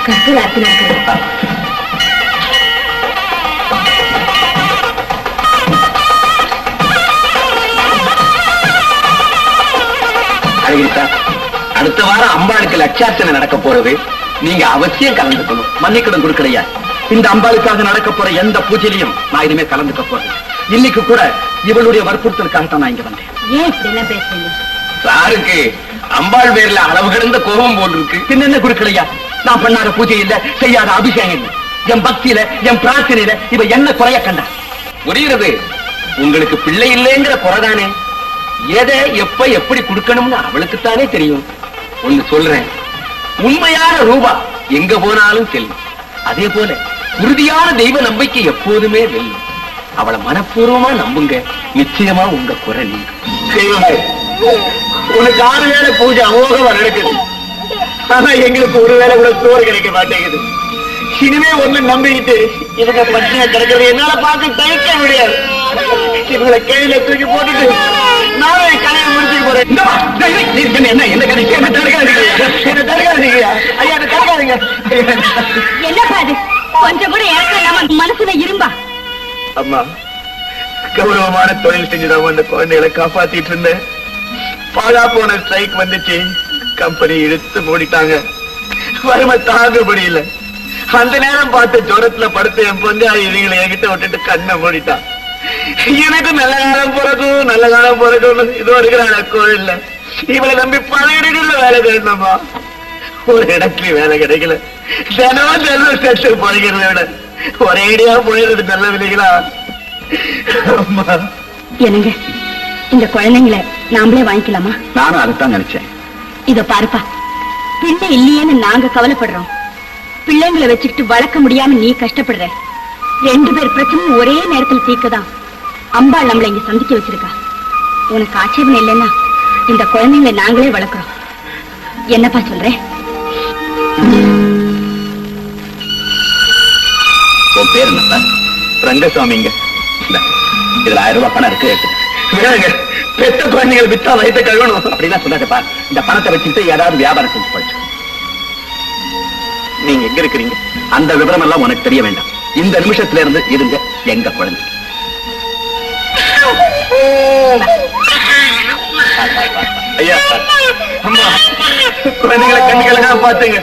கற்பூர ஆரத்தி நடக்கிறது அழகிரிசா அடுத்த வாரம் அம்பாளுக்கு லட்சார்ச்சனை நடக்க போறது நீங்க அவசியம் கலந்துக்கணும் மன்னிக்கணும் கொடுக்கலையா இந்த அம்பாளுக்காக நடக்க போற எந்த பூஜையிலையும் நான் இனிமே கலந்துக்க போறேன் இன்னைக்கு கூட இவளுடைய வற்புறுத்தலுக்காகத்தான் நான் இங்க வந்தேன் ஏன் இப்படி எல்லாம் பேசுறீங்க சாருக்கு அம்பாள் பேர்ல அளவு கிடந்த கோபம் போட்டிருக்கு பின்ன என்ன கொடுக்கலையா நான் பண்ணாத பூஜை இல்ல செய்யாத அபிஷேகம் இல்ல என் பக்தியில என் பிரார்த்தனையில இவ என்ன குறைய கண்டா புரியுறது உங்களுக்கு பிள்ளை இல்லைங்கிற குறைதானே எதை எப்ப எப்படி கொடுக்கணும்னு அவளுக்குத்தானே தெரியும் ஒண்ணு சொல்றேன் உண்மையான ரூபா எங்க போனாலும் செல்லும் அதே போல உறுதியான தெய்வ நம்பிக்கை எப்போதுமே வெல்லும் அவளை மனப்பூர்வமா நம்புங்க நிச்சயமா உங்க குறை நீங்க உனக்கு ஆறு வேளை பூஜை அமோகமா நடக்குது ஆனா எங்களுக்கு ஒரு வேளை கூட சோறு கிடைக்க மாட்டேங்குது இனிமே ஒண்ணு நம்பிக்கிட்டு இவங்க பட்டினியா கிடக்கிறது என்னால பார்க்க தயக்க முடியாது இவங்களை கையில தூக்கி போட்டுட்டு நானே கலையை முடிச்சுட்டு போறேன் இந்த வா, டேய், டேய், நீ என்ன என்ன என்ன கதை என்ன தடுக்காதீங்க என்ன தடுக்காதீங்க ஐயா என்ன தடுக்காதீங்க என்னப்பா அது கொஞ்சம் கூட இறக்கம் இல்லாம மனசுல இரும்பா அம்மா கௌரவமான தொழில் செஞ்சுதான் அந்த குழந்தைகளை காப்பாத்திட்டு இருந்தேன் பாழா போன ஸ்ட்ரைக் வந்துச்சு கம்பெனி இழுத்து மூடிட்டாங்க வறுமை தாங்க முடியல அந்த நேரம் பார்த்து ஜுரத்துல படுத்து என் பொண்ணு இவங்களை என்கிட்ட விட்டுட்டு கண்ணை மூடிட்டான் எனக்கு நல்ல காலம் பிறக்கும் நல்ல காலம் பிறக்கும் இதோ இருக்கிறாங்க கோயில்ல இவளை நம்பி பல இடங்கள்ல வேலை கிடைக்கணுமா ஒரு இடத்துலயும் வேலை கிடைக்கல தினமும் செல்வ செட்டு போய்கிறத விட ஒரேடியா போயிடுறது நல்லது இல்லைங்களா அம்மா என்னங்க இந்த குழந்தைங்களை நாமளே வாங்கிக்கலாமா நானும் அதைத்தான் நினைச்சேன் இத பாருப்பா பிள்ளை இல்லையேன்னு நாங்க கவலைப்படுறோம் பிள்ளைங்களை வச்சுக்கிட்டு வளர்க்க முடியாம நீ கஷ்டப்படுற ரெண்டு பேர் பிரச்சனையும் ஒரே நேரத்துல தீர்க்கதான் அம்பாள் நம்மளை இங்க சந்திக்க வச்சிருக்கா உனக்கு ஆட்சேபம் இல்லைன்னா இந்த குழந்தைங்களை நாங்களே வளர்க்குறோம் என்னப்பா சொல்ற உன் பேர் என்ன சார் ரங்கசாமிங்க இந்தா, இதுல ஆயிரம் ரூபாய் பணம் இருக்கு எடுத்துக்க. பெத்த குழந்தைகள் வித்தா வயிற்ற கழுவணும் அப்படிலாம் சொல்லாதப்பா இந்த பணத்தை வச்சுட்டு ஏதாவது வியாபாரம் செஞ்சு போச்சு நீங்க எங்க இருக்கிறீங்க அந்த விவரம் எல்லாம் உனக்கு தெரிய வேண்டாம் இந்த நிமிஷத்துல இருந்து இருங்க எங்க குழந்தை ஐயா அம்மா குழந்தைகளை கண்ணுகளை பாத்துங்க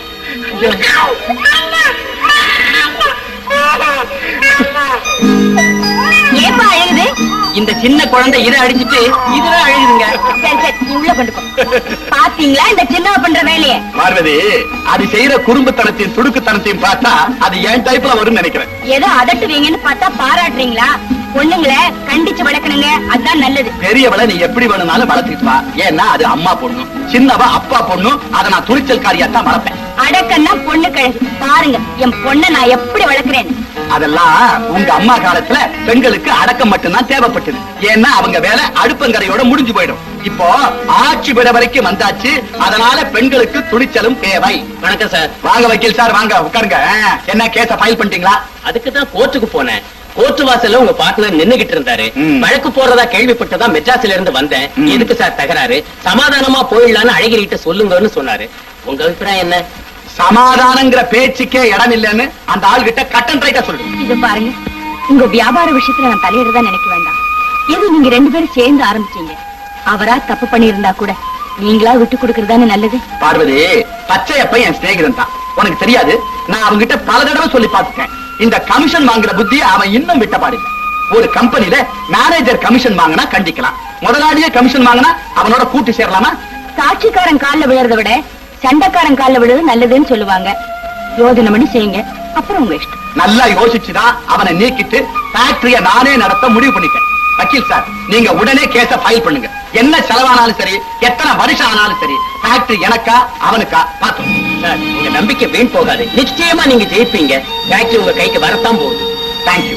ஏப்பா அழுகுது இந்த சின்ன குழந்தை இதை அடிச்சிட்டு இதுதான் அழுகுதுங்க சரி சரி நீ உள்ள கொண்டு போ பாத்தீங்களா இந்த சின்னவ பண்ற வேலையை பார்வதி அது செய்யற குறும்புத்தனத்தையும் துடுக்குத்தனத்தையும் பார்த்தா அது என் டைப்ல வரும்னு நினைக்கிறேன் ஏதோ அதட்டுவீங்கன்னு பார்த்தா பாராட்டுறீங்களா பொண்ணுங்களை கண்டிச்சு வளர்க்கணுங்க அதுதான் நல்லது பெரியவளை நீ எப்படி வேணும்னாலும் வளர்த்துட்டு வா ஏன்னா அது அம்மா பொண்ணு சின்னவ அப்பா பொண்ணு அதை நான் துணிச்சல்காரியா தான் வளர்ப்பேன் அடக்கன்னா பொண்ணு கழகு பாருங்க என் பொண்ணை நான் எப்படி வளர்க்கிறேன் அதெல்லாம் உங்க அம்மா காலத்துல பெண்களுக்கு அடக்கம் மட்டும்தான் தேவைப்பட்டது ஏன்னா அவங்க வேலை அடுப்பங்கரையோட முடிஞ்சு போயிடும் இப்போ ஆட்சி விட வரைக்கும் வந்தாச்சு அதனால பெண்களுக்கு துணிச்சலும் தேவை வணக்கம் சார் வாங்க வக்கீல் சார் வாங்க உட்காருங்க ஆ, என்ன கேஸ ஃபைல் பண்ணிட்டீங்களா அதுக்கு தான் கோர்ட்டுக்கு போனேன் கோர்ட்டு வாசல்ல உங்க பார்ட்னர் நின்னுகிட்டு இருந்தாரு ம். வழக்கு போறதா கேள்விப்பட்டதா மெட்ராஸ்ல இருந்து வந்தேன் ம். எதுக்கு சார் தகராறு சமாதானமா போயிடலான்னு அழகிரிட்ட சொல்லுங்கன்னு சொன்னாரு உங்க அபிப்பிராயம் என்ன சமாதானங்கிற பேச்சுக்கே இடம் இல்லைன்னு அந்த ஆள்கிட்ட கட்டன் ரைட்டா சொல்லு இது பாருங்க உங்க வியாபார விஷயத்துல நான் தலையிடதான் நினைக்க வேண்டாம் எது நீங்க ரெண்டு பேரும் சேர்ந்து ஆரம்பிச்சீங்க அவரா தப்பு பண்ணியிருந்தா கூட நீங்களா விட்டு கொடுக்கறதானே நல்லது பார்வதி பச்சையப்ப என் சிநேகிதன் தான் உனக்கு தெரியாது நான் அவங்கிட்ட பல தடவை சொல்லி பார்த்துட்டேன் இந்த கமிஷன் வாங்குற புத்தியை அவன் இன்னும் விட்ட பாடில்லை ஒரு கம்பெனில மேனேஜர் கமிஷன் வாங்கினா கண்டிக்கலாம் முதலாளியே கமிஷன் வாங்கினா அவனோட கூட்டி சேரலாமா சாட்சிக்காரன் கால்ல விழுறத விட சண்டைக்காரன் கால்ல விழுறது நல்லதுன்னு சொல்லுவாங்க யோஜனை பண்ணி செய்யுங்க அப்புறம் உங்க இஷ்டம் நல்லா யோசிச்சுதான் அவனை நீக்கிட்டு ஃபேக்டரிய நானே நடத்த முடிவு பண்ணிட்டேன் வக்கீல் சார் நீங்க உடனே கேஸ ஃபைல் பண்ணுங்க என்ன செலவானாலும் சரி எத்தனை வருஷம் ஆனாலும் சரி ஃபேக்டரி எனக்கா அவனுக்கா பார்த்தோம் சார் உங்க நம்பிக்கை வீண் போகாது நிச்சயமா நீங்க ஜெயிப்பீங்க ஃபேக்டரி உங்க கைக்கு வரத்தான் போகுது தேங்க்யூ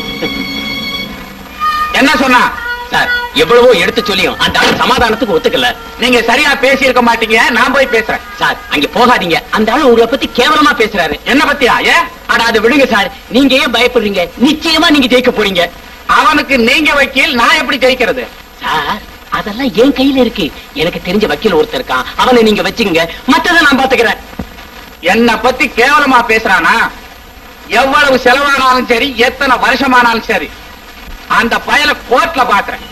என்ன சொன்னா சார் எவ்வளவோ எடுத்து சொல்லியும் அந்த ஆள் சமாதானத்துக்கு ஒத்துக்கல நீங்க சரியா பேசி இருக்க மாட்டீங்க நான் போய் பேசுறேன் சார் அங்க போகாதீங்க அந்த ஆள் உங்களை பத்தி கேவலமா பேசுறாரு என்ன பத்தியா ஏன் அட அதை விடுங்க சார் நீங்க ஏன் பயப்படுறீங்க நிச்சயமா நீங்க ஜெயிக்க போறீங்க அவனுக்கு நீங்க வக்கீல் நான் எப்படி ஜெயிக்கிறது சார் அதெல்லாம் என் கையில இருக்கு எனக்கு தெரிஞ்ச வக்கீல் ஒருத்தர் இருக்கான் அவனை நீங்க வச்சுங்க மத்ததை நான் பாத்துக்கிறேன் என்ன பத்தி கேவலமா பேசுறானா எவ்வளவு செலவானாலும் சரி எத்தனை வருஷமானாலும் சரி அந்த பயல கோர்ட்ல பாக்குறேன்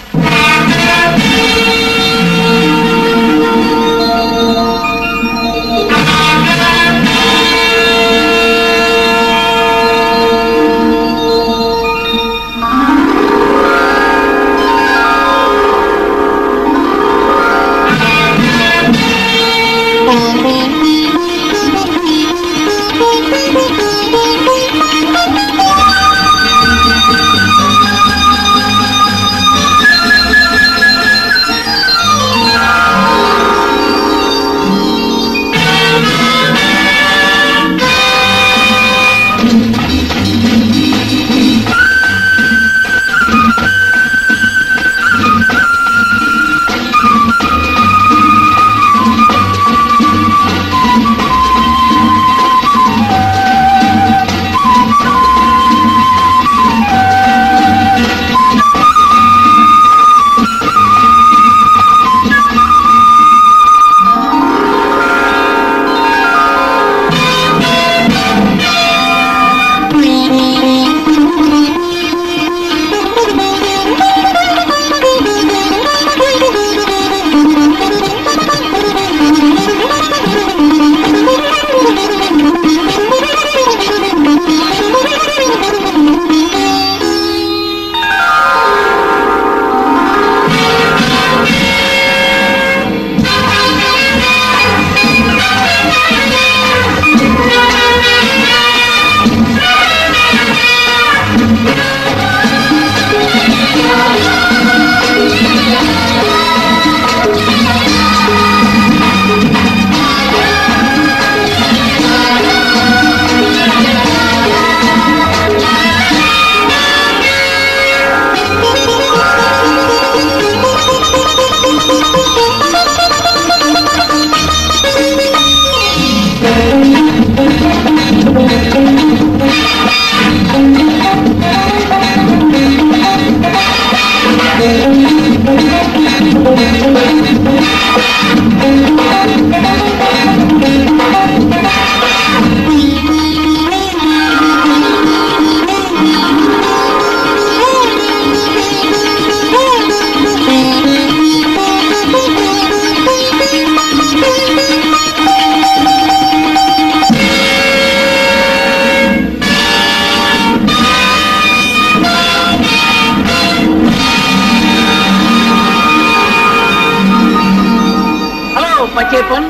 ஹலோ பச்சை பொன்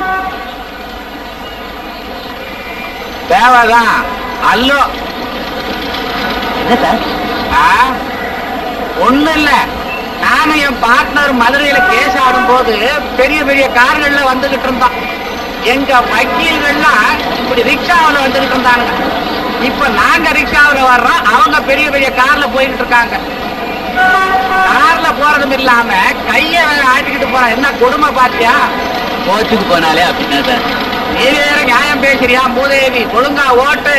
தேவைதான் அல்லோ என்ன சார் ஆ? ஒண்ணும் இல்ல நானும் என் பார்ட்னர் மதுரையில கேஸ் ஆடும்போது பெரிய பெரிய கார்கள்ல வந்துகிட்டு இருந்தான் எங்க வக்கீல்கள்லாம் இப்படி ரிக்ஷாவுல வந்துகிட்டு இருந்தாங்க இப்ப நாங்க ரிக்ஷாவுல வர்றோம் அவங்க பெரிய பெரிய கார்ல போய்கிட்டு இருக்காங்க கார்ல போறதும் இல்லாம கைய வேற ஆட்டிக்கிட்டு போறான் என்ன கொடுமை பாத்தியா கோச்சுக்கு போனாலே அப்படின்னா சார் நீ வேற நியாயம் பேசுறியா மூதேவி ஒழுங்கா ஓட்டு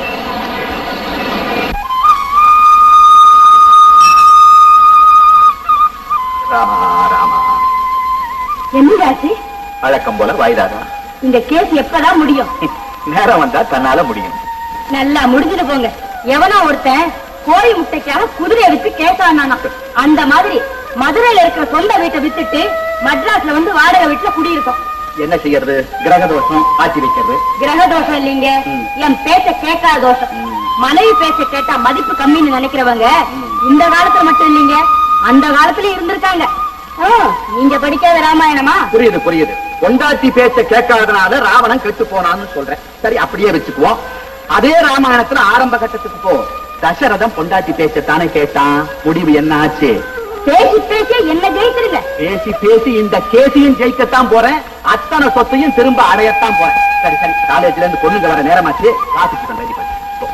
ராமா ராமா என்னடாச்சு வழக்கம் போல வாய்தாதான் இந்த கேஸ் எப்பதான் முடியும் நேரம் வந்தா தன்னால முடியும் நல்லா முடிஞ்சுட்டு போங்க எவனோ ஒருத்தன் கோழி முட்டைக்காக குதிரையை வித்து கேட்டானா அந்த மாதிரி மதுரையில இருக்கிற சொந்த வீட்டை வித்துட்டு மദ്രാஸ்ல வந்து வாடகை வீட்டுல குடியிருக்கோம் என்ன செய்யறது கிரக தோஷம் ஆட்சி வைக்கிறது கிரக தோஷம் இல்லைங்க ம். என் பேச்ச கேட்காத தோஷம் ம். மனைவி பேச்ச கேட்டா மதிப்பு கம்மின்னு நினைக்கிறவங்க இந்த காலத்துல மட்டும் இல்லைங்க அந்த காலத்துல இருந்திருக்காங்க ஆ, நீங்க படிக்காத ராமாயணமா புரியுது புரியுது பொண்டாட்டி பேச்ச கேட்காதனால ராவணன் கெட்டு போனான்னு சொல்றேன் சரி அப்படியே வச்சுக்குவோம் அதே ராமாயணத்துல ஆரம்ப கட்டத்துக்கு போ தசரதம் பொண்டாட்டி பேச்சத்தானே கேட்டான் முடிவு என்ன ஆச்சு பேசி பேசி என்ன ஜெயிச்சிருங்க பேசி பேசி இந்த கேசியும் ஜெயிக்கத்தான் போறேன் அத்தனை சொத்தையும் திரும்ப அடையத்தான் போறேன் சரி சரி காலேஜ்ல இருந்து பொண்ணுங்க வர நேரமாச்சு காத்துக்கு ரெடி பண்ணி போ.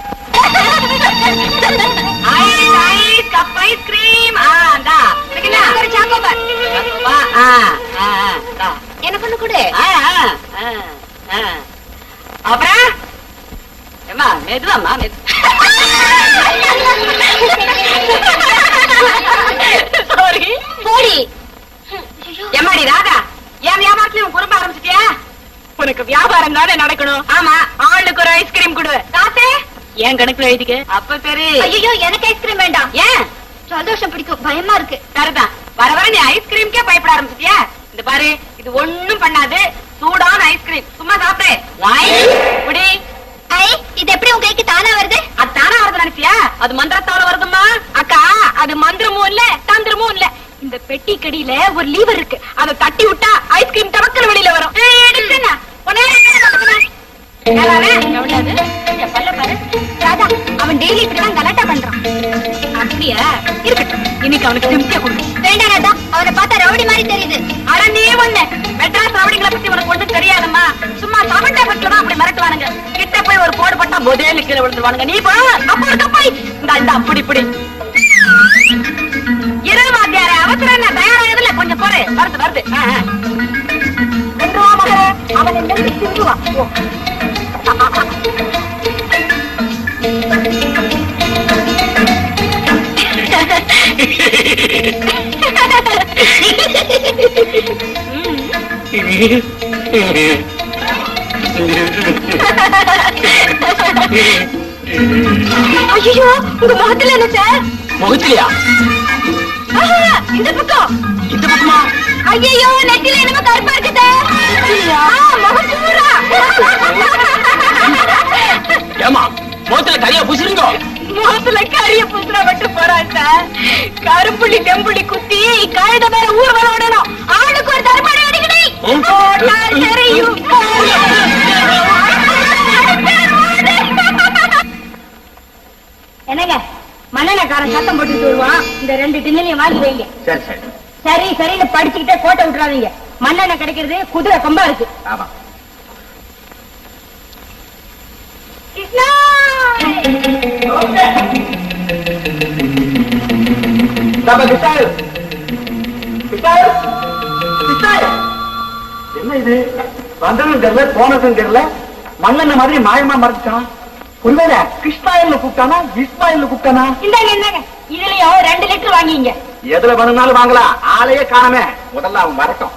ஐஸ் ஐஸ் கப் ஐஸ்கிரீம் ஆ இந்தா சரிங்களா ஒரு சாக்கோபார் சாக்கோபா ஆ ஆ இந்தா எனக்கு ஒண்ணு கொடு ஆ ஆ ஆ அப்புறம் ஏமா மெதுவாமா மெது சாரி போடி எம்மாடி ராதா என் வியாபாரத்துல உன் குறும்ப ஆரம்பிச்சிட்டியா உனக்கு வியாபாரம் தானே நடக்கணும் ஆமா ஆளுக்கு ஒரு ஐஸ்கிரீம் கொடு தாத்தே ஏன் கணக்குல எழுதிக்க அப்ப சரி ஐயோ எனக்கு ஐஸ்கிரீம் வேண்டாம் ஏன் சந்தோஷம் பிடிக்கும் பயமா இருக்கு சரிதான் வர வர நீ ஐஸ்கிரீம்க்கே பயப்பட ஆரம்பிச்சிட்டியா இந்த பாரு இது ஒண்ணும் பண்ணாது சூடான ஐஸ்கிரீம் சும்மா சாப்பிடு வாய் குடி ஐ இது எப்படி உங்க கைக்கு தானா வருது அது தானா வருது நினைச்சியா அது மந்திரத்தால வருதும்மா அக்கா அது மந்திரமும் இல்ல தந்திரமும் இல்ல இந்த பெட்டி கடியில ஒரு லீவர் இருக்கு அதை தட்டி விட்டா ஐஸ்கிரீம் டபக்குன்னு வெளியில வரும் ஏய், எடுக்குண்ணா. உடனே எடுக்குண்ணா. நல்லாவே? கவனியாது. இங்க பல்ல பாரு. ராதா அவன் டெய்லி இப்படிதான் கலாட்டா பண்றான் அப்படியா இருக்கட்டும் இன்னைக்கு அவனுக்கு திருப்தியா கொடு வேண்டாம் ராதா அவனை பார்த்தா ரவுடி மாதிரி தெரியுது அட நீ ஒண்ணு மெட்ராஸ் ரவுடிங்களை பத்தி உனக்கு ஒண்ணும் தெரியாதம்மா சும்மா தமிழ்டா பட்ல தான் அப்படி மிரட்டுவானுங்க கிட்ட போய் ஒரு போடு பட்டா முதல்ல கீழே விழுந்துருவானுங்க நீ போ அப்ப ஒரு கப்பாய் இந்த இந்த அப்படி இப்படி இரவு வாத்தியாரே அவசரம் என்ன தயாராகுதுல கொஞ்சம் போரு வருது வருது ஆ, ஆ. கொண்டு வா மகளே. அவன் என்னன்னு திண்டுவா போ. ஐயோ உங்க முகத்துல என்ன சார் முகத்திலையா ஆஹா, இந்த பக்கம் இந்த பக்கமா ஐயோ நெத்தில என்னமோ கருப்பா இருக்குது ஆ, முகம் பூரா ஏமா முகத்துல கரியா புசிருங்க முகத்துல கரிய புசுர மட்டும் போறான் சார் கருப்புள்ளி டெம்புள்ளி குத்தி கழுத மேல ஊர் வர விடணும் ஆளுக்கு ஒரு தர்மடி அடிக்கடி ம். போட்டால் தெரியும் என்னங்க மண்ணெண்ணக்காரன் சத்தம் போட்டுட்டு வருவான் இந்த ரெண்டு டின்னிலையும் வாங்கி வைங்க சரி சரி சரி சரின்னு படிச்சுக்கிட்டே கோட்டை விட்டுறாதீங்க மண்ணெண்ணெய் கிடைக்கிறது குதிரை கொம்பா இருக்கு ஆமா கிருஷ்ணா தப்ப கிட்டாரு கிட்டாரு கிட்டாரு என்ன இது வந்ததும் தெரியல போனதும் தெரியல மண்ணெண்ண மாதிரி மாயமா மறைச்சான் ஒருவேளை கிருஷ்ணாயில்ல கூப்பிட்டானா இஸ்மாயில்ல கூப்பிட்டானா இந்தாங்க இந்தாங்க இதுலயும் ரெண்டு லிட்டர் வாங்கிங்க எதுல வேணும்னாலும் வாங்கலாம் ஆளையே காணமே முதல்ல அவன் வரட்டும்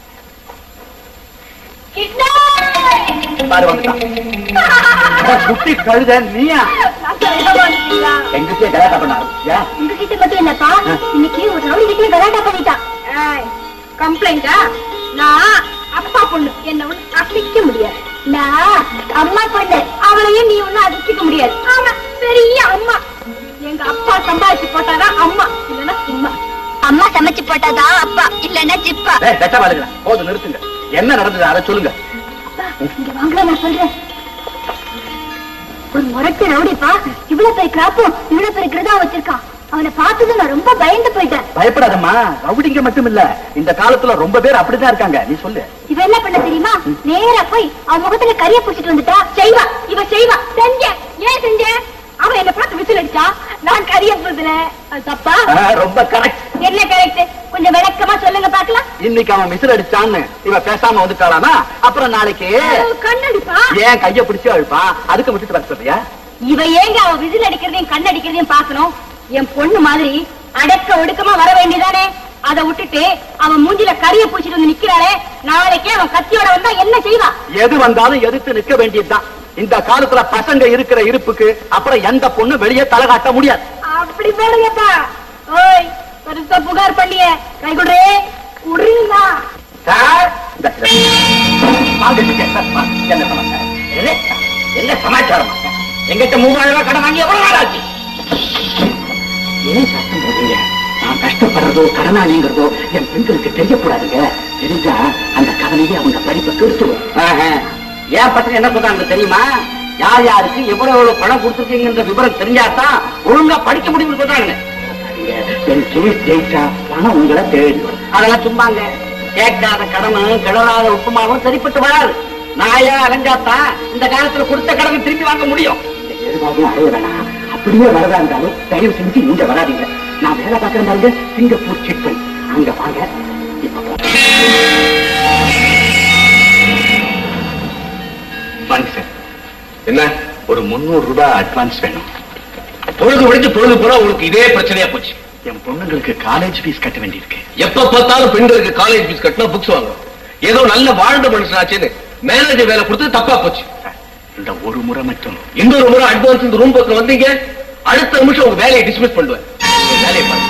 கிருஷ்ணா பாரு வந்துட்டான் அட, குட்டி கழுத நீயா நான் சொல்ல வந்துட்டீங்களா? எங்கிட்டே கலாட்டா பண்ணாரு ஏன் உங்ககிட்ட மட்டும் இல்லப்பா இன்னைக்கு ஒரு ரவுடி கிட்ட கலாட்டா பண்ணிட்டான் ஏய், கம்ப்ளைண்டா நான் அப்பா பொண்ணு என்ன ஒண்ணு அசைக்க முடியாது நான் அம்மா பொண்ணு அவளையும் நீ ஒண்ணு அதிர்ச்சிக்க முடியாது ஆமா பெரிய அம்மா எங்க அப்பா சம்பாதிச்சு போட்டாதான் அம்மா இல்லன்னா சும்மா அம்மா சமைச்சு போட்டாதான் அப்பா இல்லன்னா ஜிப்பா ஏய், வெட்ட வாழுங்களா போது நிறுத்துங்க என்ன நடந்தது அதை சொல்லுங்க இங்க வாங்கல நான் சொல்றேன் ஒரு முரட்டு ரவுடிப்பா இவ்வளவு பெரிய கிராப்பும் இவ்வளவு பெரிய கிரதா வச்சிருக்கான் அவனை பார்த்ததும் நான் ரொம்ப பயந்து போயிட்டேன் பயப்படாதம்மா ரவுடிங்க மட்டும் இல்ல இந்த காலத்துல ரொம்ப பேர் அப்படிதான் இருக்காங்க நீ சொல்லு இவ என்ன பண்ண தெரியுமா நேரா போய் அவன் முகத்துல கரிய புடிச்சிட்டு வந்துட்டா செய்வா இவ செய்வா செஞ்ச ஏன் செஞ்ச அவன் என்ன பார்த்து விசில் அடிச்சா நான் கரிய போதுல தப்பா ஆ, ரொம்ப கரெக்ட் என்ன கரெக்ட் கொஞ்சம் விளக்கமா சொல்லுங்க பாக்கலாம் இன்னைக்கு அவன் மிசில் அடிச்சான்னு இவ பேசாம வந்துட்டாளானா அப்புறம் நாளைக்கு கண்ணடிப்பா ஏன் கைய பிடிச்சு அழுப்பான் அதுக்கு விட்டுட்டு வர சொல்றியா இவ ஏங்க அவ விசில் அடிக்கிறதையும் கண் அடிக்கிறதையும் பாக்கணும் என் பொண்ணு மாதிரி அடக்க ஒடுக்கமா வர வேண்டியதானே அதை விட்டுட்டு அவன் மூஞ்சில கரிய பூச்சிட்டு வந்து நிக்கிறாளே நாளைக்கே அவன் கத்தியோட வந்தா என்ன செய்வா எது வந்தாலும் எதிர்த்து நிக்க வேண்டியதுதான் இந்த காலத்துல பசங்க இருக்கிற இருப்புக்கு அப்புறம் எந்த பொண்ணு வெளியே தலை காட்ட முடியாது அப்படி போடுங்கப்பா ஓய் பெருசா புகார் பண்ணிய கை குடுறே குடுறீங்களா சார் இந்த வாங்க, சார், வாங்க. என்ன சமாச்சாரம் என்ன? என்ன சமாச்சாரம் எங்கிட்ட மூவாயிரம் ரூபாய் கடன் வாங்கி எவ்வளவு நாள் ஆச்சு ஏன் சத்தம் போடுறீங்க நான் கஷ்டப்படுறதோ கடனாளிங்கிறதோ என் பெண்களுக்கு தெரியக்கூடாதுங்க தெரிஞ்சா அந்த கடனையே அவங்க படிப்பை கெடுத்துடும் ஏன் பசங்க என்ன சொல்றாங்க தெரியுமா யார் யாருக்கு எவ்வளவு எவ்வளவு பணம் கொடுத்துருக்கீங்கன்ற விவரம் தெரிஞ்சாதான் ஒழுங்கா படிக்க முடியும்னு சொல்றாங்க என் கேஸ் ஜெயிச்சா பணம் உங்களை தேடி வரும். அதெல்லாம் சும்மாங்க கேட்காத கடனும் கிடலாத உப்புமாவும் சரிப்பட்டு வராது நாயா அலைஞ்சாத்தான் இந்த காலத்துல கொடுத்த கடனை திருப்பி வாங்க முடியும் எதுவாகவும் அடைய வேணாம் அப்படியே வரதா இருந்தாலும் தயவு செஞ்சு இங்க வராதீங்க நான் வேலை பார்க்கறேன் பாருங்க சிங்கப்பூர் செக் பண்ணி அங்க வாங்க இப்ப போ. வாங்க சார் என்ன ஒரு முந்நூறு ரூபாய் அட்வான்ஸ் வேணும் பொழுது விடிஞ்சு பொழுது பூரா உங்களுக்கு இதே பிரச்சனையா போச்சு என் பொண்ணுங்களுக்கு காலேஜ் ஃபீஸ் கட்ட வேண்டியிருக்கு எப்ப பார்த்தாலும் பெண்களுக்கு காலேஜ் ஃபீஸ் கட்டினா புக்ஸ் வாங்கணும் ஏதோ நல்ல வாழ்ந்த மனுஷனாச்சுன்னு மேனேஜர் வேலை கொடுத்து தப்பா போச்சு இந்த ஒரு முறை மட்டும் இந்த ஒரு முறை அட்வான்ஸ் இந்த ரூம் பக்கம் வந்தீங்க அடுத்த நிமிஷம் உங்க வேலையை டிஸ்மிஸ் பண்ணுவேன் உங்க வேலையை பாருங்க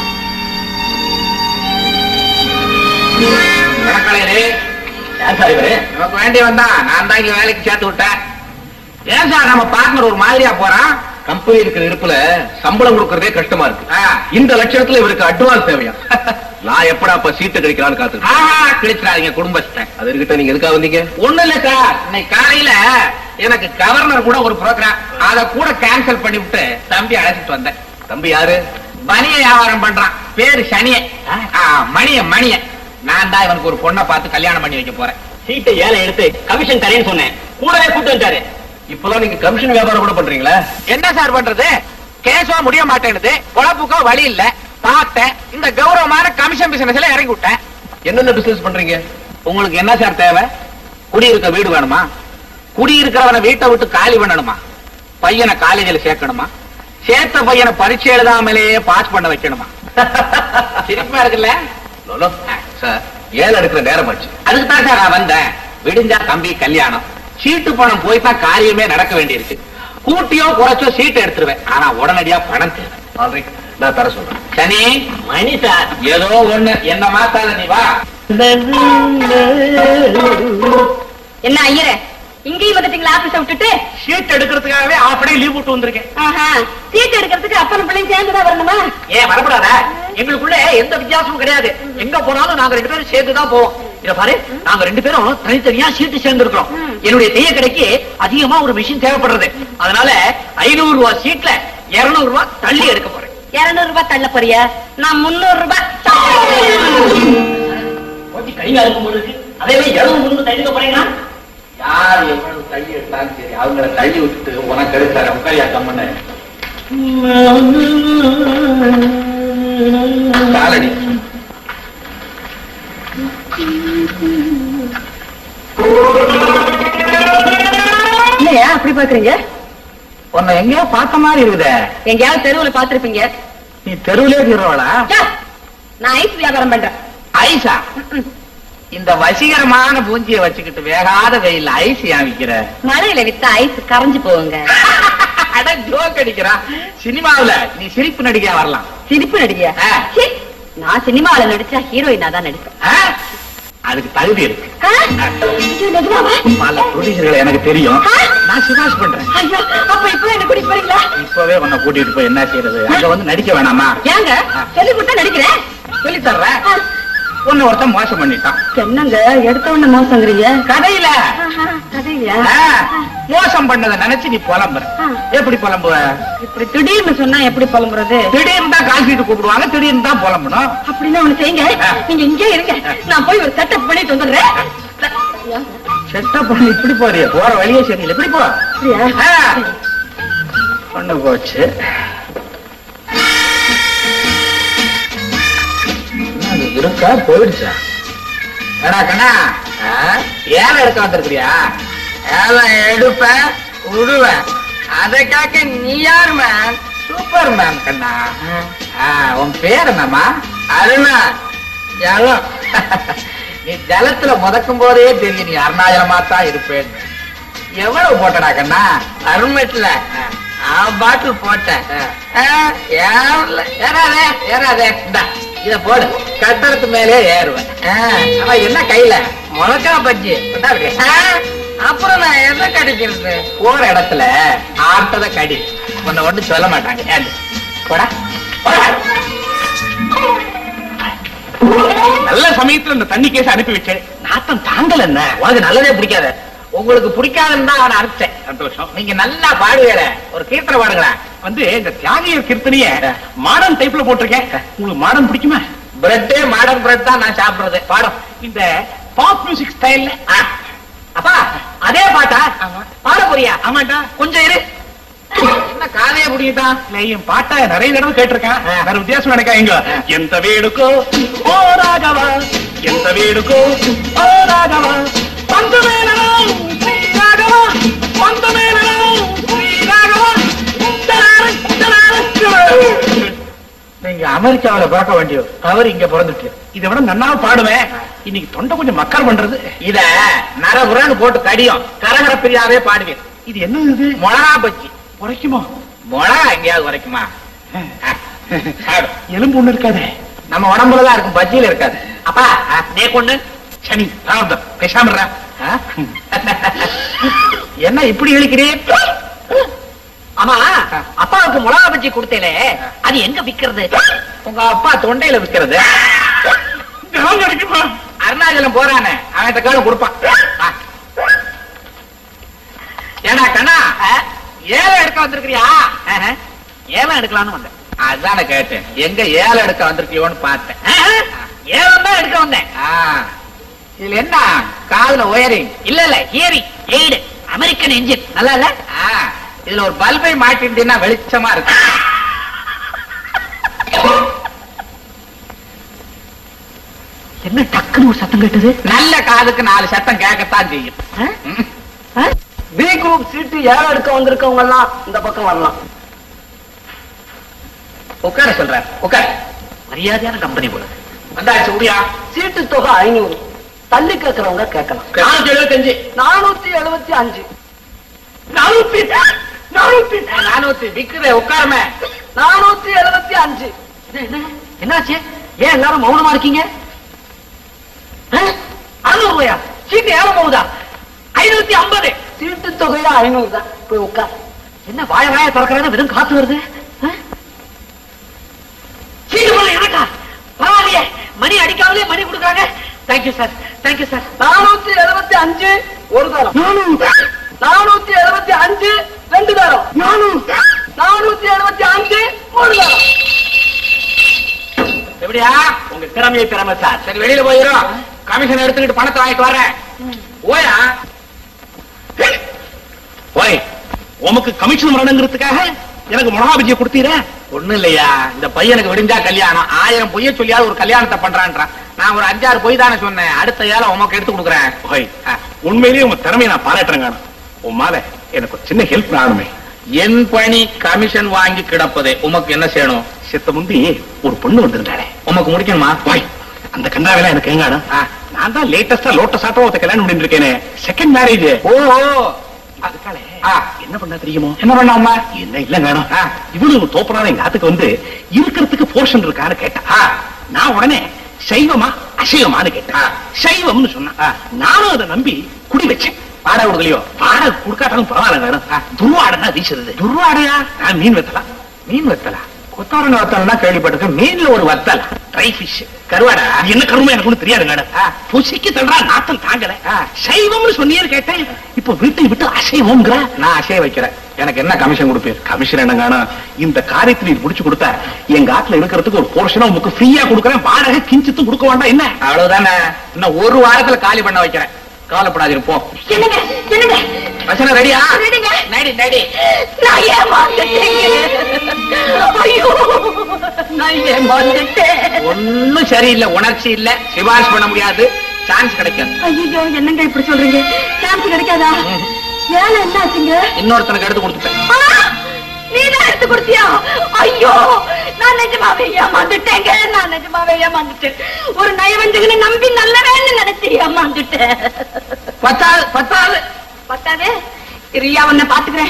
வணக்கலையரே யார் சார் இவரு நமக்கு வேண்டியவன் தான் நான் தான் இங்க வேலைக்கு சேர்த்து விட்டேன் ஏன் சார் நம்ம பார்ட்னர் ஒரு மாதிரியா போறான் கம்பெனி இருக்கிற இருப்புல சம்பளம் கொடுக்கறதே கஷ்டமா இருக்கு இந்த லட்சணத்துல இவருக்கு அட்வான்ஸ் தேவையா நான் எப்படா அப்ப சீட்டு கிடைக்கலாம்னு காத்து கிடைச்சிடாதீங்க குடும்பஸ்தன் அது இருக்கட்டும் நீங்க எதுக்காக வந்தீங்க ஒண்ணு இல்ல சார் இன்னைக்கு காலையில எனக்கு கவர்னர் கூட ஒரு ப்ரோக்ராம் அத கூட கேன்சல் பண்ணி விட்டு தம்பி அழைச்சிட்டு வந்தேன் தம்பி யாரு பனிய வியாபாரம் பண்றான் பேரு சனிய மணிய மணிய நான் தான் இவனுக்கு ஒரு பொண்ணை பார்த்து கல்யாணம் பண்ணி வைக்க போறேன் சீட்டை ஏழை எடுத்து கமிஷன் தரேன்னு சொன்னேன் கூடவே கூட்டு வந்தாரு இப்பெல்லாம் நீங்க கமிஷன் வியாபாரம் கூட பண்றீங்களா என்ன சார் பண்றது கேஸோ முடிய மாட்டேங்குது பொழப்புக்கோ வழி இல்ல பார்த்தேன் இந்த கௌரவமான கமிஷன் பிசினஸ்ல இறங்கி விட்டேன் என்னென்ன பிசினஸ் பண்றீங்க உங்களுக்கு என்ன சார் தேவை குடியிருக்க வீடு வேணுமா குடியிருக்கிறவனை வீட்டை விட்டு காலி பண்ணணுமா பையனை காலேஜில் சேர்க்கணுமா சேர்த்த பையனை பரீட்சை எழுதாமலேயே பாஸ் பண்ண வைக்கணுமா சிரிப்பா இருக்குல்ல லோலோ, சார் ஏன் எடுக்கிற நேரம் ஆச்சு அதுக்கு தான் சார் நான் வந்தேன் விடிஞ்சா தம்பி கல்யாணம் சீட்டு பணம் போய் தான் காரியமே நடக்க வேண்டியிருக்கு கூட்டியோ குறைச்சோ சீட்டு எடுத்துருவேன் ஆனா உடனடியா பணம் தேவை ஆல்ரைட் நான் தர சொல்றேன் சனி மணி சார் ஏதோ ஒண்ணு என்ன மாத்தாத நீ வா என்ன ஐயரே இங்கேயும் வந்துட்டீங்களா ஆபீஸ விட்டுட்டு சீட் எடுக்கிறதுக்காகவே ஆஃப் டே லீவ் விட்டு வந்திருக்கேன் ஆஹா சீட் எடுக்கிறதுக்கு அப்பன் பிள்ளையும் சேர்ந்துதான் வரணுமா ஏன் வரக்கூடாத எங்களுக்குள்ள எந்த வித்தியாசமும் கிடையாது எங்க போனாலும் நாங்க ரெண்டு பேரும் சேர்ந்து தான் போவோம் இத பாரு நாங்க ரெண்டு பேரும் தனித்தனியா சீட்டு சேர்ந்து இருக்கிறோம் என்னுடைய தெய்ய கடைக்கு அதிகமா ஒரு மிஷின் தேவைப்படுறது அதனால ஐநூறு ரூபாய் சீட்ல இருநூறு ரூபாய் தள்ளி எடுக்க போறேன் இருநூறு ரூபாய் தள்ள போறியா நான் முன்னூறு ரூபாய் போட்டி கையில இருக்கும் போது இருக்கு அதே எழுபது முன்னு தள்ளிக்க போறீங்களா யார் எவ்வளவு தள்ளி எடுத்தாலும் சரி அவங்கள தள்ளி விட்டுட்டு உனக்கு எடுத்தாரு உட்காரியா கம்மன்னு காலடி இல்லையா அப்படி பாக்குறீங்க உன்னை எங்கேயோ பார்த்த மாதிரி இருக்குதே எங்கேயாவது தெருவுல பாத்திருப்பீங்க நீ தெருவிலே இருக்கிறவளா நான் ஐஸ் வியாபாரம் பண்றேன் ஐஸா இந்த வசீகரமான பூஞ்சியை வச்சுக்கிட்டு வேகாத வெயில் ஐஸ் ஏன் விக்கிற மழையில வித்த ஐஸ் கரைஞ்சு போகுங்க அட ஜோக் அடிக்கிறா சினிமாவுல நீ சிரிப்பு நடிகா வரலாம் சிரிப்பு நடிகையா ஆ. சீ, நான் சினிமாவில நடிச்சா ஹீரோயினா தான் நடிப்பேன் ஆ? அதுக்கு தகுதி இருக்கு ஆ? ஐயோ, நிஜமாவா? பல ப்ரொடியூசர்களை எனக்கு தெரியும் ஆ? நான் சிபாஷ் பண்றேன் ஐயோ, அப்ப இப்ப என்ன கூட்டிட்டு போறீங்களா இப்பவே உன்னை கூட்டிட்டு போய் என்ன செய்யறது அங்க வந்து நடிக்க வேணாமா ஏங்க சொல்லி கொடுத்தா நடிக்கிறேன் சொல்லி தர்றேன் உன்னை ஒருத்தன் மோசம் பண்ணிட்டான் என்னங்க எடுத்த உடனே மோசங்கிறீங்க கதையில ஆஹா, கதையா ஆ, மோசம் பண்ணதை நினைச்சு நீ புலம்புற ஆ. எப்படி புலம்புவ இப்படி திடீர்னு சொன்னா எப்படி புலம்புறது திடீர்னு தான் கால் சீட்டு கூப்பிடுவாங்க திடீர்னு தான் புலம்பணும் அப்படின்னா ஒண்ணு செய்யுங்க ஆ. நீங்க இங்கே இருங்க நான் போய் ஒரு செட்டப் பண்ணிட்டு வந்துடுறேன் செட்டப் பண்ணி இப்படி போறிய போற வழியே சரியில்லை இப்படி போ அப்படியா? ஆ. ஒண்ணு போச்சு என்ன அது இருக்கா போயிடுச்சா ஏடா கண்ணா ஆ? ஏழை எடுக்க வந்திருக்கிறியா ஏழை எடுப்பேன் விடுவேன் அதை காக்க நீ யார் மேம் சூப்பர் மேம் கண்ணா ஆ, உன் பேர் என்னம்மா அருணா ஜலம் நீ ஜலத்துல முதக்கும் போதே தெரியும் நீ அருணாச்சலமா தான் இருப்பேன் எவ்வளவு போட்டடா கண்ணா அருண்மெட்ல பாட்டில் போட்டேன் ஆ, ஏறல. ஏறாதே ஏறாதே இந்தா, இத போடு கட்டடத்து மேலே ஏறுவேன் ஆ, ஆமா என்ன கையில முழக்கா பஜ்ஜி இந்தா இப்படி. ஆ, அப்புறம் நான் எதை கடிக்கிறது போற இடத்துல ஆட்டத கடி உன்னை ஒண்ணு சொல்ல மாட்டாங்க ஏன் போடா போடா நல்ல சமயத்துல இந்த தண்ணி கேஸ் அனுப்பி வச்சேன் நாத்தம் தாங்கல என்ன உனக்கு நல்லதே பிடிக்காத உங்களுக்கு பிடிக்காதுன்னு தான் அவனை அனுப்பிச்சேன் சந்தோஷம் நீங்க நல்லா பாடுவீர ஒரு கீர்த்தனை பாடுங்களேன் வந்து இந்த தியாகியர் கீர்த்தனைய மாடர்ன் டைப்ல போட்டிருக்கேன் உங்களுக்கு மாடர்ன் பிடிக்குமா பிரெட்டே மாடர்ன் பிரெட் தான் நான் சாப்பிடுறது பாடம் இந்த பாப் மியூசிக் ஸ்டைல்ல ஆ. அப்பா அதே பாட்டா பாட போறியா ஆமாண்டா கொஞ்சம் இரு என்ன காதைய பிடிக்கிட்டான் இல்ல, என் பாட்டை நிறைய தடவை கேட்டிருக்கேன் ஆ. வேற வித்தியாசம் நினைக்காங்க எந்த வேடுக்கோ ஓ ராகவா எந்த வேடுக்கோ ஓ ராகவா பந்து மேலனம் ஸ்ரீ ராகவா பந்து மேலனம் ஸ்ரீ ராகவா தராரு, தராரு, தராரு. நீங்க அமெரிக்காவில பிறக்க வேண்டிய தவறு இங்க பிறந்துட்டு இதை விட நன்னா பாடுவேன் இன்னைக்கு தொண்டை கொஞ்சம் மக்கர் பண்றது இத நரபுரன்னு போட்டு கடியும் கரகர பிரியாவே பாடுவேன் இது என்ன இது மொளகா பச்சி உரைக்குமா மொளகா எங்கேயாவது குறைக்குமா சாப்பிடு. எலும்பு ஒண்ணு இருக்காதே நம்ம உடம்புலதான் இருக்கும் பஜ்ஜியில இருக்காது அப்பா நீ கொண்டு சனி பிராரப்தம் பேசாம இருடா. ஆ? என்ன இப்படி இழுக்கிறீர் ஆமா அப்பாவுக்கு மிளகா பஜ்ஜி கொடுத்தேலே அது எங்க விக்கிறது உங்க அப்பா தொண்டையில விக்கிறது தினம் கிடைக்குமா அருணாச்சலம் போறானே அவன் கால கொடுப்பான் ஆ. ஏடா கண்ணா ஏழை எடுக்க வந்திருக்கிறியா ஏலம் எடுக்கலாம்னு வந்தேன் அதான கேட்டேன் எங்க ஏழை எடுக்க வந்திருக்கியோன்னு பார்த்தேன் ஏலம் தான் எடுக்க வந்தேன் ஆ. இதுல என்ன காதுல ஒயரிங் இல்ல இல்ல ஹியரி எய்டு அமெரிக்கன் என்ஜின் நல்லா இல்ல ஆ, இதுல ஒரு பல்பை மாட்டிட்டீங்கன்னா வெளிச்சமா இருக்கு என்ன டக்குன்னு ஒரு சத்தம் கேட்டது நல்ல காதுக்கு நாலு சத்தம் கேட்கத்தான் செய்யும் ம். பி குரூப் சீட்டு ஏலம் எடுக்க வந்திருக்கவங்க எல்லாம் இந்த பக்கம் வரலாம் உட்கார சொல்றேன் உட்கார மரியாதையான கம்பெனி போல வந்தாச்சு உடியா சீட்டு தொகை ஐநூறு தள்ளி கேட்கறவங்க கேட்கலாம் நானூத்தி எழுபத்தஞ்சு நானூத்தி எழுபத்தி அஞ்சு நானூத்தி நானூத்தி நானூத்தி விக்குதே உட்காருமே நானூத்தி எழுபத்தி அஞ்சு என்னாச்சு ஏன் எல்லாரும் மௌனமா இருக்கீங்க அறுநூறு ரூபாயா சீட்டு ஏலம் போகுதா ஐநூத்தி ஐம்பது சீட்டு தொகையா ஐநூறு தான் போய் உட்கார் என்ன வாய வாய திறக்கிறாங்க வெறும் காத்து வருது ஆ? சீட்டு போல எனக்கா பரவாயில்லையே மணி அடிக்காமலே மணி கொடுக்குறாங்க தேங்க்யூ சார் தேங்க்யூ சார் நானூத்தி எழுபத்தி அஞ்சு ஒரு தரம் நானூத்தி எழுபத்தி அஞ்சு ரெண்டு தரம் நானூத்தி எழுபத்தி அஞ்சு மூணு தரம் எப்படியா உங்க திறமையை திறமை சார் சரி வெளியில போயிரும் கமிஷன் எடுத்துக்கிட்டு பணத்தை வாங்கிட்டு வரேன் ஓயா ஓய் உமக்கு கமிஷன் வரணுங்கிறதுக்காக எனக்கு மிளகா பஜ்ஜியை கொடுத்தீரே ஒண்ணும் இல்லையா இந்த பையனுக்கு விடிஞ்சா கல்யாணம் ஆயிரம் பொய்ய சொல்லியாவது ஒரு கல்யாணத்தை பண்றான்றான் நான் ஒரு அஞ்சாறு பொய் தானே சொன்னேன் அடுத்த ஏழை உமக்கு எடுத்து கொடுக்குறேன் ஓய் உண்மையிலேயே உங்க திறமையை நான் பாராட்டுறேங்க உன் மேல எனக்கு ஒரு சின்ன ஹெல்ப் ஆகணுமே என் பணி கமிஷன் வாங்கி கிடப்பதே உமக்கு என்ன செய்யணும் சித்த முந்தி ஒரு பொண்ணு வந்திருந்தாளே உமக்கு முடிக்கணுமா ஓய் அந்த கண்டாவெல்லாம் எனக்கு எங்காடும் ஆ. நான் தான் லேட்டஸ்டா லோட்டஸ் ஆட்டம் ஒருத்த கல்யாணம் பண்ணிட்டு இருக்கேனே செகண்ட் மேரேஜ் ஓ அதுக்கால ஆ. என்ன பண்ணா தெரியுமோ என்ன பண்ணாம என்ன இல்ல வேணும் ஆ. இவ்வளவு தோப்பனான எங்க ஆத்துக்கு வந்து இருக்கிறதுக்கு போர்ஷன் இருக்கான்னு கேட்டா ஆ. நான் உடனே சைவமா அசைவமான்னு கேட்டேன் ஆ. சைவம்னு சொன்னா ஆ. நானும் அதை நம்பி குடி வச்சேன் வாடகை கொடுக்கலையோ வாடகை கொடுக்காட்டாலும் பரவாயில்ல வேணும் துருவாடனா வீசுறது துர்வாடையா நான் மீன் வெத்தலாம் மீன் வத்தலா கொத்தவரங்க வத்தல்னா கேள்விப்பட்டிருக்கேன் மீன்ல ஒரு வத்தல் ட்ரை ஃபிஷ் கருவாடா அது என்ன கருமை எனக்கு ஒண்ணு தெரியாது மேடம் ஆ. புசிக்கு தள்ளுறா நாத்தம் தாங்கல ஆ. சைவம்னு சொன்னீன்னு கேட்டேன் இப்போ வீட்டை விட்டு அசைவம்ங்கிற நான் அசைய வைக்கிறேன் எனக்கு என்ன கமிஷன் கொடுப்பீர் கமிஷன் என்னங்கன்னா இந்த காரியத்தை நீ முடிச்சு கொடுத்தா எங்க ஆத்துல இருக்கிறதுக்கு ஒரு போர்ஷனா உங்களுக்கு ஃப்ரீயா கொடுக்குறேன் வாடகை கிஞ்சித்தும் கொடுக்க வேண்டாம் என்ன அவ்வளவுதானே இன்னும் ஒரு வாரத்துல காலி பண்ண வைக்கிறேன் கவலைப்படாதிருப்போம் என்னங்க என்னங்க வசனம் ரெடியா ரெடிங்க. நடி நடி நான் ஏமாந்துட்டேங்க ஐயோ நான் ஏமாந்துட்டேன் ஒண்ணும் சரியில்லை உணர்ச்சி இல்ல சிபாரிசு பண்ண முடியாது சான்ஸ் கிடைக்காது ஐயோ என்னங்க இப்படி சொல்றீங்க சான்ஸ் கிடைக்காதா ஏன் என்னாச்சுங்க இன்னொருத்தனுக்கு எடுத்து கொடுத்துட்டேன் ஆ! நீதான் எடுத்து கொடுத்தியா ஐயோ நான் நிஜமாவே ஏமாந்துட்டேங்க நான் நிஜமாவே ஏமாந்துட்டேன் ஒரு நயவஞ்சகனை நம்பி நல்லவேன்னு நினைச்சு ஏமாந்துட்டேன் பத்தாவது பத்தாவது பத்தாதே ரியா உன்னை பாத்துக்கிறேன்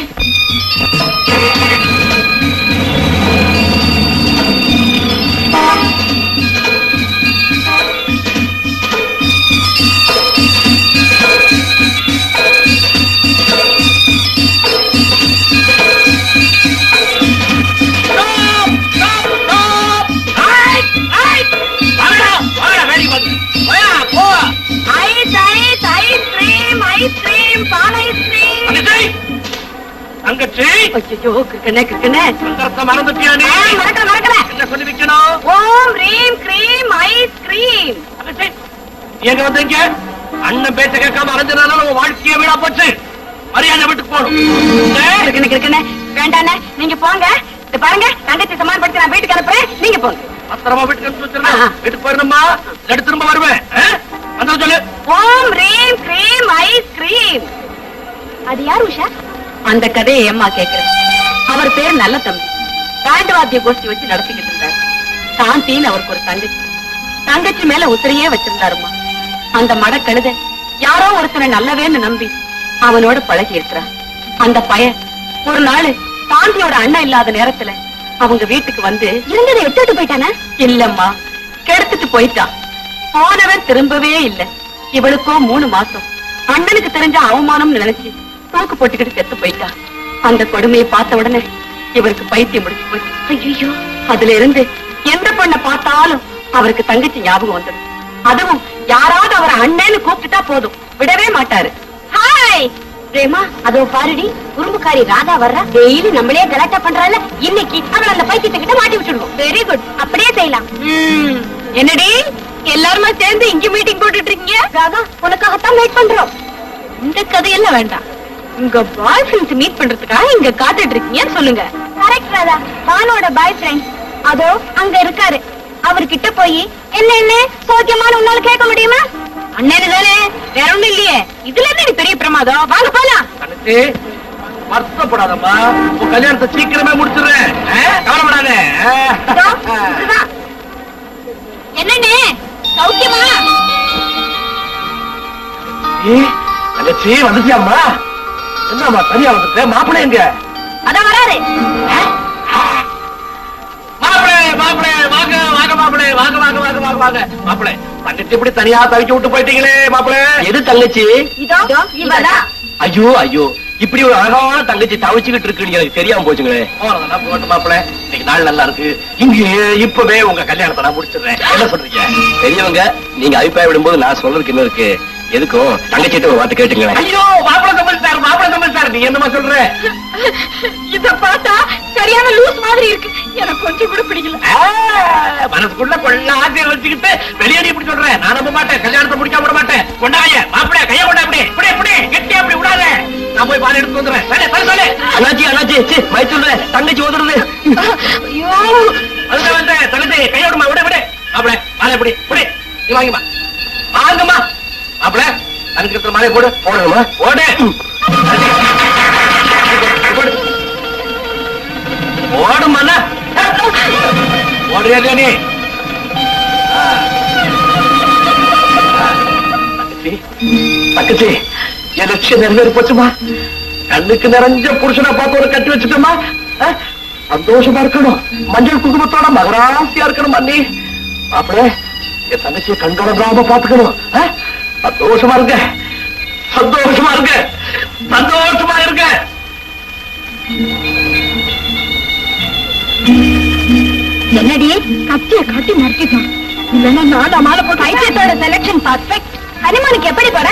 ஐஸ் ஐஸ் ஐஸ்கிரீம் ஐஸ்கிரீம் பால் ஐஸ்கிரீம் தங்கச்சி ஐயோ கிருக்கனே கிருக்கனே சந்தர்ப்பத்தை மறந்துட்டியா நீ ஆ, மறக்கல மறக்கல என்ன சொல்லி வைக்கணும் ஓம் ரீம் கிரீம் ஐஸ்கிரீம் தங்கச்சி, எங்க வந்தீங்க அண்ணன் பேச்ச கேட்காம அரைஞ்சனால உன் வாழ்க்கைய வீணா போச்சு மரியாதை வீட்டுக்கு போகணும் கிருக்கனே கிருக்கனே வேண்டாண்ணே நீங்க போங்க இது பாருங்க தங்கச்சி சமாளிப்படுத்தி நான் வீட்டுக்கு அனுப்புறேன் நீங்க போங்க பத்திரமா வீட்டுக்கு அனுப்பிச்சு வச்சிருந்தேன் ஆ. வீட்டுக்கு போயிருந்தோமா எடுத்து திரும்ப வருவேன் ஆ? வந்து சொல்லு ஓம் ரீம் கிரீம் ஐஸ்கிரீம் அது யார் உஷா அந்த கதையை ஏம்மா கேக்குறேன் அவர் பேர் நல்ல தம்பி பேண்ட் வாத்திய கோஷ்டி வச்சு நடத்திக்கிட்டு இருந்தாரு சாந்தின்னு அவருக்கு ஒரு தங்கச்சி தங்கச்சி மேல உத்திரையே வச்சிருந்தாருமா அந்த மடக்கழுத யாரோ ஒருத்தனை நல்லவேன்னு நம்பி அவனோட பழகி இருக்கிறான் அந்த பையன் ஒரு நாள் சாந்தியோட அண்ணன் இல்லாத நேரத்துல அவங்க வீட்டுக்கு வந்து இருந்ததை எடுத்துட்டு போயிட்டானே இல்லம்மா கெடுத்துட்டு போயிட்டான் போனவன் திரும்பவே இல்ல இவளுக்கோ மூணு மாசம் அண்ணனுக்கு தெரிஞ்ச அவமானம்னு நினைச்சு தூக்கு போட்டுக்கிட்டு செத்து போயிட்டான் அந்த கொடுமையை பார்த்த உடனே இவருக்கு பைத்தியம் முடிச்சு போச்சு ஐயோ அதுல இருந்து எந்த பொண்ணை பார்த்தாலும் அவருக்கு தங்கச்சி ஞாபகம் வந்துடும் அதுவும் யாராவது அவர் அண்ணன்னு கூப்பிட்டுட்டா போதும் விடவே மாட்டாரு ஹாய் பிரேமா அதோ பாருடி உரும்புக்காரி ராதா வர்றா டெய்லி நம்மளே கலாட்டா பண்றால இன்னைக்கு அவள அந்த பைத்தியத்தை கிட்ட மாட்டி விட்டுடுவோம் வெரி குட் அப்படியே செய்யலாம் ம், என்னடி எல்லாருமா சேர்ந்து இங்க மீட்டிங் போட்டுட்டு இருக்கீங்க ராதா உனக்காகத்தான் வெயிட் பண்றோம் இந்த கதையெல்லாம் வேண்டாம் உங்க பாய் ஃப்ரெண்ட்ஸ் மீட் பண்றதுக்காக இங்க காத்துட்டு இருக்கீங்கன்னு சொல்லுங்க கரெக்ட் ராதா பானோட பாய் ஃப்ரெண்ட் அதோ அங்க இருக்காரு அவர்கிட்ட போய் என்ன என்ன சோக்கியமான உன்னால கேட்க முடியுமா அண்ணனு தானே வேற ஒண்ணும் இல்லையே இதுல என்ன பெரிய பிரமாதம் வாங்க போலாம் தங்கச்சி வருத்தப்படாதம்மா உன் கல்யாணத்தை சீக்கிரமே முடிச்சிடுறேன் ஆ? கவலைப்படாத இதோ, ஆ? இதுதான். என்னண்ணே சௌக்கியமா ஏ, தங்கச்சி வந்துச்சியாம்மா என்னம்மா தனியா வந்துட்ட மாப்பிள்ளை எங்க அதான் வராரு மாப்பிளே மாப்பிளே வாங்க வாங்க மாப்பிளே வாங்க வாங்க வாங்க வாங்க வாங்க மாப்பிளே தங்கச்சி இப்படி தனியா தவிக்க விட்டு போயிட்டீங்களே மாப்பிளே எது தங்கச்சி இதோ இவதான் ஐயோ ஐயோ இப்படி ஒரு அழகான தங்கச்சி தவிச்சுக்கிட்டு இருக்குன்னு எனக்கு தெரியாம போச்சுங்களே போறதுனா போட்டு மாப்பிள இன்னைக்கு நாள் நல்லா இருக்கு இங்க இப்பவே உங்க கல்யாணத்தை நான் முடிச்சிடுறேன் என்ன சொல்றீங்க பெரியவங்க நீங்க அபிப்பிராயம் விடும்போது நான் சொல்றதுக்கு என்ன இருக்கு எதுக்கும் தங்கச்சிட்ட ஒரு வார்த்தை கேட்டுங்களேன் ஐயோ மாப்பிள சம்பளிச்சாரு மாப்பிள சம்பளிச்சாரு நீ என்னமா சொல்ற இத பார்த்தா சரியான லூஸ் மாதிரி இருக்கு எனக்கு கொஞ்சம் கூட பிடிக்கல ஆ, மனசுக்குள்ள கொள்ள ஆசையை வச்சுக்கிட்டு வெளியேறி இப்படி சொல்றேன் நான் நம்ப மாட்டேன் கல்யாணத்தை முடிக்காம விட மாட்டேன் கொண்டாய மாப்பிள கைய கொண்டா அப்படி இப்படி இப்படி கெட்டி அப்படி விடாத நான் போய் பால் எடுத்து வந்துடுறேன் சொல்லு சொல்லு சொல்லு அண்ணாச்சி அண்ணாச்சி சி வயிற்று சொல்றேன் தங்கச்சி ஓதுறது ஐயோ அதுதான் வந்து தங்கச்சி கையோடுமா விட விட மாப்பிள மாலை எப்படி இப்படி நீ வாங்கிமா வாங்கம்மா மாப்பிள தனக்கு இருக்கிற மாலை போடு போடணுமா போடு போடு ஓடுமாண்ணா ஓடுறியா இல்லையா நீ ஆ. ஆ. தங்கச்சி தங்கச்சி என் லட்சியம் நிறைவேறி போச்சுமா கண்ணுக்கு நிறைஞ்ச புருஷனை பார்த்து ஒரு கட்டி வச்சுட்டோமா ஆ? சந்தோஷமா இருக்கணும் மஞ்சள் குங்குமத்தோட மகராசியா இருக்கணும் அண்ணி மாப்பிள என் தங்கச்சியை கண்கலங்காம பாத்துக்கணும் ஆ? சந்தோஷமா இருக்க சந்தோஷமா இருக்க சந்தோஷமா இருக்க என்னடி கத்திய காட்டி மறைக்கிட்டான் இல்லன்னா நாலா மாலை போட்டு ஐசியத்தோட செலக்ஷன் பர்ஃபெக்ட் ஹனிமூனுக்கு எப்படி போற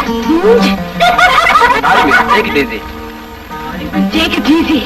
Take it easy. Take it easy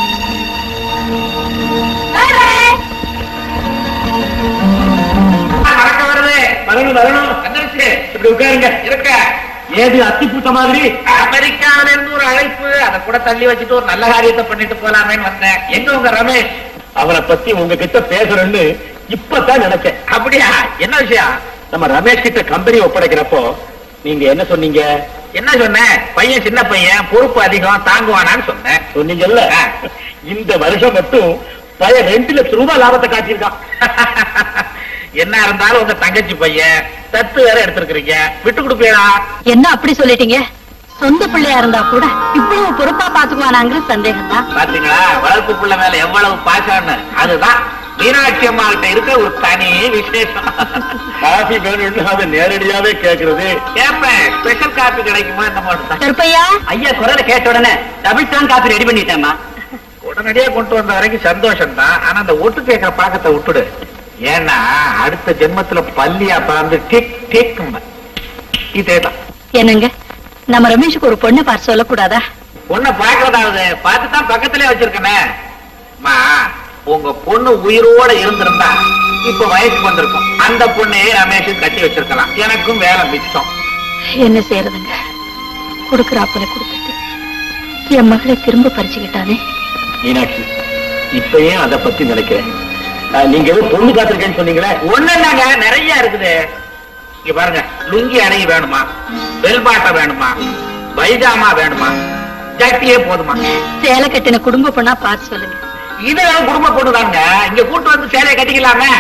மறக்க வருது வரணும் வரணும் வந்துருச்சு இப்படி உட்காருங்க இருக்க ஏது அத்திப்பூத்த மாதிரி அமெரிக்காவில இருந்து ஒரு அழைப்பு அதை கூட தள்ளி வச்சுட்டு ஒரு நல்ல காரியத்தை பண்ணிட்டு போலாமேன்னு வந்தேன் எங்க உங்க ரமேஷ் அவனை பத்தி உங்ககிட்ட பேசுறேன்னு இப்பதான் நினைச்சேன் அப்படியா என்ன விஷயம் நம்ம ரமேஷ் கிட்ட கம்பெனி ஒப்படைக்கிறப்போ நீங்க என்ன சொன்னீங்க என்ன சொன்னேன் பையன் சின்ன பையன் பொறுப்பு அதிகம் தாங்குவானான்னு சொன்னேன் சொன்னீங்கல்ல இந்த வருஷம் மட்டும் பையன் ரெண்டு லட்சம் ரூபாய் லாபத்தை காட்டியிருக்கான் என்ன இருந்தாலும் உங்க தங்கச்சி பையன் தத்து வேற எடுத்திருக்கிறீங்க விட்டு கொடுப்பீங்களா என்ன அப்படி சொல்லிட்டீங்க சொந்த பிள்ளையா இருந்தா கூட இவ்வளவு பொறுப்பா பாத்துக்குவானாங்கிற சந்தேகம் தான் பாத்தீங்களா வளர்ப்பு புள்ள மேல எவ்வளவு பாசம்னு அதுதான் மீனாட்சி அம்மா கிட்ட இருக்க ஒரு தனி விசேஷம் காஃபி வேணும்னு அதை நேரடியாவே கேக்குறது கேப்பேன் ஸ்பெஷல் காபி கிடைக்குமா இந்த மாதிரி கருப்பையா ஐயா குரலை கேட்ட உடனே டபுள் ஸ்டான் காப்பி ரெடி பண்ணிட்டேம்மா உடனடியே கொண்டு வந்த வரைக்கும் சந்தோஷம் தான் ஆனா அந்த ஒட்டு கேட்கிற பாக்கத்தை விட்டுடு ஏன்னா அடுத்த ஜென்மத்துல பல்லியா பிறந்து டிக் டிக் இதேதான் என்னங்க நம்ம ரமேஷுக்கு ஒரு பொண்ணு பார்த்து சொல்லக்கூடாதா பொண்ணை பாக்குறதாவது பார்த்து தான் பக்கத்திலே வச்சிருக்கனே அம்மா உங்க பொண்ணு உயிரோட இருந்திருந்தா இப்ப வயசுக்கு வந்திருக்கும் அந்த பொண்ணையே ரமேஷுக்கு கட்டி வச்சிருக்கலாம் எனக்கும் வேலை மிச்சம் என்ன செய்யறதுங்க கொடுக்கறாப்பல கொடுத்துட்டு என் மகளை திரும்ப பறிச்சுக்கிட்டானே மீனாட்சி இப்ப ஏன் அதை பத்தி நினைக்கிறேன் நீங்க ஏதோ பொண்ணு காத்திருக்கேன்னு சொன்னீங்களே ஒண்ணு இல்லங்க நிறைய இருக்குது இங்க பாருங்க லுங்கி அணை வேணுமா பெல் பாட்டை வேணுமா பைஜாமா வேணுமா ஜட்டியே போதுமா சேலை கட்டின குடும்ப பொண்ணா பார்த்து சொல்லுங்க இது குடும்ப பொண்ணு தாங்க இங்க கூட்டு வந்து சேலையை கட்டிக்கலாமே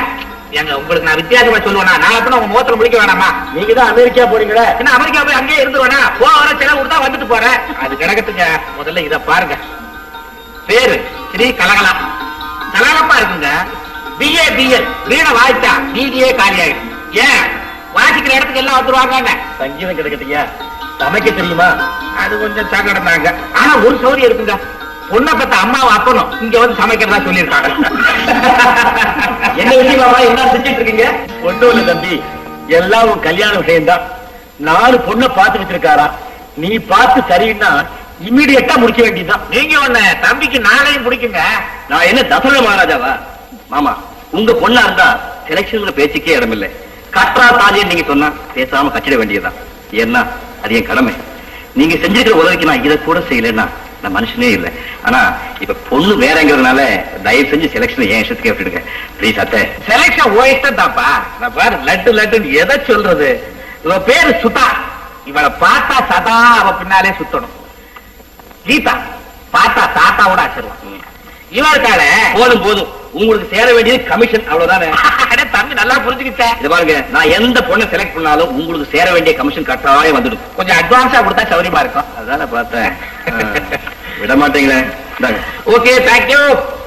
எங்க உங்களுக்கு நான் வித்தியாசமா சொல்லுவேனா நான் அப்ப உங்க முகத்துல முடிக்க வேணாமா நீங்க தான் அமெரிக்கா போறீங்களே என்ன அமெரிக்கா போய் அங்கேயே இருந்துருவேனா போக வர செலவு கொடுத்தா வந்துட்டு போறேன் அது கிடக்கட்டுங்க முதல்ல இத பாருங்க பேரு ஸ்ரீ கலகலா கலகலப்பா இருக்குங்க பிஏ பிஎல் வீண வாய்ச்சா பிடிஏ காலி ஆயிடும் ஏன் வாசிக்கிற இடத்துக்கு எல்லாம் வந்துருவாங்க சங்கீதம் கிடைக்கட்டீங்க சமைக்க தெரியுமா அது கொஞ்சம் சங்கடம் தாங்க ஆனா ஒரு சௌரியம் இருக்குங்க பொண்ணை பத்த அம்மாவும் அப்பனும் இங்க வந்து சமைக்கிறதா சொல்லியிருக்காங்க என்ன விஷயமாவா என்ன செஞ்சுட்டு இருக்கீங்க ஒண்ணும் இல்ல தம்பி எல்லாம் உன் கல்யாண விஷயம்தான் நாலு பொண்ணை பார்த்து வச்சிருக்காரா நீ பார்த்து சரின்னா இம்மிடியட்டா முடிக்க வேண்டியதுதான் நீங்க ஒண்ணு தம்பிக்கு நாளையும் பிடிக்குங்க நான் என்ன தசரக மகாராஜாவா மாமா உங்க பொண்ணா இருந்தா செலக்ஷன்ல பேச்சுக்கே இடமில்லை கற்றா தாலின்னு நீங்க சொன்னா பேசாம கட்டிட வேண்டியதுதான் ஏன்னா அது என் கடமை நீங்க செஞ்சிருக்கிற உதவிக்கு நான் இதை கூட செய்யலைன்னா நான் மனுஷனே இல்லை ஆனா இப்ப பொண்ணு வேறங்கிறதுனால தயவு செஞ்சு செலக்ஷன் என் இஷ்டத்துக்கே விட்டுடுங்க ப்ளீஸ் அத்தை செலக்ஷன் ஓ இஷ்டம் தாப்பா நான் பாரு லட்டு லட்டுன்னு எதை சொல்றது இவ பேரு சுதா இவளை பார்த்தா சதா அவ பின்னாலே சுத்தணும் கீதா பார்த்தா தாத்தாவோட ஆச்சிருவான் இவளுக்கால போதும் போதும் உங்களுக்கு சேர வேண்டியது கமிஷன் அவ்வளவுதானே அட, தம்பி நல்லா புரிஞ்சுக்கிட்டேன் இது பாருங்க நான் எந்த பொண்ணை செலக்ட் பண்ணாலும் உங்களுக்கு சேர வேண்டிய கமிஷன் கட்டாயம் வந்துடும் கொஞ்சம் அட்வான்ஸா கொடுத்தா சௌரியமா இருக்கும் அதானே பார்த்தேன் ஆ, விட மாட்டீங்களே இந்தாங்க ஓகே தேங்க்யூ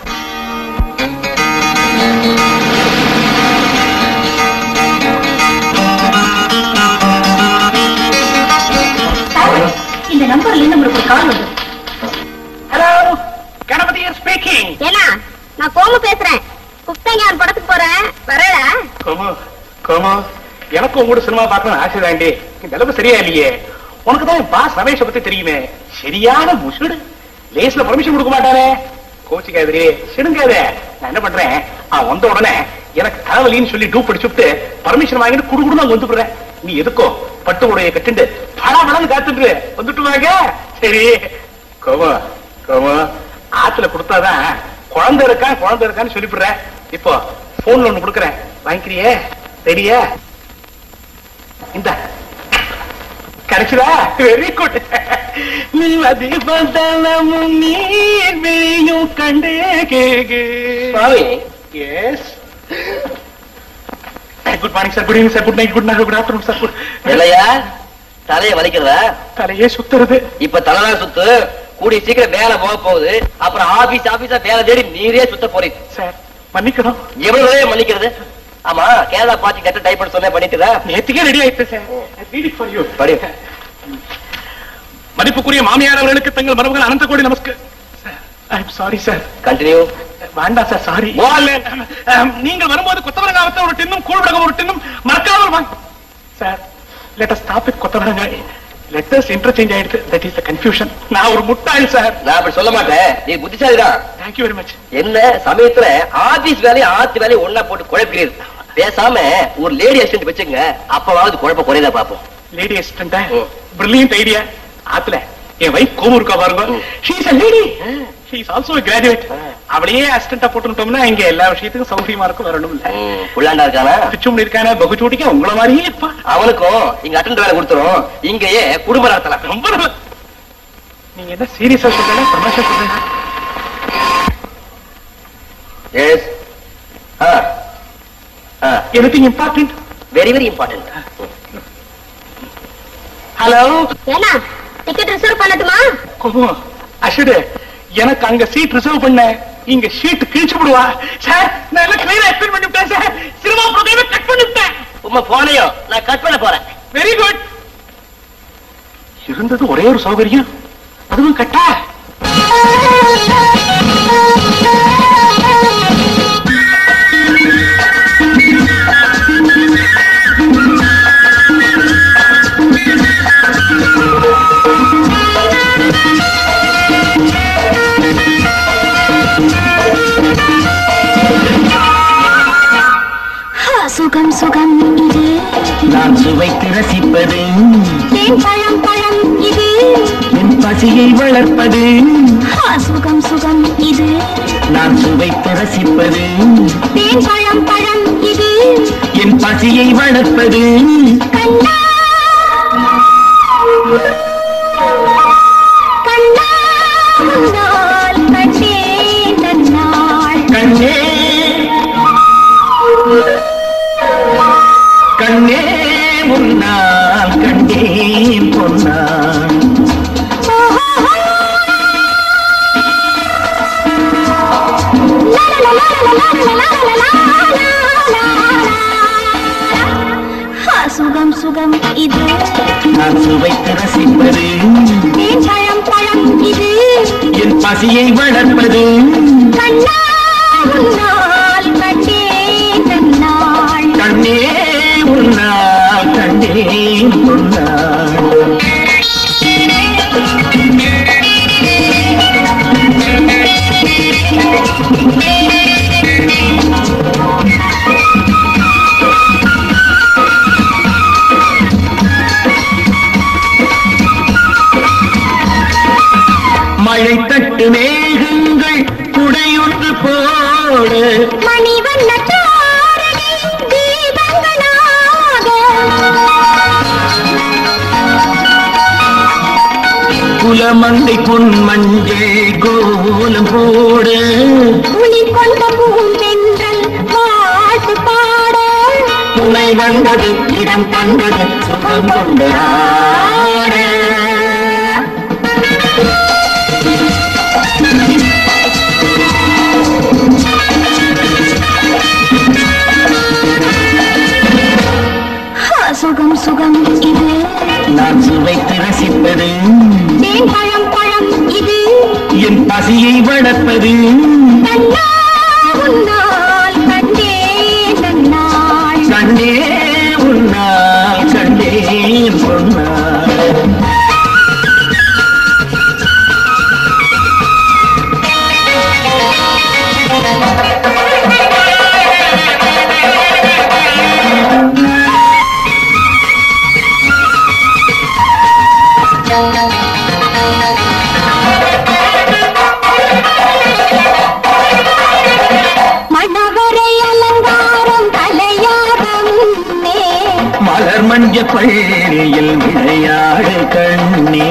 இந்த நம்பர்ல இருந்து உங்களுக்கு ஒரு கால் வந்து ஹலோ கணபதி ஸ்பீக்கிங் ஏன்னா நான் கோமு பேசுறேன் குப்தஞான் படத்துக்கு போறேன் வரல கோமு கோமு எனக்கும் உங்களோட சினிமா பார்க்கணும் ஆசை தாண்டி இந்த அளவுக்கு சரியா இல்லையே உனக்கு தான் பாஸ் ரமேஷ பத்தி தெரியுமே சரியான முசுடு லேஸ்ல பர்மிஷன் கொடுக்க மாட்டானே கோச்சிக்காதே சிடுங்காதே நான் என்ன பண்றேன் அவன் வந்த உடனே எனக்கு தலைவலின்னு சொல்லி டூப் அடிச்சுட்டு பர்மிஷன் வாங்கிட்டு குடு குடு நான் வந்துடுறேன் நீ எதுக்கோ பட்டு உடைய கட்டுண்டு பல மடங்கு காத்துட்டு வந்துட்டு வாங்க சரி கோமு கோமு ஆத்துல கொடுத்தாதான் குழந்தை இருக்கா குழந்தை இருக்கான்னு சொல்லிவிடுறேன் இப்போ போன்ல ஒண்ணு கொடுக்குறேன் வாங்கிக்கிறியே ரெடியா இந்த கிடைச்சதா வெரி குட் நீ மதி பந்தனமும் நீர்மையும் கண்டே கேகு சுவாமி. Yes good morning sir good evening sir good night good night good afternoon sir good இல்லையா தலைய வலிக்கிறதா தலையே சுத்துறது இப்ப தலைதான் சுத்து கூடிய சீக்கிரம் வேலை போக போகுது அப்புறம் ஆபீஸ் ஆபீஸா வேலை தேடி நீரே சுத்த போறீங்க சார் மன்னிக்கணும் எவ்வளவு வேலையை மன்னிக்கிறது ஆமா கேரளா பாத்தி கட்ட டைப் பண்ண சொன்ன பண்ணிட்டுதா நேத்துக்கே ரெடி ஆயிட்டு sir read it for you. படி மதிப்புக்குரிய மாமியார் அவர்களுக்கு தங்கள் மரபுகள் அனந்த கோடி நமஸ்கு ஐ சாரி சார் கண்டினியூ வேண்டாம் சார் சாரி நீங்கள் வரும்போது கொத்தவரங்காவத்தை ஒரு டின்னும் கூழ்வடகம் ஒரு டின்னும் மறக்காமல் வாங்க sir let us stop it கொத்தவரங்காய் லெட்டர்ஸ் இன்டர்சேஞ்ச் ஆயிடுது தட் இஸ் த கன்ஃபியூஷன் நான் ஒரு முட்டாள் சார் நான் அப்படி சொல்ல மாட்டேன் நீ புத்திசாலிதான் தேங்க்யூ வெரி மச் என்ன சமயத்துல ஆபீஸ் வேலையும் ஆத்து வேலையும் ஒன்னா போட்டு குழப்பிக்கிறீர்கள் பேசாம ஒரு லேடி அசிஸ்டன்ட் வச்சுங்க அப்பவாவது குழப்பம் குறையதா பாப்போம் lady assistant oh. Brilliant idea ஆத்துல என் வைஃப் கோமு இருக்கா பாருங்க ம். She is a lady she is also a graduate ஆ. அவளையே அசிஸ்டன்டா போட்டுட்டோம்னா இங்க எல்லா விஷயத்துக்கும் சௌகரியமா இருக்கும் வரணும் இல்ல ம், புள்ளாண்டா இருக்கானா பிச்சும் இருக்கானே பகுச்சூட்டிக்க உங்கள மாதிரியே இருப்பா அவனுக்கும் இங்க அட்டன் வேலை கொடுத்துரும் இங்கேயே குடும்ப நடத்தலாம் ரொம்ப நல்லது நீங்க என்ன சீரியஸா சொல்றீங்க தமாஷா சொல்றீங்க yes anything important very very important hello ஏன்னா டிக்கெட் ரிசர்வ் பண்ணட்டுமா கோமு அஷுடு எனக்கு அங்க சீட் ரிசர்வ் பண்ண இங்க ஷீட் கிழிச்சு விடுவா சார் நான் எல்லாம் கிளியரா எக்ஸ்பிளைன் பண்ணிவிட்டேன் சார் சினிமா ப்ரோக்ராம் கட் பண்ணிவிட்டேன் உமா போனையும் நான் கட் பண்ண போறேன் வெரி குட் இருந்தது ஒரே ஒரு சௌகரியம் அதுவும் கட்டா சுகம் சுகம் இது நான் சுவைத்து ரசிப்பது தேன் பழம் பழம் இது என் பசியை வளர்ப்பது சுகம் சுகம் இது நான் சுவைத்து ரசிப்பது தேன் பழம் பழம் இது என் பசியை வளர்ப்பது கண்ணா கண்ணா உன்னால் கண்டேன் நன்னாள் கண்ணே பொன்னாள் சுகம் சுகம் இது நான் சுவைத்து ரசிப்பது தேன் பழம் பழம் இது என் பசியை வளர்ப்பது கண்ணா உன்னால் கண்டே நன்னாள் கண்ணே உன்னாள் கண்டேன் பொன்னாள் மழை தட்டு மேகங்கள் குடையொன்று போட மணி வண்ண தாரகை தீபங்களாக குலமங்கை பொன் மஞ்சள் கோலம் போட குளிர் கொண்ட பூந்தென்றல் பாட்டு பாட துணை வந்தது இடம் கண்டது சுகம் கொண்டு ஆட. சுகம் சுகம் இது நான் சுவைத்து ரசிப்பது தேன் பழம் பழம் இது என் பசியை வளர்ப்பது கண்ணா உன்னால் கண்டே நன்னாள் கண்டே உன்னால் கண்டேன் பொன்னாள் மணவரை அலங்காரம் தலையாக முன்னே மலர் மஞ்ச பள்ளியில் விளையாடு கண்ணே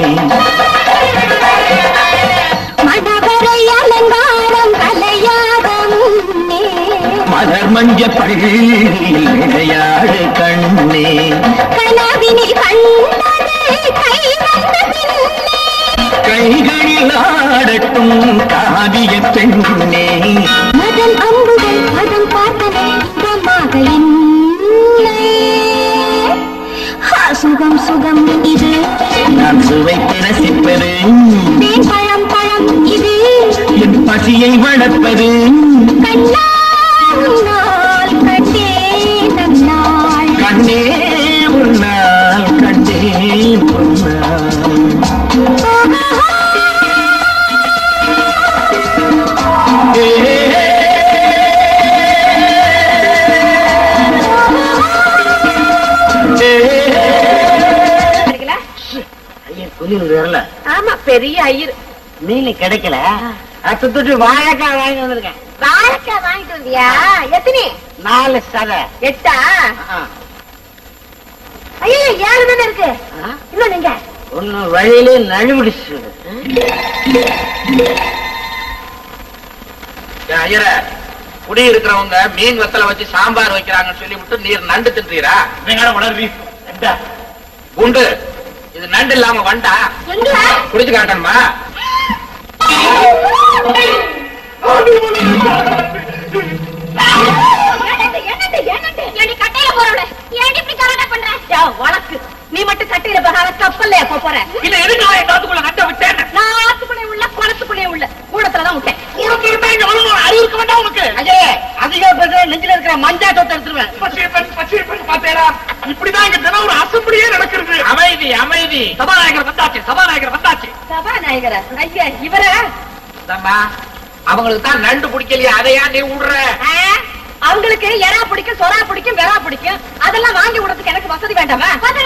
மணவரை அலங்காரம் தலையாக முன்னே மலர் மஞ்ச பள்ளியில் விளையாடு கண்ணே கனவினில் கண்டது கை வந்த பின்னே கைகளில் ஆடட்டும் காவிய பெண்ணே மதன் அம்புகள் மதம் பார்த்தன இன்பமாக என்னே. ஹா, சுகம் சுகம் இது நான் சுவைத்து ரசிப்பது தேன் பழம் பழம் இது என் பசியை வளர்ப்பது கண்ணா உன்னால் கண்டே நன்னாள் கண்ணே உன்னால் கண்டே பொன்னால் ஆமா பெரிய ஐயர் மீன் கிடைக்கல அத்துட்டு வாழைக்காய் வாங்கி வந்திருக்கேன் வாழைக்காய் வாங்கிட்டு வந்தியா எத்தனை நாலு சதை எட்டா ஆ. ஐயோ ஏழு தானே இருக்கு ஆ. இன்னும் நீங்க ஒண்ணு வழியிலே நழுவிடுச்சு ஐயர குடி இருக்கிறவங்க மீன் வத்தல வச்சு சாம்பார் வைக்கிறாங்கன்னு சொல்லி விட்டு நீர் நண்டு தின்றீரா குண்டு இது நண்டு இல்லாம வண்டா எங்க குடிச்சு காட்டணுமா வழக்கு நீ மட்டும் கட்டையில பகார கப்பல்ல எப்ப போற இல்ல எதுக்கு நான் காத்துக்குள்ள நட்ட விட்டேன் நான் ஆத்துக்குள்ளே உள்ள குளத்துக்குள்ளே உள்ள கூடத்துலதான் விட்டேன் உனக்கு இருந்தா இங்க வரணும் அறிவு இருக்க வேண்டாம் உனக்கு அஜே அதிக பேர் நெஞ்சில இருக்கிற மஞ்சா தொட்டு எடுத்துருவேன் பச்சை பெண் பச்சை பெண் பாத்தேடா இப்படிதான் இங்க தினம் ஒரு அசம்பிளியே நடக்கிறது அமைதி அமைதி சபாநாயகர் வந்தாச்சு சபாநாயகர் வந்தாச்சு சபாநாயகர ஐயா இவர தம்மா அவங்களுக்கு தான் நண்டு பிடிக்கலையா அதையா நீ விடுற அவங்களுக்கு எறா பிடிக்கும் சொரா பிடிக்கும் வெறா பிடிக்கும் அதெல்லாம் வாங்கி விடுறதுக்கு எனக்கு வசதி வேண்டாமா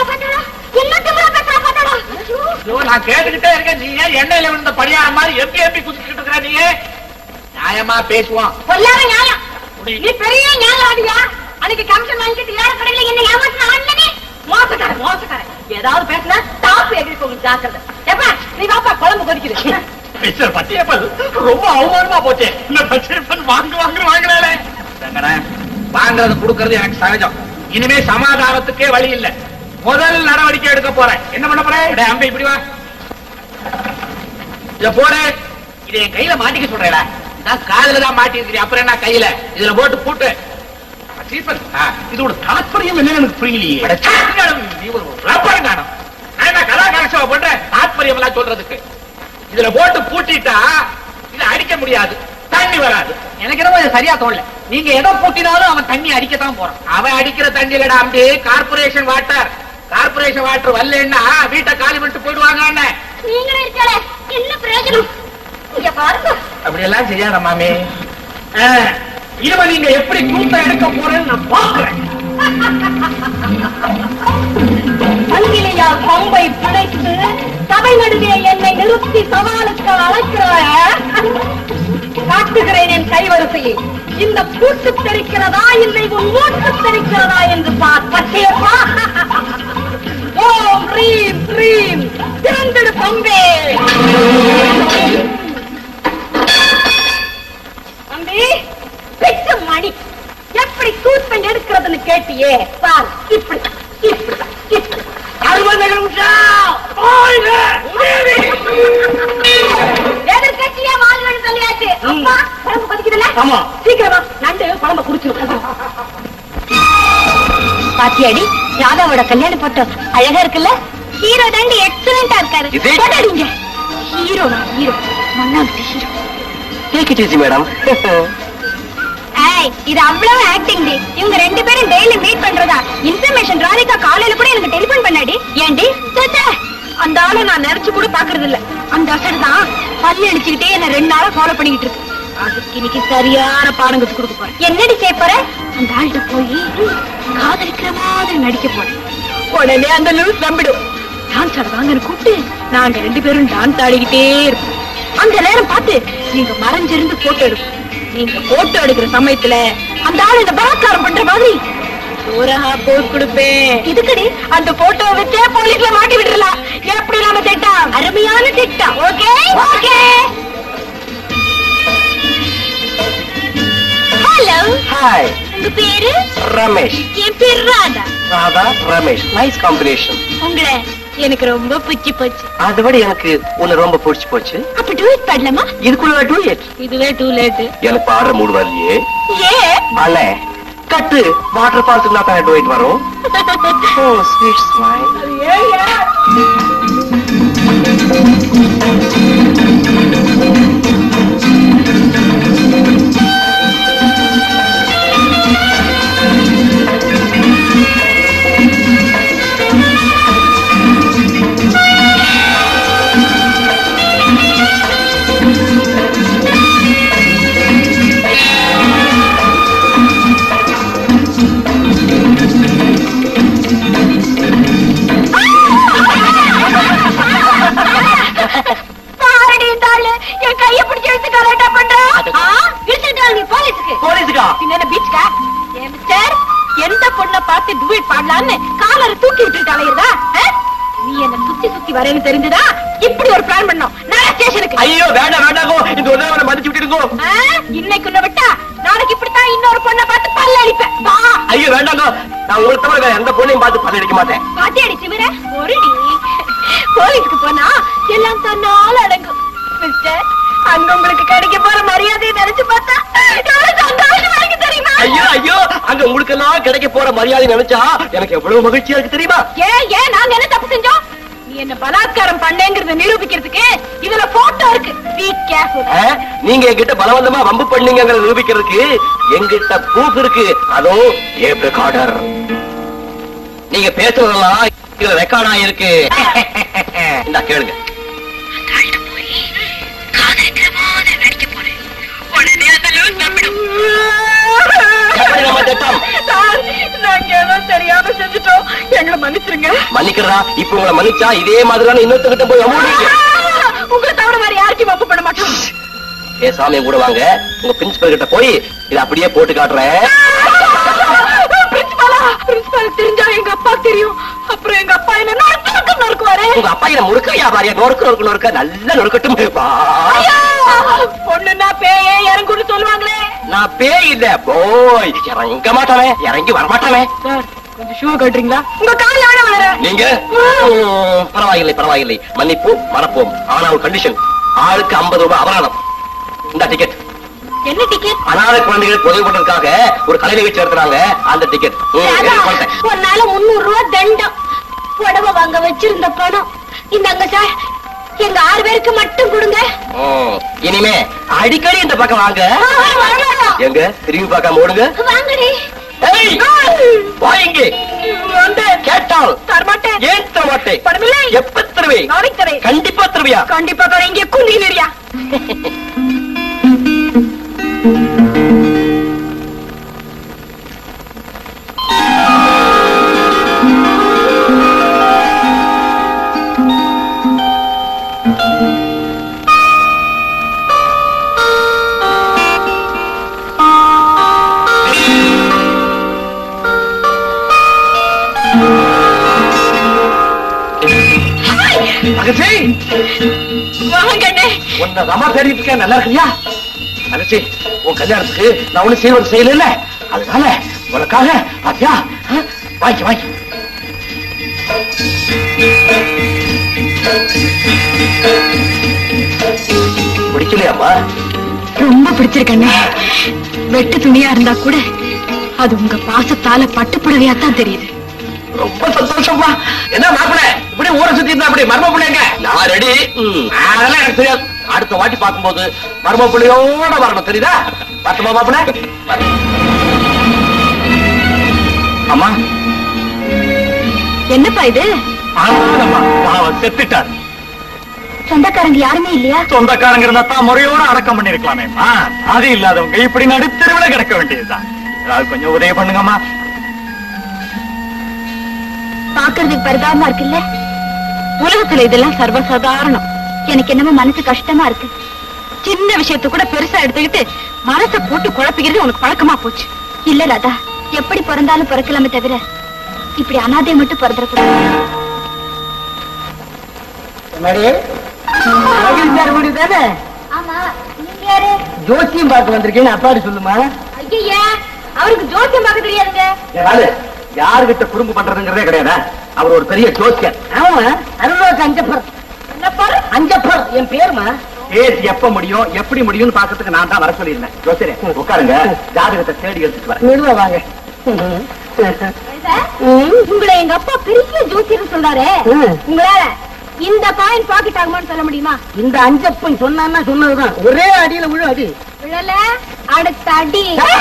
ஐயோ, நான் கேட்டுக்கிட்டே இருக்கேன் நீ ஏன் எண்ணெயில விழுந்த பணியார மாதிரி எம்பி எம்பி குதிச்சுக்கிட்டு இருக்கிற நீ நியாயமா பேசுவோம் பொல்லாத நியாயம் நீ பெரிய நியாயவாதியா அன்னைக்கு கமிஷன் வாங்கிட்டு ஏற கடையில என்ன ஏமாத்தின அண்ணனே மோசக்கார மோசக்கார ஏதாவது பேசினா டாப் எகிரி போகும் ஜாக்கிரதை எப்ப நீ வாப்பா குழம்பு கொதிக்குது மிஸ்டர் பச்சையப்பன் ரொம்ப அவமானமா போச்சு இந்த பச்சையப்பன் வாங்கு வாங்கு வாங்குறாளே வாங்குறது கொடுக்கறது எனக்கு சகஜம் இனிமே சமாதானத்துக்கே வழி இல்ல முதல் நடவடிக்கை எடுக்க போறேன் என்ன பண்ண போறேன் டேய், அம்பி இப்படி வா இத போடு இத என் கையில மாட்டிக்க சொல்றேடா நான் காதுல தான் மாட்டி இருக்கிறேன் அப்புறம் என்ன கையில இதுல போட்டு பூட்டு சீப்பன் இதோட தாத்பரியம் என்ன எனக்கு புரியலையே நீ ஒரு ரப்பர் காணும் நான் என்ன கலாகாரசவ பண்றேன் தாத்பரியம் எல்லாம் சொல்றதுக்கு இதுல போட்டு பூட்டிட்டா இத அடிக்க முடியாது தண்ணி வராது எனக்கு என்னமோ இது சரியா தோணல நீங்க எதை பூட்டினாலும் அவன் தண்ணி அடிக்கத்தான் போறான் அவன் அடிக்கிற தண்ணியிலடா அம்பி கார்பரேஷன் வாட்டர் கார்பரேஷன் வாட்டர் வரலன்னா வீட்டை காலி பண்ணிட்டு போயிடுவாங்க அண்ணன் நீங்களும் இருக்கல என்ன பிரயோஜனம் இங்க பாருங்க அப்படி எல்லாம் செய்யாத மாமி இனிமே நீங்க எப்படி கூட்ட எடுக்க போறேன்னு நான் பாக்குறேன் அங்கிலியா பம்பை பிழைத்து சபை நடுவே என்னை நிறுத்தி சவாலுக்கு அழைக்கிறாய காட்டுகிறேன் என் கைவரிசையை இந்த பூட்டு தெரிக்கிறதா இல்லை உன் மூட்டு தெரிக்கிறதா என்று பார் பச்சையப்பா ஓம் ரீம் ரீம் திறந்திடு பம்பே தம்பி பிச்சு மணி எப்படி சூட்பெண் எடுக்கிறதுன்னு கேட்டியே பார் இப்படி இப்படி இப்படி அறுபது நிமிஷம் ஓய்வு. உதவி. எதிர்கட்சியே வாழ்வேன்னு சொல்லியாச்சு அப்பா குழம்பு கொதிக்குதுல்ல ஆமா. சீக்கிரமா நண்டு குழம்ப குடிச்சிடும் பாத்தியாடி ராதாவோட கல்யாண போட்டோ அழகா இருக்குல்ல ஹீரோ தாண்டி எக்ஸலண்டா இருக்காரு இது? கொண்டாடிங்க ஹீரோ நான் ஹீரோ மண்ணாங்க hero take it easy madam ஏய் இது அவ்வளவு ஆக்டிங் டி இவங்க ரெண்டு பேரும் டெய்லி மீட் பண்றதா இன்ஃபர்மேஷன் ராதிகா காலையில கூட எனக்கு டெலிபோன் பண்ணாடி ஏண்டி சேச்சே அந்த ஆளை நான் நினைச்சு கூட பாக்குறது இல்ல அந்த அசடு தான் பல்லு அடிச்சுக்கிட்டே என்ன ரெண்டு நாளா ஃபாலோ பண்ணிக்கிட்டு இருக்கு அதுக்கு இன்னைக்கு சரியான பாடம் கத்து கொடுக்க போறேன் என்னடி செய்ய போற அந்த ஆள்கிட்ட போய் காதலிக்கிற மாதிரி நடிக்க போறேன் உடனே அந்த லூஸ் நம்பிடும் டான்ஸ் ஆட வாங்கன்னு கூப்பிட்டு நாங்க ரெண்டு பேரும் டான்ஸ் ஆடிக்கிட்டே இருப்போம் அந்த நேரம் பார்த்து நீங்க மறைஞ்சிருந்து போட்டோ எடுப்போம் நீங்க போட்டோ எடுக்கிற சமயத்துல அந்த ஆள் இந்த பலாத்காரம் பண்ற மாதிரி சூரஹா போஸ் கொடுப்பேன் இதுக்குடி அந்த போட்டோ வச்சே போலீஸ்ல மாட்டி விட்டுறலாம் எப்படி நாம திட்டம் அருமையான திட்டம் ஓகே ஓகே ஹலோ ஹாய் உங்க பேரு ரமேஷ் என் பேரு ராதா ராதா ரமேஷ் நைஸ் காம்பினேஷன் உங்களை எனக்கு ரொம்ப பிடிச்சி போச்சு அதை விட எனக்கு உன்னை ரொம்ப பிடிச்சு போச்சு அப்ப டூட் பாடலாமா இதுக்குள்ள டூ எட் இதுவே டூ லேட் எனக்கு பாடுற மூடு வரலையே ஏ அண்ணே கட்டு வாட்டர் ஃபால்ஸுக்கு நான் தான் டூ வரும் ஓ ஸ்வீட் ஸ்மைல் பாரடி தாளு என் கைய பிடிச்சு எடுத்து கரெக்டா பண்ற இழுத்துட்டாள் நீ போலீஸுக்கு போலீஸுக்கா பின்ன பீச்கா ஏன் மிஸ்டர் எந்த பொண்ண பார்த்து டுவேட் பாடலான்னு காலரை தூக்கி விட்டுட்டு அலையுறதா ஆ? நீ என்ன சுத்தி சுத்தி வரேன்னு தெரிஞ்சுதா இப்படி ஒரு பிளான் பண்ணோம் நான் ஸ்டேஷனுக்கு ஐயோ வேண்டாம் வேண்டாங்கோ இந்த ஒரு தடவை மதிச்சு விட்டுருங்கோ ஆ? இன்னைக்கு உன்னை விட்டா நாளைக்கு இப்படித்தான் இன்னொரு பொண்ணை பார்த்து பல்ல அடிப்பேன் வா ஐயோ வேண்டாங்கோ நான் உங்களுக்கு தவிர வேற எந்த பொண்ணையும் பார்த்து பல்ல அடிக்க மாட்டேன் பாட்டி அடிச்சு மிர ஒருடி போலீஸ்க்கு போனா எல்லாம் தன்னால அடங்கும் மிஸ்டர் அங்க உங்களுக்கு கிடைக்க போற மரியாதையை நினைச்சு பார்த்தா எவ்வளவு சந்தோஷமா இருக்கு தெரியுமா ஐயோ ஐயோ அங்க உங்களுக்கு எல்லாம் கிடைக்க போற மரியாதை நினைச்சா எனக்கு எவ்வளவு மகிழ்ச்சியா இருக்கு தெரியுமா ஏன் ஏன் நாங்க என்ன தப்பு செஞ்சோம் நீ என்ன பலாத்காரம் பண்ணேங்கிறத நிரூபிக்கிறதுக்கு இதுல போட்டோ இருக்கு பி கேர்ஃபுல் ஆ? நீங்க என்கிட்ட பலவந்தமா வம்பு பண்ணீங்கிறத நிரூபிக்கிறதுக்கு எங்கிட்ட ப்ரூஃப் இருக்கு அதுவும் ஏப் ரெக்கார்டர் நீங்க பேசுறதெல்லாம் இதுல ரெக்கார்ட் ஆயிருக்கு இந்தா கேளுங்க எப்படி நம்ம திட்டம் நாங்க ஏதோ தெரியாம செஞ்சுட்டோம் எங்களை மன்னிச்சிருங்க மன்னிக்கிறதா இப்ப உங்களை மன்னிச்சா இதே மாதிரிதான் இன்னொருத்தகிட்ட போய் அமௌண்ட் உங்களை தவிர வேற யாருக்கும் வப்பு பண்ண மாட்டோம் ஏ சாமி கூட வாங்க உங்க பிரின்சிபல் கிட்ட போய் இதை அப்படியே போட்டு காட்டுறேன் பிரின்சிபாலா பிரின்சிபால் தெரிஞ்சா எங்க அப்பா தெரியும் அப்புறம் எங்க அப்பா என்ன நறுக்கு நறுக்குவாரு உங்க அப்பா என்ன முறுக்க வியாபாரியா நொறுக்கு நொறுக்கு நொறுக்க நல்லா நொறுக்கட்டும் வா. ஐயா! பொண்ணுன்னா பேயே இறங்குன்னு சொல்லுவாங்களே நான் பேய் இல்ல போய் இறங்க மாட்டானே இறங்கி வரமாட்டானே சார் கொஞ்சம் ஷூ கட்டுறீங்களா உங்க கால விட வளர நீங்க ம், பரவாயில்லை பரவாயில்லை மன்னிப்போம் மறப்போம் ஆனால் கண்டிஷன் ஆளுக்கு 50 ரூபாய் அபராதம் இந்த டிக்கெட் என்ன டிக்கெட் அனாதை குழந்தைகளுக்கு உதவி பண்றதுக்காக ஒரு கலை நிகழ்ச்சி நடத்துறாங்க அந்த டிக்கெட் ஒரு நாள் முன்னூறு ரூபாய் தண்டம் புடவை வாங்க வச்சிருந்த பணம் இந்தாங்க சார் எங்க ஆறு பேருக்கு மட்டும் கொடுங்க இனிமே அடிக்கடி இந்த பக்கம் வாங்க எங்க திரும்பி பார்க்காம ஓடுங்க வாங்கடி ஏய், வா இங்கே கேட்டால் தரமாட்டேன் ஏன் தர மாட்டேன் பணமில்லை எப்ப தருவே நாளைக்கு தரேன் கண்டிப்பா தருவியா கண்டிப்பா தரேன் இங்கே குந்திக்கிறியா மகசி வாங்கண்ணே உன்னை ரமா தேடிட்டு இருக்கேன் நல்லா இருக்கியா மகசி உன் கல்யாணத்துக்கு நான் ஒண்ணு செய்வது செய்யல அதனால உனக்காக பாத்தியா ஆ, வாங்கி வாங்கி பிடிக்கலையாம்மா ரொம்ப பிடிச்சிருக்கண்ணே வெட்டு துணியா இருந்தா கூட அது உங்க பாசத்தால பட்டு புடவையா தான் தெரியுது ரொம்ப சந்தோஷம்மா என்ன மாப்பிள இப்படி ஊரை சுத்தி இருந்தா அப்படி மர்ம பிள்ளைங்க நான் ரெடி அதெல்லாம் எனக்கு தெரியாது அடுத்த வாட்டி பார்க்கும்போது மர்ம பிள்ளையோட வரணும் தெரியுதா பார்த்துமா மாப்பிள அம்மா என்னப்பா இது ஆமாம்மா பாவம் செத்துட்டார் சொந்தக்காரங்க யாருமே இல்லையா சொந்தக்காரங்க இருந்தா தான் முறையோட அடக்கம் பண்ணிருக்கலாமேம்மா அது இல்லாதவங்க இப்படி நடுத்தருவில கிடக்க வேண்டியதுதான் ஏதாவது கொஞ்சம் உதவி பண்ணுங்கம்மா பாக்குறதுக்கு பரிதாபமா இருக்குல்ல உலகத்துல இதெல்லாம் சர்வசாதாரணம் எனக்கு என்னமோ மனசு கஷ்டமா இருக்கு சின்ன விஷயத்தை கூட பெருசா எடுத்துக்கிட்டு மனசை போட்டு குழப்பிக்கிறது உனக்கு பழக்கமா போச்சு இல்ல ராதா எப்படி பிறந்தாலும் பிறக்கலாமே தவிர இப்படி அனாதை மட்டும் பிறந்துடக்கூடாது தானே ஆமா நீங்க யாரு ஜோசியம் பார்க்க வந்திருக்கேன்னு அப்பாடி சொல்லுமா ஐயா அவருக்கு ஜோசியம் பார்க்க தெரியாதுங்க ஏதாவது யாருகிட்ட குறும்பு பண்றதுங்கிறதே கிடையாதா அவர் ஒரு பெரிய ஜோசியர் ஆமா அருள்வாக்கு அஞ்சப்பர் என்னப்பாரு அஞ்சப்பர் என் பேருமா கேஸ் எப்ப முடியும் எப்படி முடியும்னு பாக்கிறதுக்கு நான் தான் வர சொல்லியிருந்தேன் ஜோசியரே உட்காருங்க ஜாதகத்தை தேடி எடுத்துட்டு வரேன் மெதுவா வாங்க உங்களை எங்க அப்பா பெரிய ஜோசியர் சொல்றாரு ம். உங்களால இந்த காயின் பாக்கெட் ஆகுமான்னு சொல்ல முடியுமா இந்த அஞ்சப்பன் சொன்னான்னா சொன்னதுதான் ஒரே அடியில விழு அடி விழல அடுத்த அடி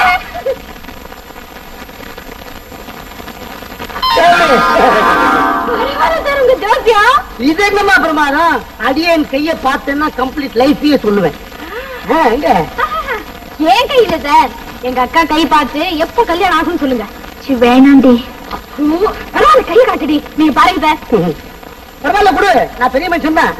பரவாயில்ல சார் உங்க ஜோசியம் இது என்னமா பிரமாதம் அடியேன் கைய பார்த்தேன்னா கம்ப்ளீட் லைஃபையே சொல்லுவேன் ஆ, எங்க ஏன் கை இல்ல சார் எங்க அக்கா கை பார்த்து எப்ப கல்யாணம் ஆகும்னு சொல்லுங்க வேணாண்டி ஐயோ, பரவாயில்ல கையை காட்டுடி நீங்க பாருங்க சார் பரவாயில்ல கொடு நான் பெரிய மனுஷன் தான்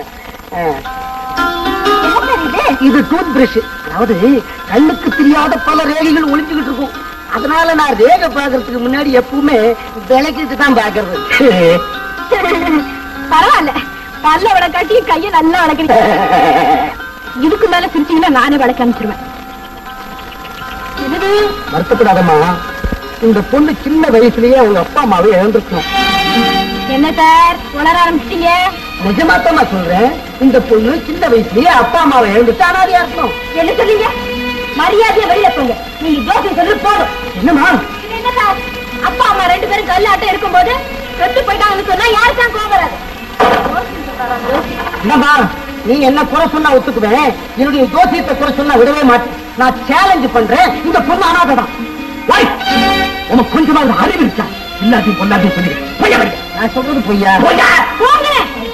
என்ன சார் இது இது டூத் பிரஷ் அதாவது கண்ணுக்கு தெரியாத பல ரேகைகள் ஒளிஞ்சுகிட்டு இருக்கும் அதனால நான் ரேகை பாக்குறதுக்கு முன்னாடி எப்பவுமே விளக்கிட்டு தான் பாக்குறது பரவாயில்ல பல்ல விட காட்டி கைய நல்லா வளர்க்குறீங்க இதுக்கு மேல சிரிச்சீங்கன்னா நானே வளர்க்க அனுப்பிச்சிருவேன் என்னது வருத்தப்படாதம்மா இந்த பொண்ணு சின்ன வயசுலயே அவங்க அப்பா அம்மாவை இழந்திருக்கணும் என்ன சார் உணர ஆரம்பிச்சிட்டீங்க நிஜமாத்தமா சொல்றேன் இந்த பொண்ணு சின்ன வயசுலயே அப்பா அம்மாவை இழந்துட்டு அனாதையா இருக்கணும் என்ன சொன்னீங்க மரியாதையா வெளியில போங்க நீங்க ஜோசியம் சொல்லி போதும் என்னம்மா இது என்ன சார் அப்பா அம்மா ரெண்டு பேரும் கல்லாட்டம் இருக்கும்போது செத்து போயிட்டாங்கன்னு சொன்னா யாருக்கும் கோபம் வராது ஜோசியம் சொல்றாரா, ஜோசியம். என்னம்மா நீ என்ன குறை சொன்னா ஒத்துக்குவேன் என்னுடைய ஜோசியத்தை குறை சொன்னா விடவே மாட்டேன் நான் சேலஞ்சு பண்றேன் இந்த பொண்ணு அனாதைதான் வை. உனக்கு கொஞ்சமாவது அறிவு இருக்கா இல்லாதையும் பொல்லாதையும் சொல்லி பொய்யா வைக்க. நான் சொல்றது பொய்யா பொய்யா போங்க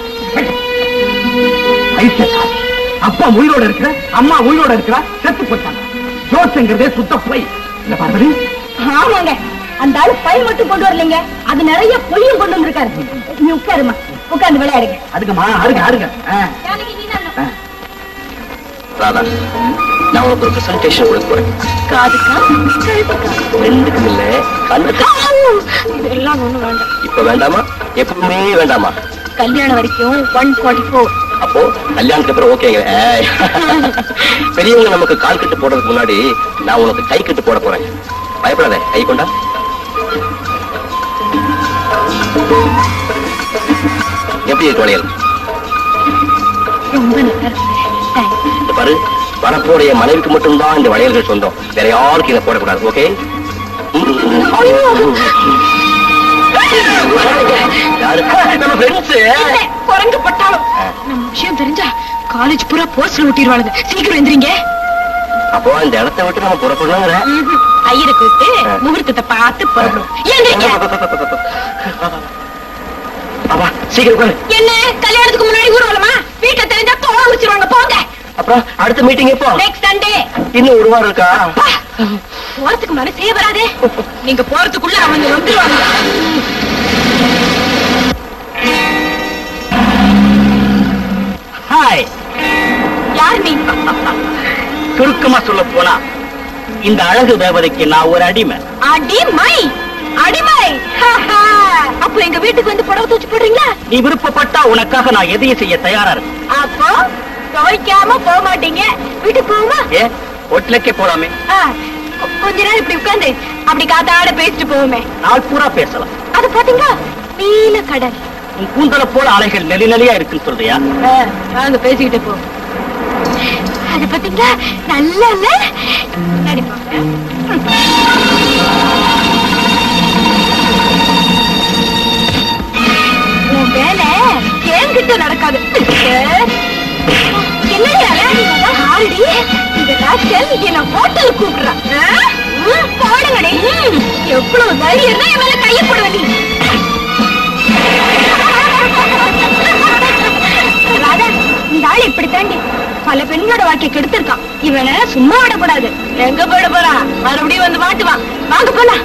ஐசக்கால். அப்பா உயிரோட இருக்கிற அம்மா உயிரோட இருக்கிற செத்து போட்டாங்க ஜோசியங்கிறதே சுத்த போய் இல்ல பார்வதி ஆமாங்க அந்த ஆளு பை மட்டும் கொண்டு வரலைங்க அது நிறைய பொய்யும் கொண்டு வந்திருக்காரு நீ உட்காருமா உட்கார்ந்து விளையாடுங்க அதுக்குமா அருங்க அருங்க ஆ. ராதா நான் உனக்கு ஒரு பிரசன்டேஷன் கொடுக்க போறேன் காதுக்கா கழுத்துக்கா ரெண்டுக்கும் இல்ல கண்ணுக்கு இதெல்லாம் ஒண்ணு வேண்டாம் இப்ப வேண்டாமா எப்பவுமே வேண்டாமா கல்யாணம் வரைக்கும் ஒன் ஃபார்ட்டி ஃபோர் அப்போ கல்யாணத்துக்கு அப்புறம் ஓகேங்க ஏய். பெரியவங்க நமக்கு கால் கட்டு போடுறதுக்கு முன்னாடி நான் உனக்கு கை கட்டு போட போறேன் பயப்படாத கை கொண்டா எப்படி இருக்கு வளையல் ரொம்ப நல்லா இருக்கு தேங்க்ஸ் இந்த பாரு வரப்போடைய மனைவிக்கு மட்டும்தான் இந்த வளையல்கள் சொந்தம் வேற யாருக்கும் இதை போடக்கூடாது ஓகே யாரு நம்ம ஃப்ரெண்ட்ஸ் குரங்கு பட்டாலும் நம்ம விஷயம் தெரிஞ்சா காலேஜ் பூரா போஸ்டர் ஒட்டிடுவாளுங்க சீக்கிரம் எந்திரிங்க அப்போ இந்த இடத்தை விட்டு நம்ம புறப்படணுங்கிற ஐயரை கூப்பிட்டு முகூர்த்தத்தை பார்த்து புறப்படும் எந்திரிங்க அப்பா சீக்கிரம் உட்காரு. என்ன கல்யாணத்துக்கு முன்னாடி ஊர்வலமா வீட்டுல தெரிஞ்சா தோலை உரிச்சிருவாங்க போங்க அப்புறம் அடுத்த மீட்டிங் எப்போ நெக்ஸ்ட் சண்டே இன்னும் ஒரு வாரம் இருக்கா போறதுக்கு முன்னாடி செய்ய வராதே நீங்க போறதுக்குள்ள அவங்க வந்துருவாங்க ஹாய் யார் நீ சுருக்கமா சொல்ல போனா இந்த அழகு தேவதைக்கு நான் ஒரு அடிமை அடிமை அடிமை அப்ப எங்க வீட்டுக்கு வந்து புடவை தூச்சு போடுறீங்களா நீ விருப்பப்பட்டா உனக்காக நான் எதையும் செய்ய தயாரா இருக்கேன் அப்போ துவைக்காம போக மாட்டீங்க வீட்டுக்கு போகுமா ஏ ஒட்லக்கே போலாமே ஆ, கொஞ்ச நேரம் இப்படி உட்கார்ந்து அப்படி காத்தாட பேசிட்டு போவோமே நாள் பூரா பேசலாம் அது பாத்தீங்களா நீல கடல் உன் கூந்தல போல அலைகள் நெலி நெலியா இருக்குன்னு சொல்றியா ஆ, வாங்க பேசிக்கிட்டு போ அது பாத்தீங்களா நல்ல இல்ல நடிப்பாங்க உன் வேலை என்கிட்ட நடக்காது என்னடி அலையாடிங்க ஆல்ரெடி இந்த ராஸ்கல் என்ன ஹோட்டலுக்கு கூப்பிடுறான் ஆ? ம், போடுங்கடி எவ்வளவு தைரியம் இருந்தா என் மேல கையை போட வேண்டி ராதா இந்த ஆள் இப்படி தாண்டி பல பெண்களோட வாழ்க்கை கெடுத்திருக்கான் இவனை சும்மா விடக்கூடாது எங்க போயிட போறான் மறுபடியும் வந்து மாட்டுவான் வாங்க போலாம்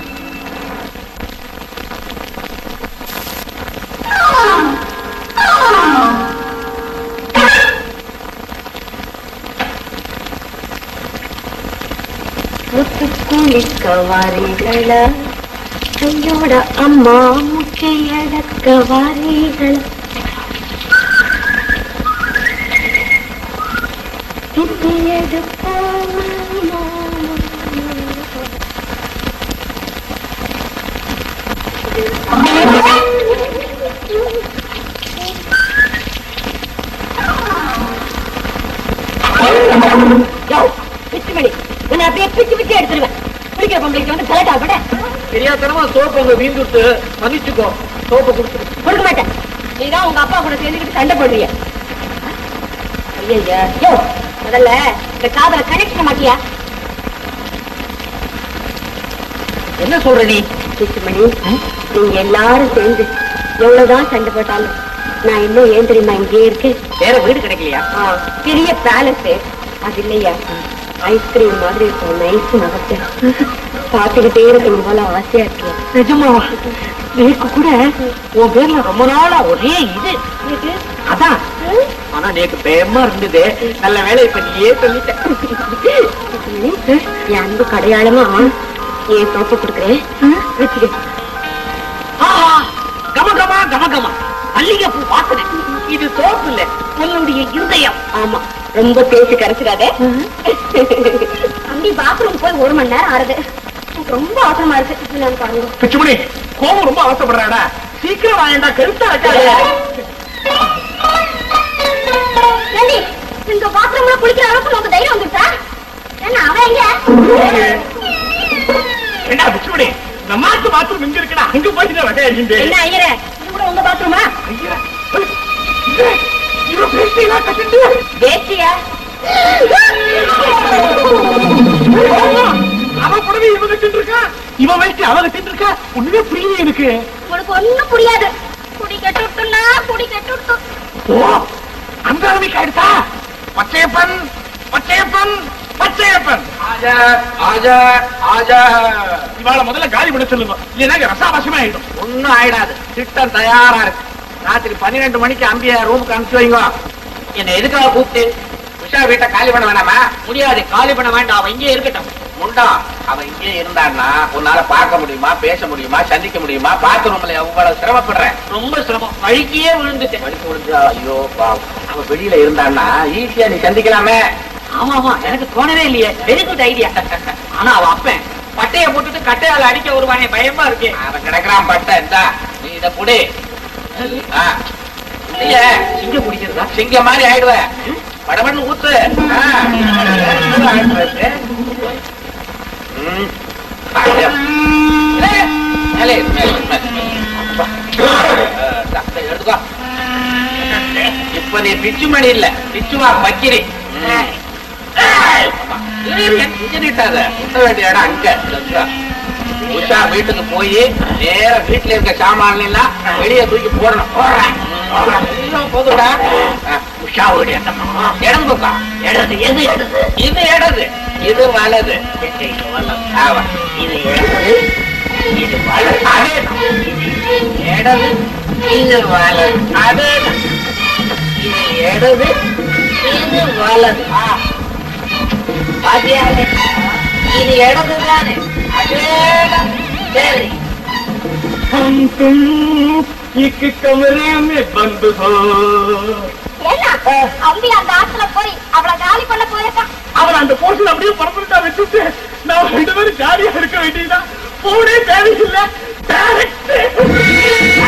ಮುತ್ತುಕುಳಿಕ ವಾರಿಗಳ ಅಯ್ಯೋಡ ಅಮ್ಮ ಮುಖ್ಯಡಕ್ಕ ವಾರಿಗಳ பிச்சுமணி உன்னை அப்படியே பிச்சு பிச்சு எடுத்துருவேன் குளிக்கிற பொம்பளைக்கு வந்து கலட்டா கூட தெரியாதனமா சோப்பு அங்க வீந்துட்டு மன்னிச்சுக்கோ சோப்பை கொடுத்துரு கொடுக்க மாட்டேன் நீதான் உங்க அப்பா கூட சேர்ந்துக்கிட்டு சண்டை போடுறிய ஐயா யோ முதல்ல இந்த காதல கனெக்ட் மாட்டியா என்ன சொல்ற நீ பிச்சுமணி நீங்க எல்லாரும் சேர்ந்து எவ்வளவுதான் சண்டை போட்டாலும் நான் இன்னும் ஏன் தெரியுமா இங்கே இருக்கேன் வேற வீடு கிடைக்கலையா ஆ, பெரிய பேலஸ் அது இல்லையா ஐஸ்கிரீம் மாதிரி இருக்கும் நைஸ் நகத்தை பார்த்துக்கிட்டே இருக்கணும் போல ஆசையா இருக்கு நிஜமா நேக்கு கூட உன் பேர்ல ரொம்ப நாளா ஒரே இது அதான் ஆனா நேக்கு பயமா இருந்தது நல்ல வேலை இப்ப நீயே சொல்லிட்ட என் அன்பு கடையாளமா என் சோப்பு கொடுக்குறேன் வச்சுக்க ஆஹா, கமகமா கமகமா மல்லிகைப்பூ வாசனை இது சோப்பு இல்ல உன்னுடைய இருதயம் ஆமா ரொம்ப பேசி கரைச்சிடாத அப்படி பாத்ரூம் போய் ஒரு மணி நேரம் ஆறுது எனக்கு ரொம்ப அவசரமா இருக்கு என்னன்னு பாருங்க பிச்சுமணி கோவம் ரொம்ப அவசப்படுறாடா சீக்கிரம் வாங்கடா கருத்தா ஏண்டி, இந்த பாத்ரூம்ல குளிக்கிற அளவுக்கு நமக்கு தைரியம் வந்துட்டா என்ன அவன் எங்க என்ன பிச்சுமணி நம்ம மாத்து பாத்ரூம் இங்க இருக்குடா அங்க போயிட்டு வகையாடிண்டு என்ன ஐயரே இது கூட உங்க பாத்ரூமா இவன் பேசினா கட்டிட்டு வேஷ்டியா அவன் புடவை இவன் கட்டிட்டு இருக்கா இவன் வயசு அவன் கட்டிட்டு இருக்கா ஒண்ணுமே புரியல எனக்கு உனக்கு ஒண்ணும் புரியாது குடி கட்டு விட்டுனா குடி கட்டு விட்டு ஓ அந்த அளவுக்கு ஆயிடுச்சா பச்சையப்பன் பச்சையப்பன் பச்சையப்பன் ஆஜா ஆஜா ஆஜா இவாள முதல்ல காலி பண்ண சொல்லுங்க இல்லைன்னா ரசாபாசமே ஆயிடும் ஒண்ணும் ஆயிடாது திட்டம் தயாரா இருக்கு ராத்திரி பன்னிரெண்டு மணிக்கு அம்பிய ரூமுக்கு அனுப்பிச்சு வைங்க என்ன எதுக்காக கூப்பிட்டு உஷா வீட்டை காலி பண்ண வேணாமா முடியாது காலி பண்ண வேண்டாம் அவன் இங்கே இருக்கட்டும் முண்டா அவன் இங்கே இருந்தான்னா உன்னால பார்க்க முடியுமா பேச முடியுமா சந்திக்க முடியுமா பாத்ரூம்ல அவ்வளவு சிரமப்படுறேன் ரொம்ப சிரமம் வழிக்கியே விழுந்துட்டேன் வழிக்கு விழுந்தா ஐயோ பாவம். அவன் வெளியில இருந்தான்னா ஈஸியா நீ சந்திக்கலாமே ஆமா ஆமா எனக்கு தோணவே இல்லையே வெரி குட் ஐடியா ஆனா அவன் அப்பன் பட்டைய போட்டுட்டு கட்டையால அடிக்க வருவானே பயமா இருக்கு அவன் கிடக்குறான் பட்டை இந்தா நீ இத புடி ஆ. இல்லையே சிங்கம் குடிக்கிறதா சிங்கம் மாதிரி ஆயிடுவ படபடன்னு ஊத்து ஆ. ஆயிடுறது. ம். ஐயா. ஏய், மேலே இரு, மேலே இரு, மேலே இரு. அப்பா. ஆ, இந்தா, இதை எடுத்துக்கோ இப்ப நீ பிச்சுமணி இல்ல பிச்சுவா பக்கிரி நிட்டாத முட்ட வேண்டிய இடம் அங்க இந்தா. உஷா வீட்டுக்கு போய் நேர வீட்டுல இருக்க சாமான் எல்லாம் வெளியே தூக்கி போடணும் போடுறேன். இன்னும் போதுடா உஷா வீடு எந்த பக்கம்? இடது பக்கம் இடது எது இடது இது இடது இது வலது ஆமா. இது இடது இது வலது அதேதான். இது இடது இது வலது அதேதான். இது இடது இது வலது ஆ. பாத்தியாலே இது இடது தானே அதேதான் சரி हम तुम एक कमरे में बंद हो அம்பி அந்த ஆத்துல போய் அவளை காலி பண்ண போயிருக்கான் அவன் அந்த போர்ஷன் அப்படியே பரபரட்டா வச்சுட்டு நான் ரெண்டு பேரும் ஜாலியா இருக்க வேண்டியதுதான் போனே தேவையில்லை Direct.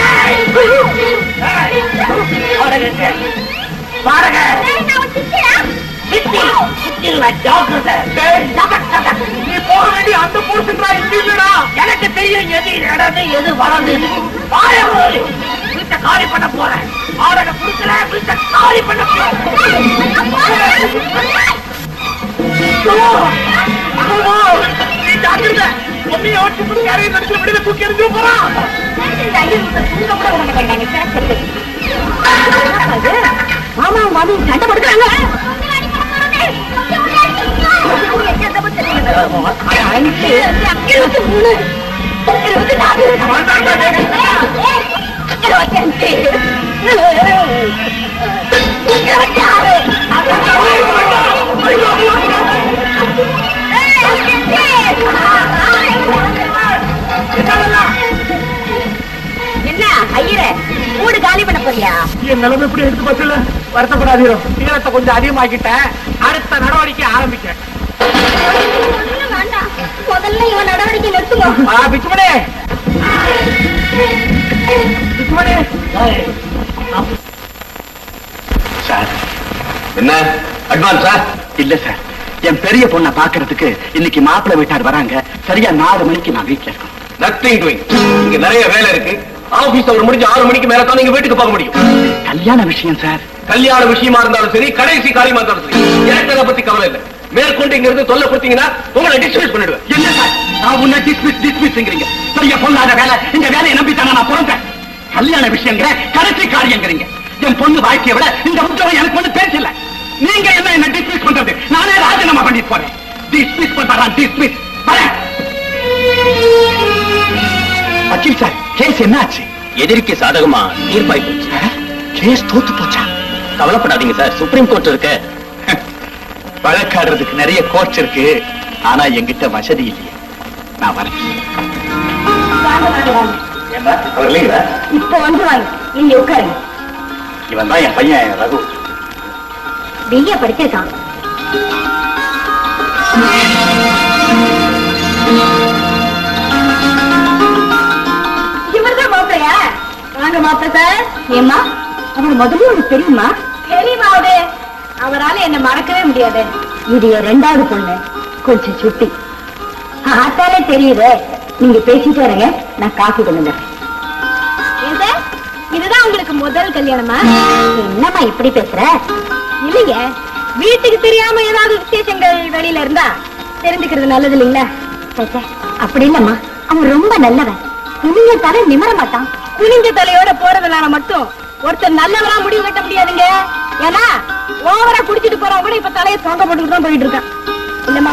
நீ போக வேண்டிய அந்த போர்ஷன் தான் இங்க இல்லடா எனக்கு தெரியும் எது இடது எது வலது வாய மூடு. வீட்டை காலி பண்ண போறேன் ஆடனை குடுக்கல வீட்டை காலி பண்ண நீ ஜாக்கிரதை மம்மியை ஓட்டி போட்டு யாரையும் நடிச்சு விடுதலை தூக்கி எறிஞ்சு போறான் மாமா மாமி சண்டை போடுறாங்க இருபத்தி மூணு இருபத்தி நாலு இருபத்தஞ்சு இருபத்தி ஆறு என்ன ஐயரே மூடு காலி பண்ண போறியா என் நிலைமை எப்படி எடுத்து பத்தல வருத்தப்படாதீரோ தீரத்தை கொஞ்சம் அதிகமாக்கிட்டேன் அடுத்த நடவடிக்கை ஆரம்பிக்கிறேன் வேண்டாம் முதல்ல இவன் நடவடிக்கை நிறுத்துங்க ஆ, பிச்சுமணி பிச்சுமணி சார் என்ன அட்வான்ஸா இல்ல சார் என் பெரிய பொண்ணை பாக்குறதுக்கு இன்னைக்கு மாப்பிள்ளை வீட்டார் வராங்க சரியா நாலு மணிக்கு நான் வீட்டுல இருக்கணும் நத்திங் டூயிங் இங்க நிறைய வேலை இருக்கு ஆபீஸ் அவர் முடிஞ்சு ஆறு மணிக்கு மேல தான் நீங்க வீட்டுக்கு போக முடியும் கல்யாண விஷயம் சார் கல்யாண விஷயமா இருந்தாலும் சரி கடைசி காரியமா இருந்தாலும் சரி எனக்கு அதை பத்தி கவலை இல்லை மேற்கொண்டு இங்க இருந்து தொல்லை கொடுத்தீங்கன்னா உங்களை டிஸ்மிஸ் பண்ணிடுவேன் என்ன சார் நான் உன்னை டிஸ்மிஸ் டிஸ்மிஸ்ங்கிறீங்க சரியா பொண்ணாத வேலை இந்த வேலையை நம்பி தானே நான் பிறந்தேன் கல்யாண விஷயங்கிற கடைசி காரியங்கிறீங்க என் பொண்ணு வாழ்க்கையை விட இந்த உத்தியோகம் எனக்கு ஒண்ணு பேசல நீங்க என்ன என்ன டிஸ்மிஸ் பண்றது நானே ராஜினாமா பண்ணிட்டு போறேன் டிஸ்மிஸ் பண்றான் டிஸ்மிஸ் வரேன் வக்கீல் சார் கேஸ் என்ன ஆச்சு எதிரிக்கு சாதகமா தீர்ப்பாய் போச்சு கேஸ் தோத்து போச்சா கவலைப்படாதீங்க சார் சுப்ரீம் கோர்ட் இருக்கு வழக்காடுறதுக்கு நிறைய கோர்ட்ஸ் இருக்கு ஆனா என்கிட்ட வசதி இல்லையே நான் வரேன் ஏண்டா, அவர் இல்லைங்களா இப்ப வந்துருவாங்க நீங்க உட்காருங்க இவன் தான் என் பையன் ரகு பிஏ படிச்சிருக்கான் இவர்தான் மாப்பிளையா வாங்க மாப்பிள சார் ஏம்மா அவர் முதல்ல உனக்கு தெரியுமா தெரியுமாவது அவரால என்ன மறக்கவே முடியாது இது என் ரெண்டாவது பொண்ணு கொஞ்சம் சுட்டி ஆத்தாலே தெரியுது நீங்க பேசிட்டு வரீங்க நான் காஃபி கொண்டு வந்துடுறேன் இதுதான் உங்களுக்கு முதல் கல்யாணமா என்னம்மா இப்படி பேசுற இல்லைங்க வீட்டுக்கு தெரியாம ஏதாவது விசேஷங்கள் வெளியில இருந்தா தெரிஞ்சுக்கிறது நல்லது இல்லைங்களா அப்படி இல்லம்மா அவன் ரொம்ப நல்லவன் குனிஞ்ச தலை நிமர மாட்டான் குனிஞ்ச தலையோட போறதுனால மட்டும் ஒருத்தர் நல்லவரா முடிவு கட்ட முடியாதுங்க ஏன்னா ஓவரா குடிச்சிட்டு போறவன் கூட இப்ப தலையை தொங்க போட்டுக்கிட்டு தான் போயிட்டு இருக்கான் இல்லம்மா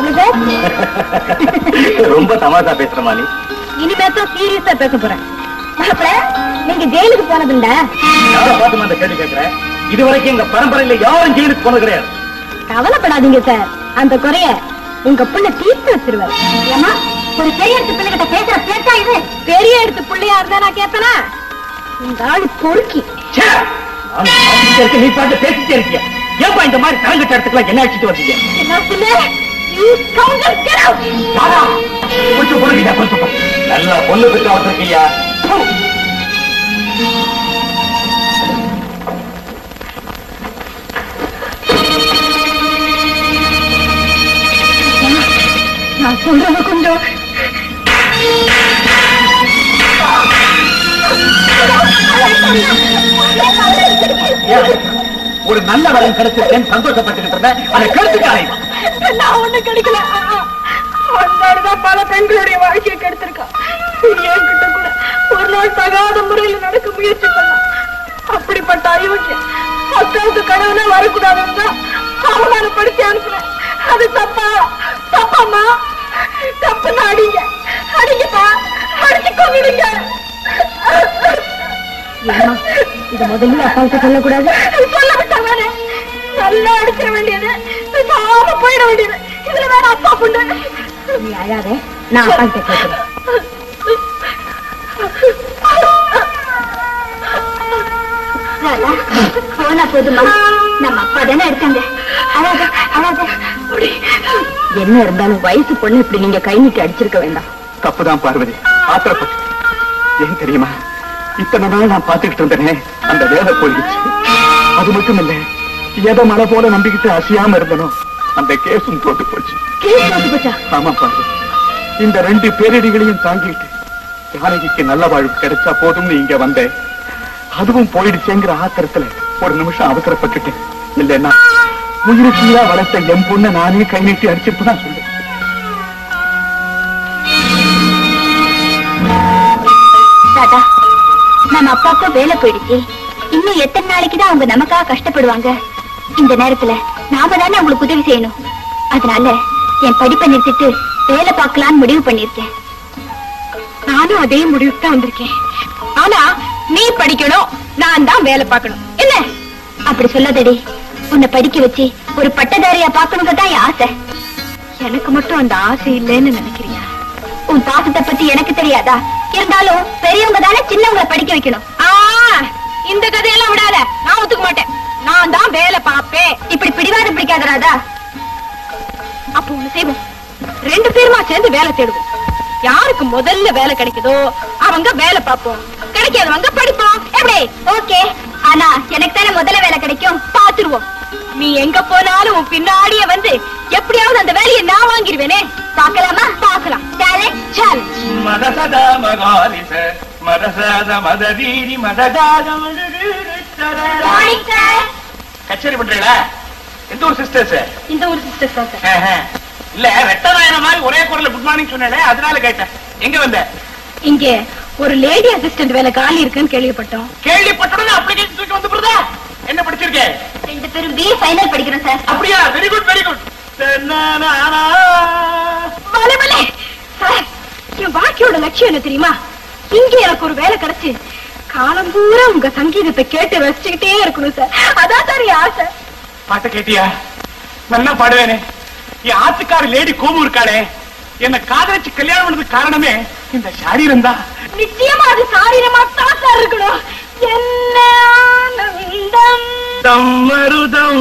சார் ரொம்ப தமாசா பேசுற மாதிரி இனிமே தான் சீரியஸா பேச போறேன் மாப்பிள நீங்க ஜெயிலுக்கு போனதுண்டா யாரை பார்த்து அந்த கேள்வி கேட்கிறேன் இதுவரைக்கும் எங்க பரம்பரையில யாரும் ஜெயிலுக்கு போனது கிடையாது கவலைப்படாதீங்க சார் அந்த குறைய உங்க புள்ள தீர்த்து வச்சிருவாரு ஏமா ஒரு பெரிய எடுத்து பிள்ளைகிட்ட பேசுற பேச்சா இது பெரிய எடுத்து பிள்ளையா இருந்தா நான் கேட்பேனா இந்த ஆளு பொறுக்கி ச்சே! நான் ஆபீஸ்ல இருக்க நீ பாட்டு பேசிட்டே இருக்கிய ஏன்பா இந்த மாதிரி தரங்கட்ட இடத்துக்குலாம் என்ன அடிச்சிட்டு வந்தீங்க என்ன புள்ள யூ கவுண்டர் கெட் அவுட் தாதா, கொஞ்சம் பொறுக்கிட்டா கொஞ்சம் பொறு. நல்லா பொண்ணு பெற்று வந்திருக்கியா நான் சொல்றத கொஞ்சம் ஒரு நல்ல வரன் கிடைச்சிருக்கேன் சந்தோஷப்பட்டுக்கிட்டு இருந்தேன் அதை கெடுத்துக்காரே நான் ஒண்ணு கிடைக்கல வந்தாருதான் பல பெண்களுடைய வாழ்க்கையை கெடுத்திருக்கான் என்கிட்ட கூட ஒரு நாள் தகாத முறையில் நடக்க முயற்சி பண்ணான் அப்படிப்பட்ட அயோக்கியம் அக்காவுக்கு கனவுனா வரக்கூடாதுன்னு தான் அவமானப்படுத்தி அனுப்புனேன் அது தப்பா தப்பாம்மா தப்புன்னு அடிங்க அடிங்கப்பா அடிச்சு கொண்டுடுங்க இது முதல்ல அப்பாவுக்கு சொல்லக்கூடாது சொல்ல விட்டாங்க நல்லா அடிச்சிட வேண்டியது சாம போயிட வேண்டியது இதுல வேற அப்பா புண்டு நீ அழாத நான் அப்பா கிட்ட கேட்கிறேன் போனா போதுமா நம்ம அப்பா தானே இருக்காங்க அழாத அழாத என்ன இருந்தாலும் வயசு பொண்ணு இப்படி நீங்க கை நீட்டி அடிச்சிருக்க வேண்டாம் தப்புதான் பார்வதி ஆத்திரப்பட்டு ஏன் தெரியுமா இத்தனை நாள் நான் பார்த்துக்கிட்டு இருந்தேனே அந்த வேலை போயிடுச்சு அது மட்டும் இல்ல எதை மலை போல நம்பிக்கிட்டு அசையாம இருந்தனோ அந்த கேஸும் தோத்து போச்சு கேஸ் தோத்து போச்சா ஆமா பார்வதி இந்த ரெண்டு பேரிடிகளையும் தாங்கிட்டு ஜானகிக்கு நல்ல வாழ்வு கிடைச்சா போதும்னு இங்க வந்தேன் அதுவும் போயிடுச்சேங்கிற ஆத்திரத்துல ஒரு நிமிஷம் அவசரப்பட்டுட்டேன் இல்லைன்னா உயிருக்குள்ளா வளர்த்த என் பொண்ணை நானே கை நீட்டி அடிச்சிருப்பு தான் சொல்றேன் தாத்தா நம்ம அப்பாவுக்கும் வேலை போயிடுச்சு இன்னும் எத்தனை நாளைக்கு தான் அவங்க நமக்காக கஷ்டப்படுவாங்க இந்த நேரத்துல நாம தானே அவங்களுக்கு உதவி செய்யணும் அதனால என் படிப்பை நிறுத்திட்டு வேலை பார்க்கலாம்னு முடிவு பண்ணிருக்கேன் நானும் அதே முடிவுக்கு தான் வந்திருக்கேன் ஆனா நீ படிக்கணும் நான் தான் வேலை பார்க்கணும் என்ன அப்படி சொல்லாதடி உன்னை படிக்க வச்சு ஒரு பட்டதாரியா பார்க்கணுங்க தான் என் ஆசை எனக்கு மட்டும் அந்த ஆசை இல்லைன்னு நினைக்கிறியா உன் பாசத்தை பத்தி எனக்கு தெரியாதா இருந்தாலும் பெரியவங்க தானே சின்னவங்களை படிக்க வைக்கணும் இந்த கதையெல்லாம் விடாத நான் ஒத்துக்க மாட்டேன் நான் தான் வேலை பாப்பேன் இப்படி பிடிவாதம் பிடிக்காத ராதா அப்ப ஒண்ணு செய்வோம் ரெண்டு பேருமா சேர்ந்து வேலை தேடுவோம் யாருக்கு முதல்ல வேலை கிடைக்குதோ அவங்க வேலை பார்ப்போம் கிடைக்காதவங்க படிப்போம் எப்படி ஓகே ஆனா எனக்கு தானே முதல்ல வேலை கிடைக்கும் பாத்துருவோம் நீ எங்க போனாலும் உன் பின்னாடியே வந்து எப்படியாவது அந்த வேலையை நான் வாங்கிடுவேனே பார்க்கலாமா பார்க்கலாம் சேலஞ்ச் சேலஞ்ச் மதசத மகாலிச மதசத மதவீரி மதகாத மார்னிங் சார் கச்சேரி பண்றீங்களா எந்த ஒரு சிஸ்டர்ஸ் இந்த ஒரு சிஸ்டர் தான் சார் இல்ல ரெட்டநாயன மாதிரி ஒரே குரல்ல குட் மார்னிங் சொன்னேன் அதனால கேட்டேன் எங்க வந்த இங்க ஒரு லேடி அசிஸ்டன்ட் வேலை காலி இருக்குன்னு கேள்விப்பட்டோம் கேள்விப்பட்டோட அப்ளிகேஷன் தூக்கி வந்து போறதா என்ன படிச்சிருக்கேன் ரெண்டு பேரும் பி ஃபைனல் படிக்கிறோம் சார் அப்படியா வெரி குட் வெரி குட் பலே பலே சார் என் வாழ்க்கையோட லட்சியம் என்ன தெரியுமா இங்க எனக்கு ஒரு வேலை கிடைச்சு காலம் பூரா உங்க சங்கீதத்தை கேட்டு ரசிச்சுக்கிட்டே இருக்கணும் சார் அதான் சார் என் ஆசை பாட்ட கேட்டியா நல்லா பாடுவேனே என் ஆத்துக்கார லேடி கோபு இருக்காளே என்ன காதலிச்சு கல்யாணம் பண்ணதுக்கு காரணமே இந்த சாரீரம் தான் நிச்சயமா அது சாரீரமா தான் சார் இருக்கணும் என்ன ஆனந்தம் தம்மருதம்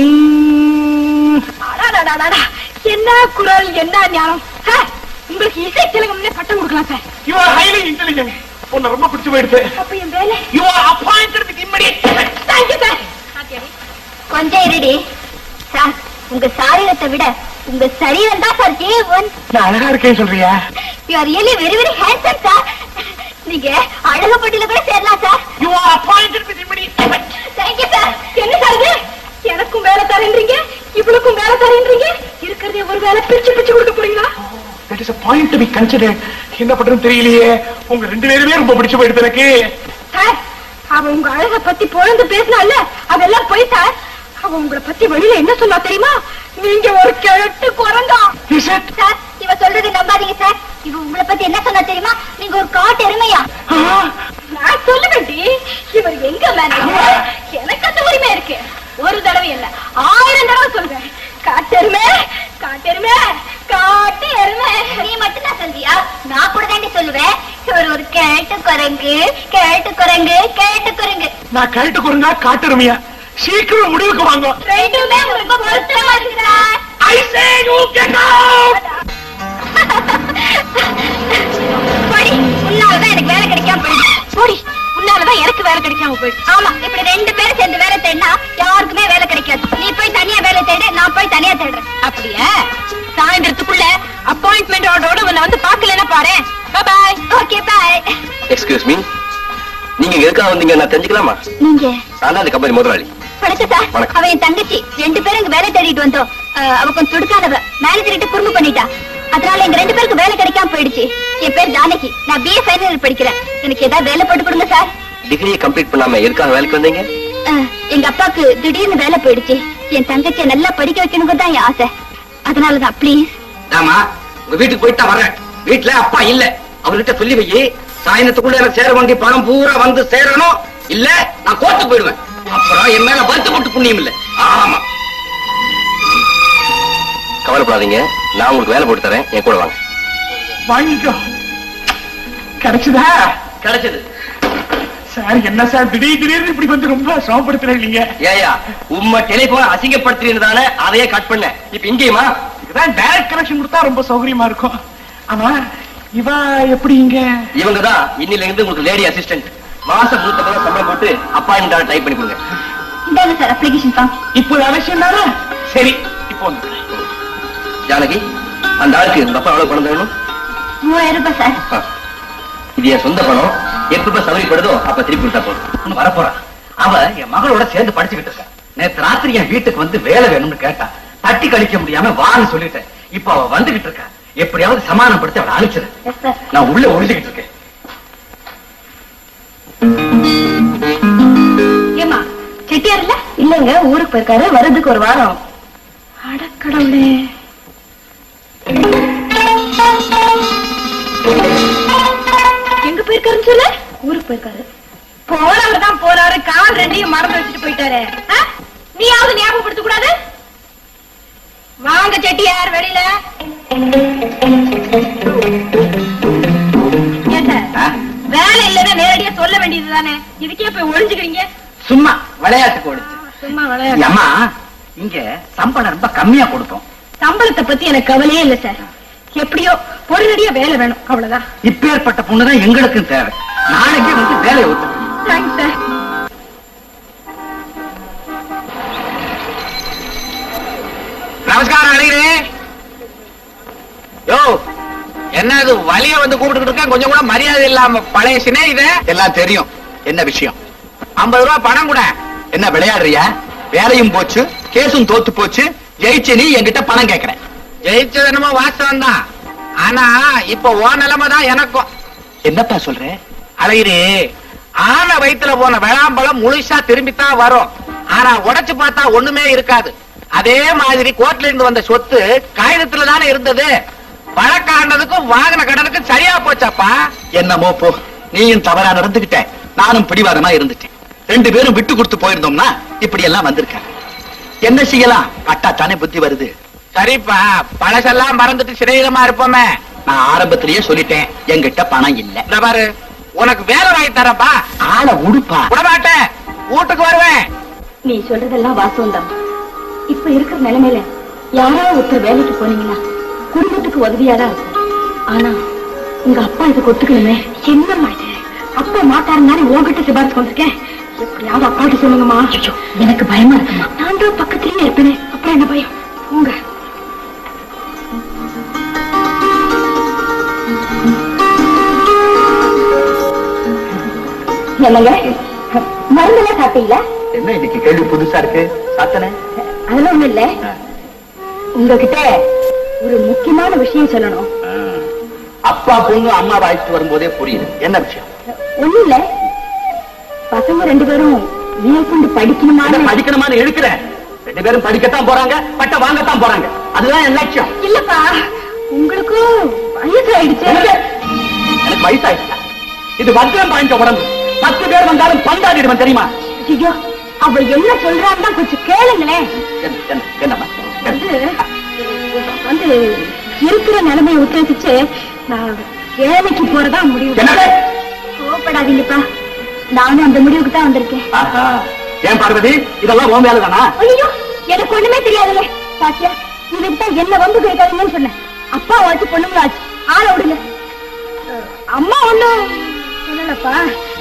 அடாடாடாடா. என்ன குரல் என்ன ஞானம் சார் உங்களுக்கு இசை திலகம்னே பட்டம் கொடுக்கலாம் sir you are highly intelligent உன்னை ரொம்ப பிடிச்சு போயிடுது அப்ப என் வேலை you are appointed with immediate thank you sir கொஞ்சம் இருடி சார் உங்க சாரீரத்தை விட உங்க சரீரம் தான் சார் ஜீவன் நான் அழகா இருக்கேன் சொல்றியா you are really very very handsome sir நீங்க அழகுப்பட்டியில கூட சேரலாம் sir you are appointed with immediate thank you sir என்ன சார் இது எனக்கும் வேலை தரேன்றீங்க இவளுக்கும் வேலை தரேன்றீங்க இருக்கிறதே ஒரு வேலை பிரிச்சு பிரிச்சு கொடுக்க போறீங்களா that is a point to be considered என்ன பண்றதுன்னு தெரியலையே உங்க ரெண்டு பேருமே ரொம்ப பிடிச்சு போயிடுது எனக்கு சார் அவ உங்க அழக பத்தி புகழ்ந்து பேசினால அதெல்லாம் போய் சார் அவ உங்களை பத்தி வெளியில என்ன சொன்னா தெரியுமா நீங்க ஒரு கிழட்டு குரங்கா Is it? சார் இவ சொல்றது நம்பாதீங்க சார் இவ உங்களை பத்தி என்ன சொன்னா தெரியுமா நீங்க ஒரு காட்டு எருமையா நான் சொல்லுவேன்டி இவர் எங்க மேனேஜர் எனக்கு அந்த உரிமை இருக்கு ஒரு தடவை இல்ல ஆயிரம் தடவை சொல்றேன் காட்டெருமை காட்டெருமை காட்டு எருமை நீ மட்டும் தான் சொல்றியா நான் கூட தாண்டி சொல்லுவேன் இவர் ஒரு கேட்டு குரங்கு கேட்டு குரங்கு கேட்டு குரங்கு நான் கழட்டு குறுங்கா காட்டுருமையா சீக்கிரம் முடிவுக்கு வாங்க ரெண்டுமே ரொம்ப பொருத்தமா இருக்குதா I say you get out! போடி உன்னாலதான் எனக்கு வேலை கிடைக்காம போயிடுச்சு போடி உன்னை அதனாலதான் எனக்கு வேலை கிடைக்காம போயிடுச்சு ஆமா இப்படி ரெண்டு பேரும் சேர்ந்து வேலை தேடினா யாருக்குமே வேலை கிடைக்காது நீ போய் தனியா வேலை தேடு நான் போய் தனியா தேடுறேன் அப்படியா சாயந்தரத்துக்குள்ள அப்பாயின்மெண்ட் ஆர்டரோட உன்னை வந்து பாக்கலன்னா பாரு bye okay bye excuse me நீங்க எதுக்காக வந்தீங்க நான் தெரிஞ்சுக்கலாமா நீங்க நான் தான் இந்த கம்பெனி முதலாளி வணக்கம் சார் வணக்கம். அவ என் தங்கச்சி ரெண்டு பேரும் இங்க வேலை தேடிட்டு வந்தோம் அஹ், அவ கொஞ்சம் துடுக்காதவ மேனேஜர் கிட்ட குறும்பு பண்ணிட்டா அதனால எங்க ரெண்டு பேருக்கு வேலை கிடைக்காம போயிடுச்சு என் பேர் ஜானகி நான் பிஏ ஃபைனல் இயர் படிக்கிறேன் எனக்கு ஏதாவது வேலை போட்டு கொடுங்க சார் டிகிரியை கம்ப்ளீட் பண்ணாம எதுக்காக வேலைக்கு வந்தீங்க அஹ், எங்க அப்பாக்கு திடீர்னு வேலை போயிடுச்சு என் தங்கச்சியை நல்லா படிக்க வைக்கணுங்கிறது தான் என் ஆசை அதனாலதான் ப்ளீஸ் ஆமா உங்க வீட்டுக்கு போயிட்டு தான் வர்றேன் வீட்டுல அப்பா இல்ல அவர்கிட்ட சொல்லி வை சாயந்தரத்துக்குள்ள எனக்கு சேர வேண்டிய பணம் பூரா வந்து சேரணும் இல்ல நான் கோர்ட்டுக்கு போயிடுவேன் அப்புறம் என் மேல வருத்தப்பட்டு புண்ணியம் இல்ல ஆமா கவலைப்படாதீங்க நான் உங்களுக்கு வேலை போட்டு தரேன் என் கூட வாங்க வாங்கிக்கோ கிடைச்சதா கிடைச்சது சார் என்ன சார் திடீர் திடீர்னு இப்படி வந்து ரொம்ப சிரமப்படுத்துறீங்க நீங்க ஏயா உம்ம டெலிபோன் அசிங்கப்படுத்துறீன்னு தானே அதையே கட் பண்ண இப்ப இங்கேயுமா இதுதான் டைரக்ட் கனெக்ஷன் கொடுத்தா ரொம்ப சௌகரியமா இருக்கும் ஆமா இவ எப்படி இங்க இவங்க தான் இன்னில இருந்து உங்களுக்கு லேடி அசிஸ்டன்ட் மாசம் நூத்தம்பது ரூபாய் சம்பளம் போட்டு அப்பாயின்மெண்ட் டைப் பண்ணி கொடுங்க இந்தாங்க சார் அப்ளிகேஷன் ஃபார்ம் இப்போ அவசியம் தானே சரி இப்போ வந்து ஜானகி அந்த ஆளுக்கு உங்க அப்பா எவ்வளவு பணம் தரணும் மூவாயிரம் ரூபாய் சார் ஆ. இது என் சொந்த பணம் எப்ப சௌகரியப்படுதோ அப்ப திருப்பி கொடுத்தா போதும் வரப்போறான் அவ என் மகளோட சேர்ந்து படிச்சுக்கிட்டு இருக்கா நேத்து ராத்திரி என் வீட்டுக்கு வந்து வேலை வேணும்னு கேட்டா தட்டி கழிக்க முடியாம வான்னு சொல்லிட்டேன் இப்ப அவ வந்துகிட்டு இருக்கா எப்படியாவது சமாதானப்படுத்தி அவளை அனுப்பிச்சிரு எஸ் சார் நான் உள்ள ஒழிச்சுக்கிட்டு இருக்கேன் ஏமா செட்டியார் இல்ல இல்லங்க ஊருக்கு போயிருக்காரு வர்றதுக்கு ஒரு வாரம் அடக்கடவுளே எங்க போயிருக்காருன்னு சொல்லு ஊருக்கு போயிருக்காரு போறவர் தான் போறாரு கால் ரெண்டையும் மறந்து வச்சுட்டு போயிட்டாரு ஆ? நீயாவது ஞாபகப்படுத்த கூடாது வாங்க செட்டியார் வெளியில ஏன் சார் ஆ? வேலை இல்லைன்னா நேரடியா சொல்ல வேண்டியது தானே இதுக்கே போய் ஒளிஞ்சுக்கிறீங்க சும்மா விளையாட்டுக்கு ஓடிச்சு சும்மா விளையாடு அம்மா இங்க சம்பளம் ரொம்ப கம்மியா கொடுத்தோம் சம்பளத்தை பத்தி எனக்கு கவலையே இல்ல சார் எப்படியோ பொருளடியா வேலை வேணும் அவ்வளவுதான் இப்பேற்பட்ட பொண்ணுதான் எங்களுக்கும் தேவை நாளைக்கே வந்து வேலையை விட்டு தேங்க்ஸ் சார் நமஸ்காரம் அழைக்கிறே யோ என்ன இது வலிய வந்து கூப்பிட்டு இருக்கேன் கொஞ்சம் கூட மரியாதை இல்லாம பழைய சிநேகித எல்லாம் தெரியும் என்ன விஷயம் ஐம்பது ரூபாய் பணம் கூட என்ன விளையாடுறியா வேலையும் போச்சு கேஸும் தோத்து போச்சு ஜெயிச்ச நீ என்கிட்ட பணம் கேக்குற ஜெயிச்சது என்னமோ வாஸ்தவம் தான் ஆனா இப்ப ஓ நிலைமை தான் எனக்கும் என்னப்பா சொல்ற அழகிரி ஆன வயித்துல போன விளாம்பழம் முழுசா திரும்பித்தான் வரும் ஆனா உடைச்சு பார்த்தா ஒண்ணுமே இருக்காது அதே மாதிரி கோர்ட்ல இருந்து வந்த சொத்து காகிதத்துல தானே இருந்தது பழக்காண்டதுக்கும் வாகன கடனுக்கும் சரியா போச்சாப்பா என்னமோ போ நீயும் தவறா நடந்துகிட்ட நானும் பிடிவாதமா இருந்துட்டேன் ரெண்டு பேரும் விட்டு கொடுத்து போயிருந்தோம்னா இப்படி எல்லாம் வந்திருக்க என்ன செய்யலாம் கட்டா தானே புத்தி வருது சரிப்பா பழசெல்லாம் மறந்துட்டு சிறையிலமா இருப்போமே நான் ஆரம்பத்திலேயே சொல்லிட்டேன் என்கிட்ட பணம் இல்ல பாரு உனக்கு வேலை வாங்கி தரப்பா ஆளை உடுப்பா விட மாட்டேன் வீட்டுக்கு வருவேன் நீ சொல்றதெல்லாம் வாசம் தான் இப்ப இருக்கிற நிலைமையில யாராவது ஒருத்தர் வேலைக்கு போனீங்கன்னா குடும்பத்துக்கு உதவியா தான் இருக்கும் ஆனா உங்க அப்பா இதுக்கு ஒத்துக்கணுமே என்னம்மா இது அப்பா மாட்டாருனாலே உன்கிட்ட சிபாரிசு கொண்டிருக்கேன் எப்படியாவது அப்பாட்ட சொல்லுங்கம்மா ஐயோ எனக்கு பயமா இருக்குமா நான் தான் பக்கத்துலயே இருப்பேனே அப்புறம் என்ன பயம் உங்க என்னங்க மருந்தெல்லாம் சாப்பிட்டீங்களா என்ன இன்னைக்கு கேள்வி புதுசா இருக்கு சாத்தனே அதெல்லாம் ஒண்ணும் இல்ல உங்ககிட்ட ஒரு முக்கியமான விஷயம் சொல்லணும் அப்பா பொண்ணு அம்மா வாய்ச்சிட்டு வரும்போதே புரியுது என்ன விஷயம் ஒண்ணும் இல்ல பசங்க ரெண்டு பேரும் மேற்கொண்டு படிக்கணுமா என்ன படிக்கணுமான்னு எடுக்கிறேன் ரெண்டு பேரும் படிக்கத்தான் போறாங்க பட்ட வாங்கத்தான் போறாங்க அதுதான் என் லட்சியம் இல்லப்பா உங்களுக்கும் வயசு ஆயிடுச்சு எனக்கு எனக்கு வயசாயிடுச்சா இது வஜ்ரம் பாய்ந்த உடம்பு பத்து பேர் வந்தாலும் பந்தாடிடுவேன் தெரியுமா ஐயோ அவ என்ன சொல்றான்னு கொஞ்சம் கேளுங்களேன் என்ன, என்ன, என்னம்மா வந்து வந்து இருக்கிற நிலைமையை உத்தேசிச்சு நான் வேலைக்கு போறதா முடிவு என்னது? கோவப்படாதீங்கப்பா நானும் அந்த முடிவுக்கு தான் வந்திருக்கேன் ஆஹா. ஏன் பார்வதி இதெல்லாம் உன் வேலை தானா ஐயோ எனக்கு ஒண்ணுமே தெரியாதுல்ல பாத்தியா இதுக்கு தான் என்ன வம்பு கேட்காதீங்கன்னு சொன்னேன் அப்பா ஆச்சு பொண்ணுங்களாச்சு ஆள விடுங்க அஹ், அம்மா ஒண்ணும் சொல்லலப்பா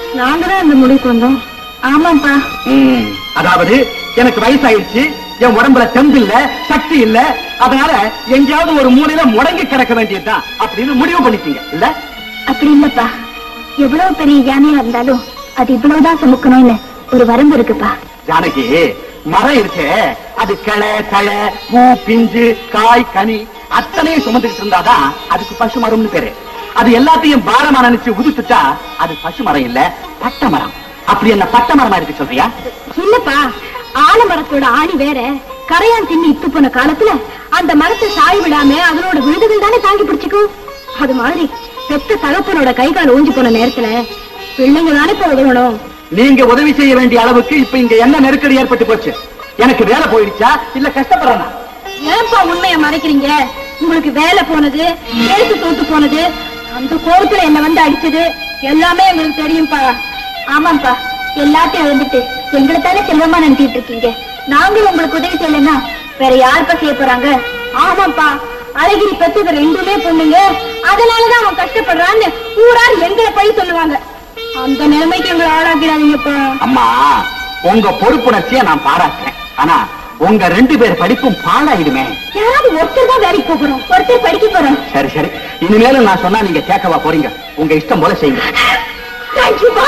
நாங்க தான் இந்த முடிவுக்கு வந்தோம் ஆமாப்பா ம், அதாவது எனக்கு வயசாயிடுச்சு என் உடம்புல தெம்பு இல்ல சக்தி இல்ல அதனால எங்கேயாவது ஒரு மூலையில முடங்கி கிடக்க வேண்டியதுதான் அப்படின்னு முடிவு பண்ணிட்டீங்க இல்ல அப்படி இல்லப்பா எவ்வளவு பெரிய யானையா இருந்தாலும் அது இவ்வளவுதான் சுமக்கணும்னு ஒரு வரம்பு இருக்குப்பா ஜானகி மரம் இருக்கே அது கிளை தழை பூ பிஞ்சு காய் கனி அத்தனையும் சுமந்துக்கிட்டு இருந்தாதான் அதுக்கு பசு மரம்னு பேரு அது எல்லாத்தையும் பாரமா நினைச்சு உதுத்துட்டா அது பசு மரம் இல்ல பட்டை மரம் அப்படி என்ன பட்டை மரமா இருக்கு சொல்றியா இல்லப்பா ஆலமரத்தோட ஆணி வேற கரையான் தின்னு இத்து போன காலத்துல அந்த மரத்தை சாய் விடாம அதனோட விழுதுகள் தானே தாங்கி பிடிச்சுக்கும் அது மாதிரி பெத்த தகப்பனோட கை கால் ஊஞ்சி போன நேரத்துல பிள்ளைங்க தானே இப்ப உதவணும் நீங்க உதவி செய்ய வேண்டிய அளவுக்கு இப்ப இங்க என்ன நெருக்கடி ஏற்பட்டு போச்சு எனக்கு வேலை போயிடுச்சா இல்ல கஷ்டப்படுறேனா ஏன்பா உண்மைய மறைக்கிறீங்க உங்களுக்கு வேலை போனது எழுத்து தோத்து போனது அந்த கோபத்துல என்ன வந்து அடிச்சது எல்லாமே எங்களுக்கு தெரியும்பா ஆமாப்பா எல்லாத்தையும் இழந்துட்டு எங்களை தானே செல்வமா நினைச்சிட்டு இருக்கீங்க நாங்களும் உங்களுக்கு உதவி செய்யலைன்னா வேற யாருப்பா செய்ய போறாங்க ஆமாப்பா அழகிரி பெத்தது ரெண்டுமே பொண்ணுங்க அதனாலதான் அவன் கஷ்டப்படுறான்னு ஊரார் எங்களை பழி சொல்லுவாங்க அந்த நிலைமைக்கு எங்களை ஆளாக்கிறாதீங்கப்பா அம்மா உங்க பொறுப்புணர்ச்சியை நான் பாராட்டுறேன் ஆனா உங்க ரெண்டு பேர் படிப்பும் பாழாயிடுமே யாராவது ஒருத்தர் தான் வேலைக்கு போகிறோம் ஒருத்தர் படிக்க போறோம் சரி சரி இனிமேலும் நான் சொன்னா நீங்க கேட்கவா போறீங்க உங்க இஷ்டம் போல செய்யுங்க தேங்க்யூப்பா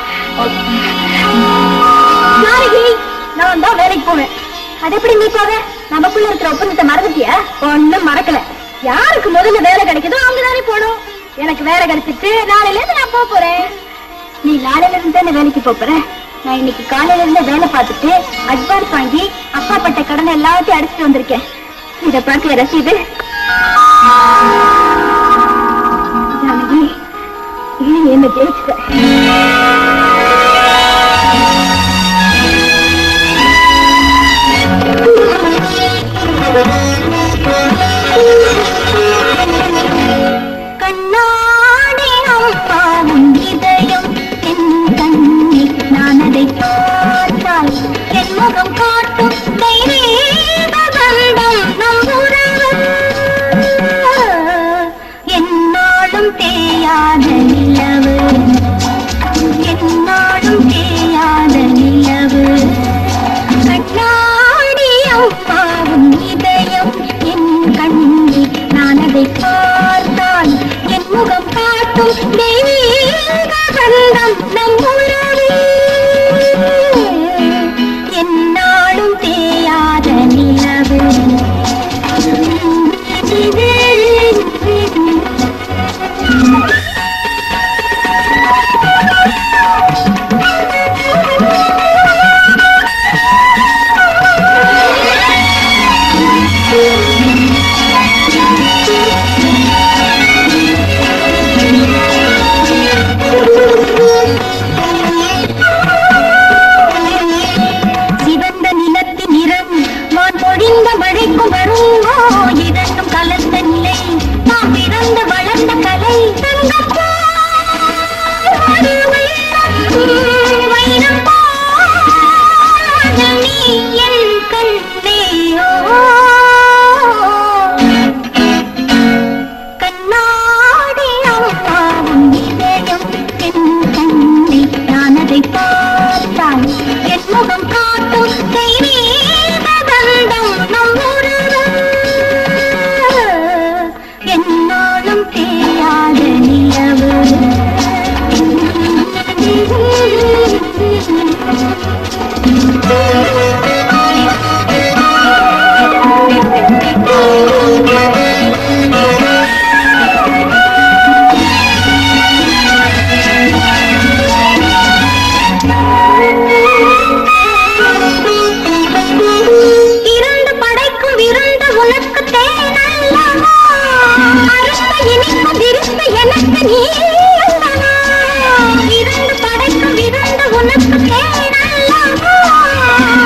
நாளைக்கு நான் தான் வேலைக்கு போவேன் அது எப்படி நீ போவ நமக்குள்ள இருக்கிற ஒப்பந்தத்தை மறந்துட்டியா ஒண்ணும் மறக்கல யாருக்கு முதல்ல வேலை கிடைக்குதோ அவங்க தானே போடும் எனக்கு வேலை கிடைச்சிட்டு நாளையில இருந்து நான் போக போறேன் நீ நாளையில இருந்து தானே வேலைக்கு போப் போற நான் இன்னைக்கு காலையில இருந்து வேலை பார்த்துட்டு அட்வான்ஸ் வாங்கி அப்பா பட்ட கடனை எல்லாத்தையும் அடிச்சுட்டு வந்திருக்கேன் இத பார்க்க ரசீது ஜானகி நீ என்ன ஜெயிச்சுட்ட கண்ணாடி அம்மாவும் இதயம் என் கண்ணில் நான் அதை பார்த்தால் என் முகம் காட்டும் தெய்வீக பந்தம் நம் உறவு என்னாலும் தேயாத நிலவு என்னாலும் தேயாத நிலவு கண்ணாடி அம்மாவும் இதயம் என் கண்ணில் நான் அதை பார்த்தால் என் முகம் காட்டும் தெய்வீக பந்தம் நம் உறவு என்னாலும் தேயாத நிலவு சிவந்த நிலத்தின் நிறம் வான் பொழிந்த மழைக்கும் வருங்கோ இரண்டும் கலந்த நிலை நாம் பிறந்து வளர்ந்த கலை தங்கப்போல் வைரம் போல் நீ என் கண்ணேயோ கண்ணாடி அம்மாவும் இதயம் என் கண்ணை நான் அதை பார்த்தால் என் முகம் காட்டும் தெய்வீக பந்தம் நம் உறவு என்னாலும் தேயாத நிலவு இரண்டு படைக்கும் விருந்து உனக்கு தேனல்லவா அருந்த இனிப்பு விருந்து எனக்கு நீ அல்லவா இரண்டு படைக்கும் விருந்து உனக்கு தேனல்லவா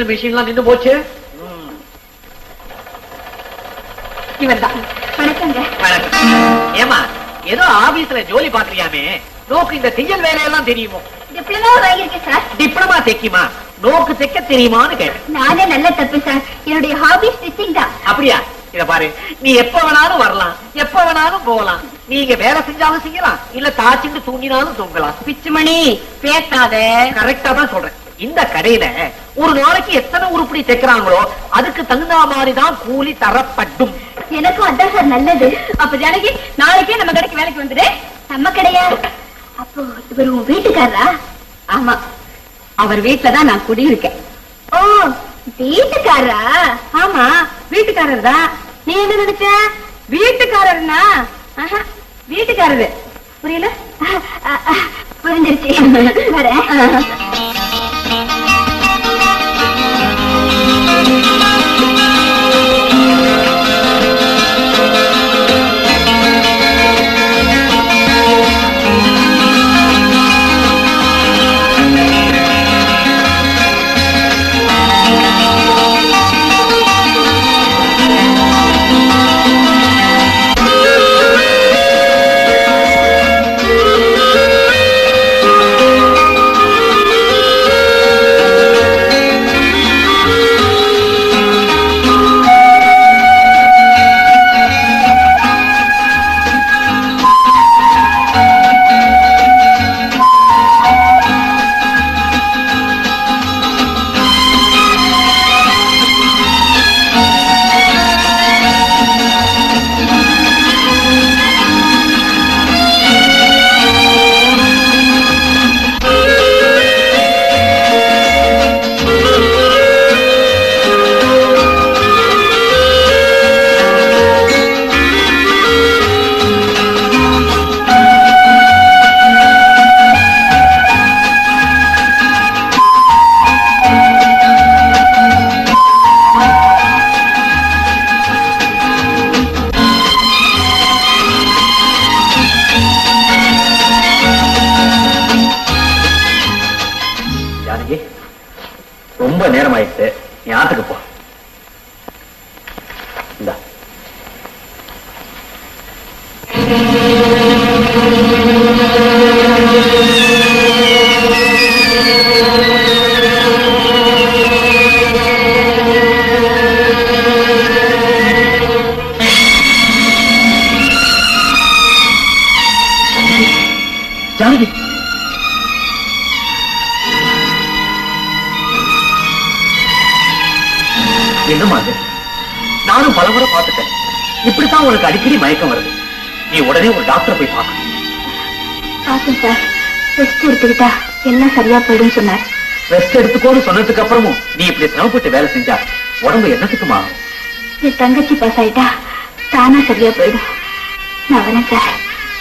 மிஷின்லாம் நின்னு போச்சு இவர்தான் வணக்கங்க வணக்கம். ஏம்மா ஏதோ ஆபீஸ்ல ஜோலி பாக்குறியாமே நோக்கு இந்த தையல் வேலையெல்லாம் தெரியுமோ டிப்ளமா வாங்கியிருக்கேன் சார் டிப்ளமா தைக்குமா நோக்கு தைக்க தெரியுமான்னு கேட்டேன் நானே நல்ல தப்பு சார் என்னுடைய ஹாபி ஸ்டிச்சிங் தான் அப்படியா இத பாரு நீ எப்ப வேணாலும் வரலாம் எப்ப வேணாலும் போகலாம் நீங்க வேலை செஞ்சாலும் செய்யலாம் இல்ல தாச்சிட்டு தூங்கினாலும் தூங்கலாம் பிச்சுமணி பேசாத கரெக்டா தான் சொல்றேன் இந்த கடையில ஒரு நாளைக்கு எத்தனை உருப்படி தைக்கிறாங்களோ அதுக்கு தகுந்த மாதிரி தான் கூலி தரப்படும் எனக்கும் அதான் சார் நல்லது அப்ப ஜானகி நாளைக்கே நம்ம கடைக்கு வேலைக்கு வந்துடு நம்ம கடையா அப்போ இவர் உன் வீட்டுக்காரரா ஆமா அவர் வீட்டுல தான் நான் குடியிருக்கேன் ஓ வீட்டுக்காரரா ஆமா வீட்டுக்காரர் தான் நீ என்ன நினைச்ச வீட்டுக்காரர்னா ஆஹா, வீட்டுக்காரரு புரியல புரிஞ்சிருச்சு வரேன் ஜானகி ரொம்ப நேரம் ஆயிடுச்சு நீ ஆத்துக்கு போ இந்தா ஜானகி என்னம்மா அது நானும் பலமுறை பார்த்துட்டேன் இப்படித்தான் உனக்கு அடிக்கடி மயக்கம் வருது நீ உடனே ஒரு டாக்டர் போய் பார்க்கணும் பார்த்தேன் சார் ரெஸ்ட் எடுத்துக்கிட்டா எல்லாம் சரியா போயிடும் சொன்னார் ரெஸ்ட் எடுத்துக்கோன்னு சொன்னதுக்கு அப்புறமும் நீ இப்படி சிரமப்பட்டு வேலை செஞ்சா உடம்பு என்னத்துக்குமா ஆகும்? என் தங்கச்சி பாஸ் ஆயிட்டா தானா சரியா போயிடும் நான் வரேன் சார்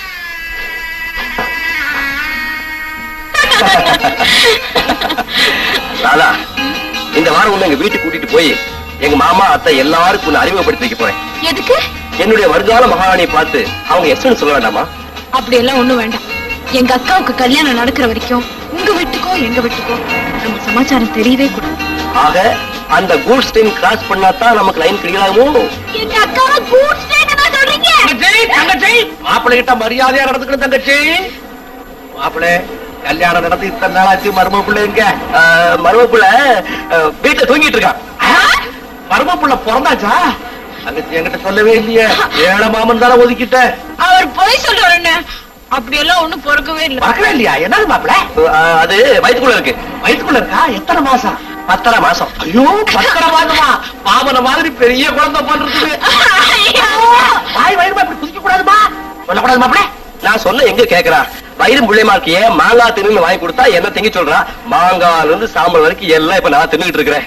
ராதா இந்த வாரம் உன்னை எங்க வீட்டுக்கு கூட்டிட்டு போய் எங்க மாமா அத்தை எல்லாருக்கும் உன்னை அறிமுகப்படுத்தி வைக்க போறேன் எதுக்கு என்னுடைய வருங்கால மகாராணியை பார்த்து அவங்க எஸ்ன்னு சொல்ல வேண்டாமா அப்படி எல்லாம் ஒண்ணும் வேண்டாம் எங்க அக்காவுக்கு கல்யாணம் நடக்கிற வரைக்கும் உங்க வீட்டுக்கோ எங்க வீட்டுக்கோ நம்ம சமாச்சாரம் தெரியவே கூடாது ஆக அந்த கூட்ஸ் டைம் கிராஸ் பண்ணாதான் நமக்கு லைன் கிடைக்கலாமோ எங்க அக்காவை கூட்ஸ் சொல்றீங்க தங்கச்சி தங்கச்சி மாப்பிள்ளை கிட்ட மரியாதையா நடந்துக்கணும் தங்கச்சி மாப்பிள்ளை கல்யாணம் நடந்து இத்தனை நாளாச்சு மரும பிள்ளை எங்க மருமப்புள்ள வீட்டுல தூங்கிட்டு இருக்கான் மரும பிள்ளை பிறந்தாச்சா தங்கச்சி என்கிட்ட சொல்லவே இல்லையே ஏழை மாமன் தானே ஒதுக்கிட்ட அவர் போய் சொல்றாரு அப்படி எல்லாம் ஒண்ணும் பொறுக்கவே இல்ல பார்க்கவே இல்லையா என்னது மாப்பிள்ள அஹ், அது வயிற்றுக்குள்ள இருக்கு வயிற்றுக்குள்ள இருக்கா எத்தனை மாசம் பத்தரை மாசம் ஐயோ பத்தரை மாசமா பாவன மாதிரி பெரிய குழந்தை போன்றது வாய் வயிறுமா இப்படி குதிக்க கூடாதுமா சொல்லக்கூடாது மாப்பிள்ள நான் சொல்ல எங்க கேக்குறா வயிறு முள்ளைமாக்கு ஏன் மாங்காய் தின்னு வாங்கி கொடுத்தா என்ன திங்க சொல்றா மாங்காய்ல இருந்து சாம்பல் வரைக்கும் எல்லாம் இப்ப நான் தின்னுட்டு இருக்கிறேன்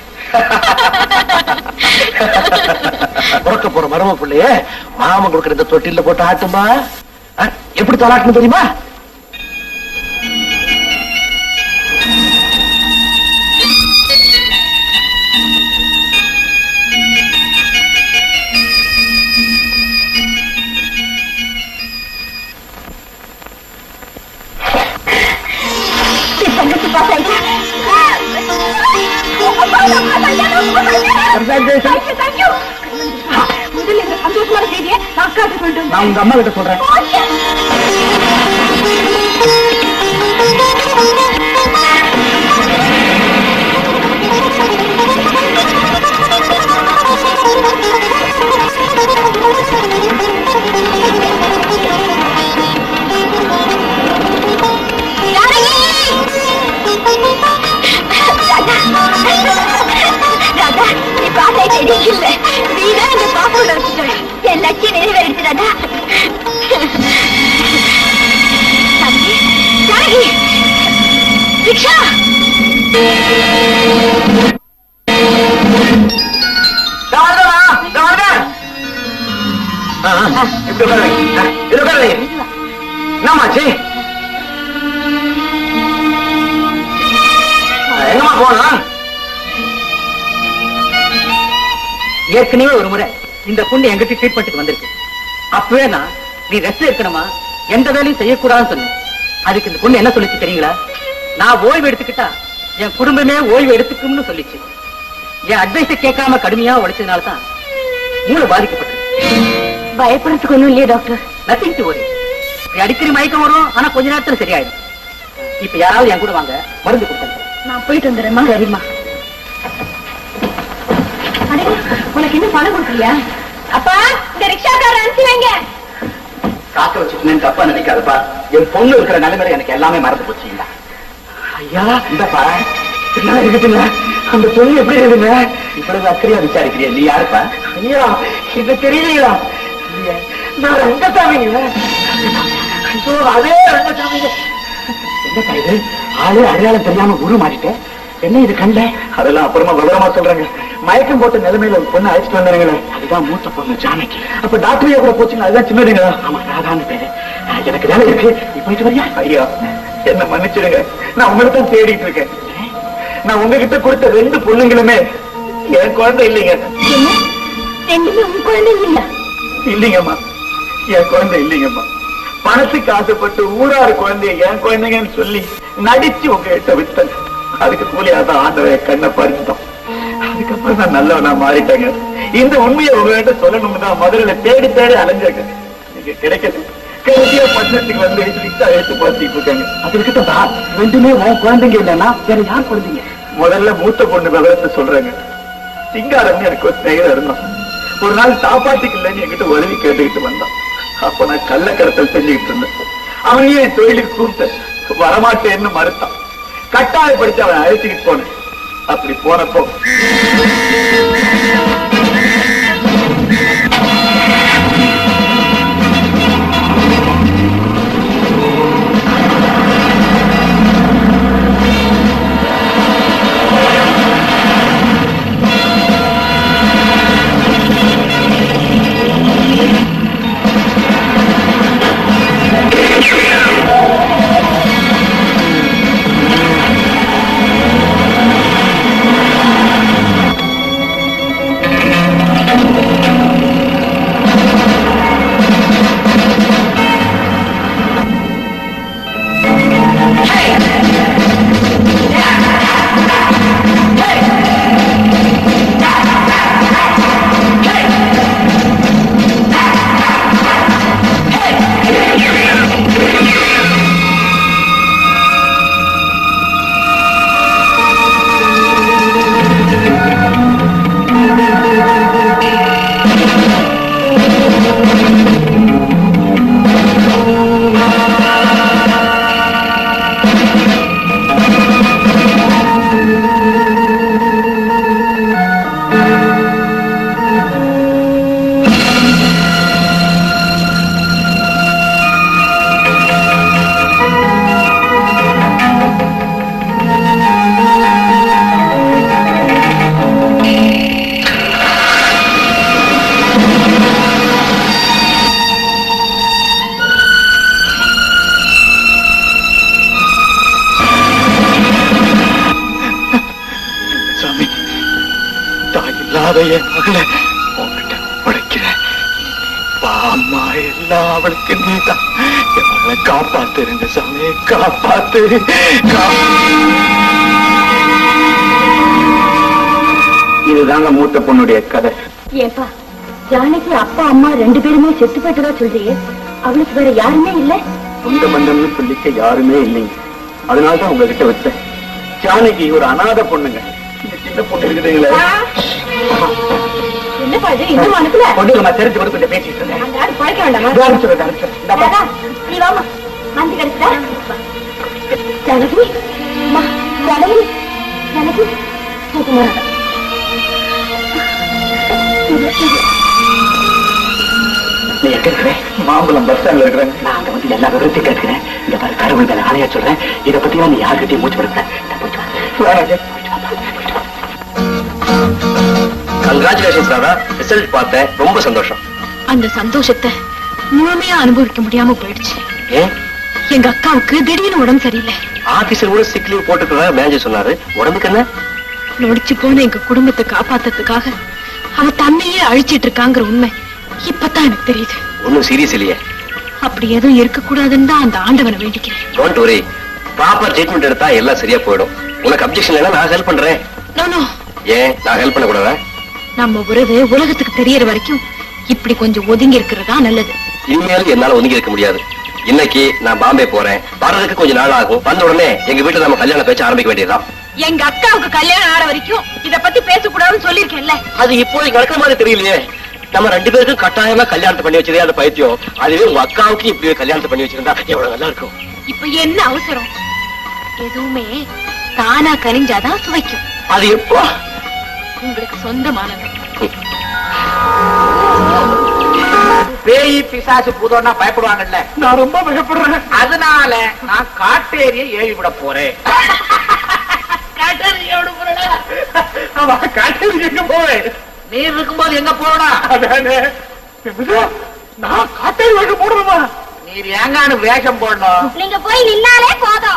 பிறக்க போற மரும பிள்ளைய மாமன் கொடுக்கிற இந்த தொட்டில போட்டு ஆட்டுமா ஆ, எப்படி தலாட்டணும் தெரியுமா என் தங்கச்சி பாஸ் ஆயிட்டா தேங்க்யூ தேங்க்யூ முதல்ல இந்த சந்தோஷமான செய்தியை நான் அக்காட்ட சொல்லிட்டு நான் உங்க அம்மா கிட்ட சொல்றேன் ராதா நீ பாசை தெரியுமில்ல நீதான் இந்த பாப்போட வச்சுட்டோம் என் லட்சியம் நிறைவேறிடுச்சு ராதா தம்பி ஜானகி ரிக்ஷா என்னமாச்சு எங்கம்மா போனா ஏற்கனவே ஒரு முறை இந்த பொண்ணு எங்கிட்ட ட்ரீட்மெண்ட்டுக்கு வந்திருக்கு அப்பவே நான் நீ ரெஸ்ட் எடுக்கணுமா எந்த வேலையும் செய்யக்கூடாதுன்னு சொன்னேன் அதுக்கு இந்த பொண்ணு என்ன சொல்லிச்சு தெரியுங்களா நான் ஓய்வு எடுத்துக்கிட்டா என் குடும்பமே ஓய்வு எடுத்துக்கும்னு சொல்லிச்சு என் அட்வைஸை கேட்காம கடுமையா உழைச்சதுனால தான் மூளை பாதிக்கப்பட்டது பயப்படுறதுக்கு ஒண்ணும் இல்லையே டாக்டர் நத்திங் டு worry. இப்படி அடிக்கடி மயக்கம் வரும் ஆனா கொஞ்ச நேரத்துல சரியாயிடும் இப்ப யாராவது என் கூட வாங்க மருந்து கொடுத்தேன் நான் போயிட்டு வந்துடுறேம்மா சரிம்மா அடே, உனக்கு இன்னும் பணம் கொடுக்கலையா அப்பா இந்த ரிக்ஷாக்கார அனுப்பிச்சு வைங்க காக்க வச்சுட்டு தப்பா நினைக்காதப்பா என் பொண்ணு இருக்கிற நிலைமையில எனக்கு எல்லாமே மறந்து போச்சுங்களா ஐயா இந்தப்பா என்ன இருக்குதுங்க அந்த பொண்ணு எப்படி இருக்குங்க இவ்வளவு அக்கறையா விசாரிக்கிறியா நீ யாருப்பா ஐயா இது தெரியலையா இல்லையே. நான் ரங்கசாமிங்க ஐயோ அதே ரங்கசாமிங்க என்னப்பா இது ஆளு அடையாளம் தெரியாம உரு மாறிட்டேன் என்ன இது கண்ட அதெல்லாம் அப்புறமா விவரமா சொல்றேங்க மயக்கம் போட்ட நிலைமையில ஒரு பொண்ணு அழைச்சிட்டு வந்தாருங்களே அதுதான் மூத்த பொண்ணு ஜானகி அப்ப டாக்டரையா கூட போச்சுங்க அதுதான் சின்னதுங்களா ஆமா ராதான்னு பேரு அஹ், எனக்கு வேலை இருக்கு நீ போயிட்டு வரியா ஐயா என்ன மன்னிச்சிடுங்க நான் உங்களை தான் தேடிட்டு இருக்கேன் நான் உங்ககிட்ட கொடுத்த ரெண்டு பொண்ணுங்களுமே என் குழந்தை இல்லைங்க என்ன ரெண்டுமே உன் குழந்தை இல்லையா இல்லைங்கம்மா என் குழந்தை இல்லைங்கம்மா பணத்துக்கு ஆசைப்பட்டு ஊராறு குழந்தைய என் குழந்தைங்கன்னு சொல்லி நடிச்சு உங்ககிட்ட விட்டேன் அதுக்கு கூலியா தான் ஆண்டவன் என் கண்ணை பறிச்சுட்டோம் அதுக்கப்புறம் நான் நல்லவனா மாறிட்டேங்க இந்த உண்மையை உங்ககிட்ட சொல்லணும்னு தான் முதல்ல தேடி தேடி அலைஞ்சிருக்கேன் நீங்க கிடைக்கிறது கடைசியா பட்டணத்துக்கு வந்து ரிக்ஷா எடுத்து பார்த்துட்டு இருக்காங்க அது இருக்கட்டும் ரெண்டுமே உன் குழந்தைங்க இல்லைன்னா வேற யார் குழந்தைங்க முதல்ல மூத்த பொண்ணு விவரத்தை சொல்றேங்க சிங்காரம்னு எனக்கு ஒரு ஸ்நேகிதம் இருந்தான் ஒரு நாள் சாப்பாட்டுக்கு இல்லைன்னு என்கிட்ட உதவி கேட்டுக்கிட்டு வந்தான் அப்ப நான் கள்ளக்கடத்தல் செஞ்சுக்கிட்டு இருந்தேன் அவனையும் என் தொழிலுக்கு கூப்பிட்டேன் வரமாட்டேன்னு மறுத்தான் கட்டாயப்படுத்தி அவன் அழைச்சிக்கிட்டு போனேன் அப்படி போனப்போ சாமி தாய் இல்லாத என் மகளை உங்ககிட்ட ஒப்படைக்கிறேன் அப்பா, அம்மா எல்லாம் அவளுக்கு நீதான் என் மகளை காப்பாத்துருங்க சாமி காப்பாத்து கா- இதுதாங்க மூத்த பொண்ணுடைய கதை ஏப்பா ஜானகி அப்பா அம்மா ரெண்டு பேருமே செத்து போயிட்டதா சொல்றியே அவளுக்கு வேற யாருமே இல்ல சொந்த பந்தம்னு சொல்லிக்க யாருமே இல்லைங்க அதனாலதான் உங்ககிட்ட வச்சேன் ஜானகி ஒரு அனாதை பொண்ணுங்க இந்த சின்ன பொண்ணு இருக்குதுங்களே என்னப்பா இது இந்த மனசுல பொண்ணுங்க தெரிஞ்சு கூட கொஞ்சம் பேசிட்டு இருந்தேன் அந்த ஆடு பழைக்க வேண்டாமா இதோ அனுப்பிச்சுடுறேன், அனுப்பிச்சுடுறேன். இந்தாப்பா. ராதா, நீ வாமா வந்து கிடைச்சா ஜானகி அம்மா, ஜானகி ஜானகி சுகுமாரா. இது, இது. நீ எங்க இருக்கிற மாம்பழம் பஸ் ஸ்டாண்ட்ல இருக்கிறேன் நான் அங்க வந்து எல்லா விவரத்தையும் கேட்கிறேன் இந்த மாதிரி கடவுள் மேல ஆணையா சொல்றேன் இத பத்தி நீ யாருக்கிட்டையும் மூச்சு படுத்த கங்க்ராச்சுலேஷன்ஸ் ராதா ரிசல்ட் பார்த்தேன் ரொம்ப சந்தோஷம் அந்த சந்தோஷத்தை முழுமையா அனுபவிக்க முடியாம போயிடுச்சு ஏன் எங்க அக்காவுக்கு திடீர்னு உடம்பு சரியில்லை ஆபீசர் கூட சிக் லீவ் போட்டுக்கிறதா மேனேஜர் சொன்னாரு உடம்புக்கு என்ன நொடிச்சு போன எங்க குடும்பத்தை காப்பாத்துறதுக்காக அவ தன்னையே அழிச்சிட்டு இருக்காங்கிற உண்மை இப்பதான் எனக்கு தெரியுது ஒன்னும் சீரியஸ் இல்லையே அப்படி எதுவும் இருக்கக்கூடாதுன்னு தான் அந்த ஆண்டவனை வேண்டிக்கிறேன் டோன்ட் வரி ப்ராப்பர் ட்ரீட்மெண்ட் எடுத்தா எல்லாம் சரியா போயிடும் உனக்கு அப்ஜெக்ஷன் இல்லைன்னா நான் ஹெல்ப் பண்றேன் நோ நோ ஏன் நான் ஹெல்ப் பண்ண கூடாதா நம்ம உறவு உலகத்துக்கு தெரியற வரைக்கும் இப்படி கொஞ்சம் ஒதுங்கி இருக்கிறதா நல்லது இனிமேல் என்னால ஒதுங்கி இருக்க முடியாது இன்னைக்கு நான் பாம்பே போறேன் வர்றதுக்கு கொஞ்சம் நாள் ஆகும் வந்த உடனே எங்க வீட்டுல நம்ம கல்யாண பேச்சு ஆரம்பிக்க வேண்டியதுதான் எங்க அக்காவுக்கு கல்யாணம் ஆற வரைக்கும் இத பத்தி பேசக்கூடாதுன்னு சொல்லிருக்கேன்ல அது இப்போதைக்கு நடக்கிற மாதிரி தெரியலையே நம்ம ரெண்டு பேருக்கும் கட்டாயமா கல்யாணத்தை பண்ணி வச்சதே அந்த பைத்தியம் அதுவே உங்க அக்காவுக்கு இப்படி ஒரு கல்யாணத்தை பண்ணி வச்சிருந்தா எவ்வளவு நல்லா இருக்கும் இப்ப என்ன அவசரம் எதுவுமே தானா கனிஞ்சாதான் சுவைக்கும் அது எப்போ உங்களுக்கு சொந்தமானது பேய் பிசாசு பூதம்னா பயப்படுவாங்கல்ல நான் ரொம்ப பயப்படுறேன் அதனால நான் காட்டேரிய ஏவி விட போறேன் காட்டேரி எവിടെ போறடா அவ காட்டேரி எங்க போவேன் நீர் இருக்கும்போது எங்க போறடா அதானே என்னது? நான் காட்டேரி வாங்க போடுறோமா நீர் ஏங்கானு வேஷம் போடணும் நீங்க போய் நின்னாலே போதும்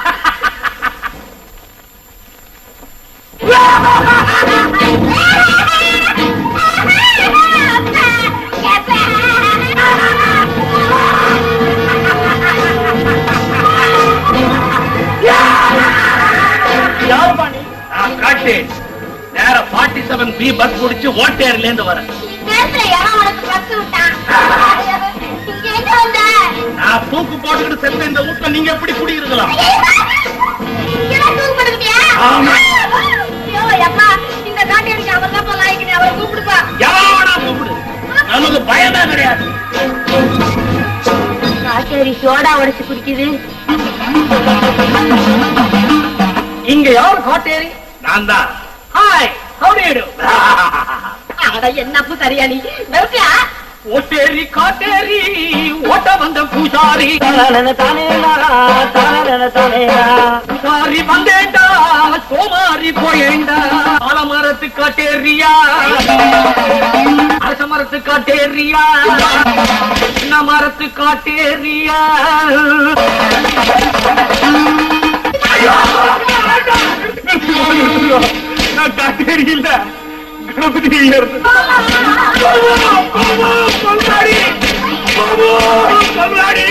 யாருமா நீ நான் காட்டேன் நேர ஃபார்ட்டி செவன் பி பஸ் முடிச்சு ஓட்டேர்ல இருந்து வரேன் நேரத்துல யாரும் உனக்கு பத்து விட்டான் இங்க எங்க வந்த நான் தூக்கு போட்டுக்கிட்டு செத்த இந்த வீட்டுல நீங்க எப்படி குடியிருக்கலாம் இங்கதான் தூக்கு போட்டுக்கிட்டியா ஆமா. ஐயோ அப்பா இந்த காட்டேரிக்கு அவர் தான் லாய்க்கு அவரை கூப்பிடுப்பா எவனா கூப்பிடு நமக்கு பயமே கிடையாது காட்டேரி சோடா உடைச்சு குடிக்குது இங்க யாரு காட்டேரி நான் தான் ஹாய் ஹவுடி அட என்ன சரியா நீ வெறுப்பியா ஓட்டேரி காட்டேரி ஓட்ட வந்த பூசாரி பூசாரி வந்தேண்டா சோமாரி போயேண்டா ஆலமரத்து காட்டேரியா அரச மரத்து காட்டேரியா சின்ன மரத்து காட்டேரியா நான் காட்டேரி இல்ல கணபதி ஐயர் கொண்டாடி கொண்டாடி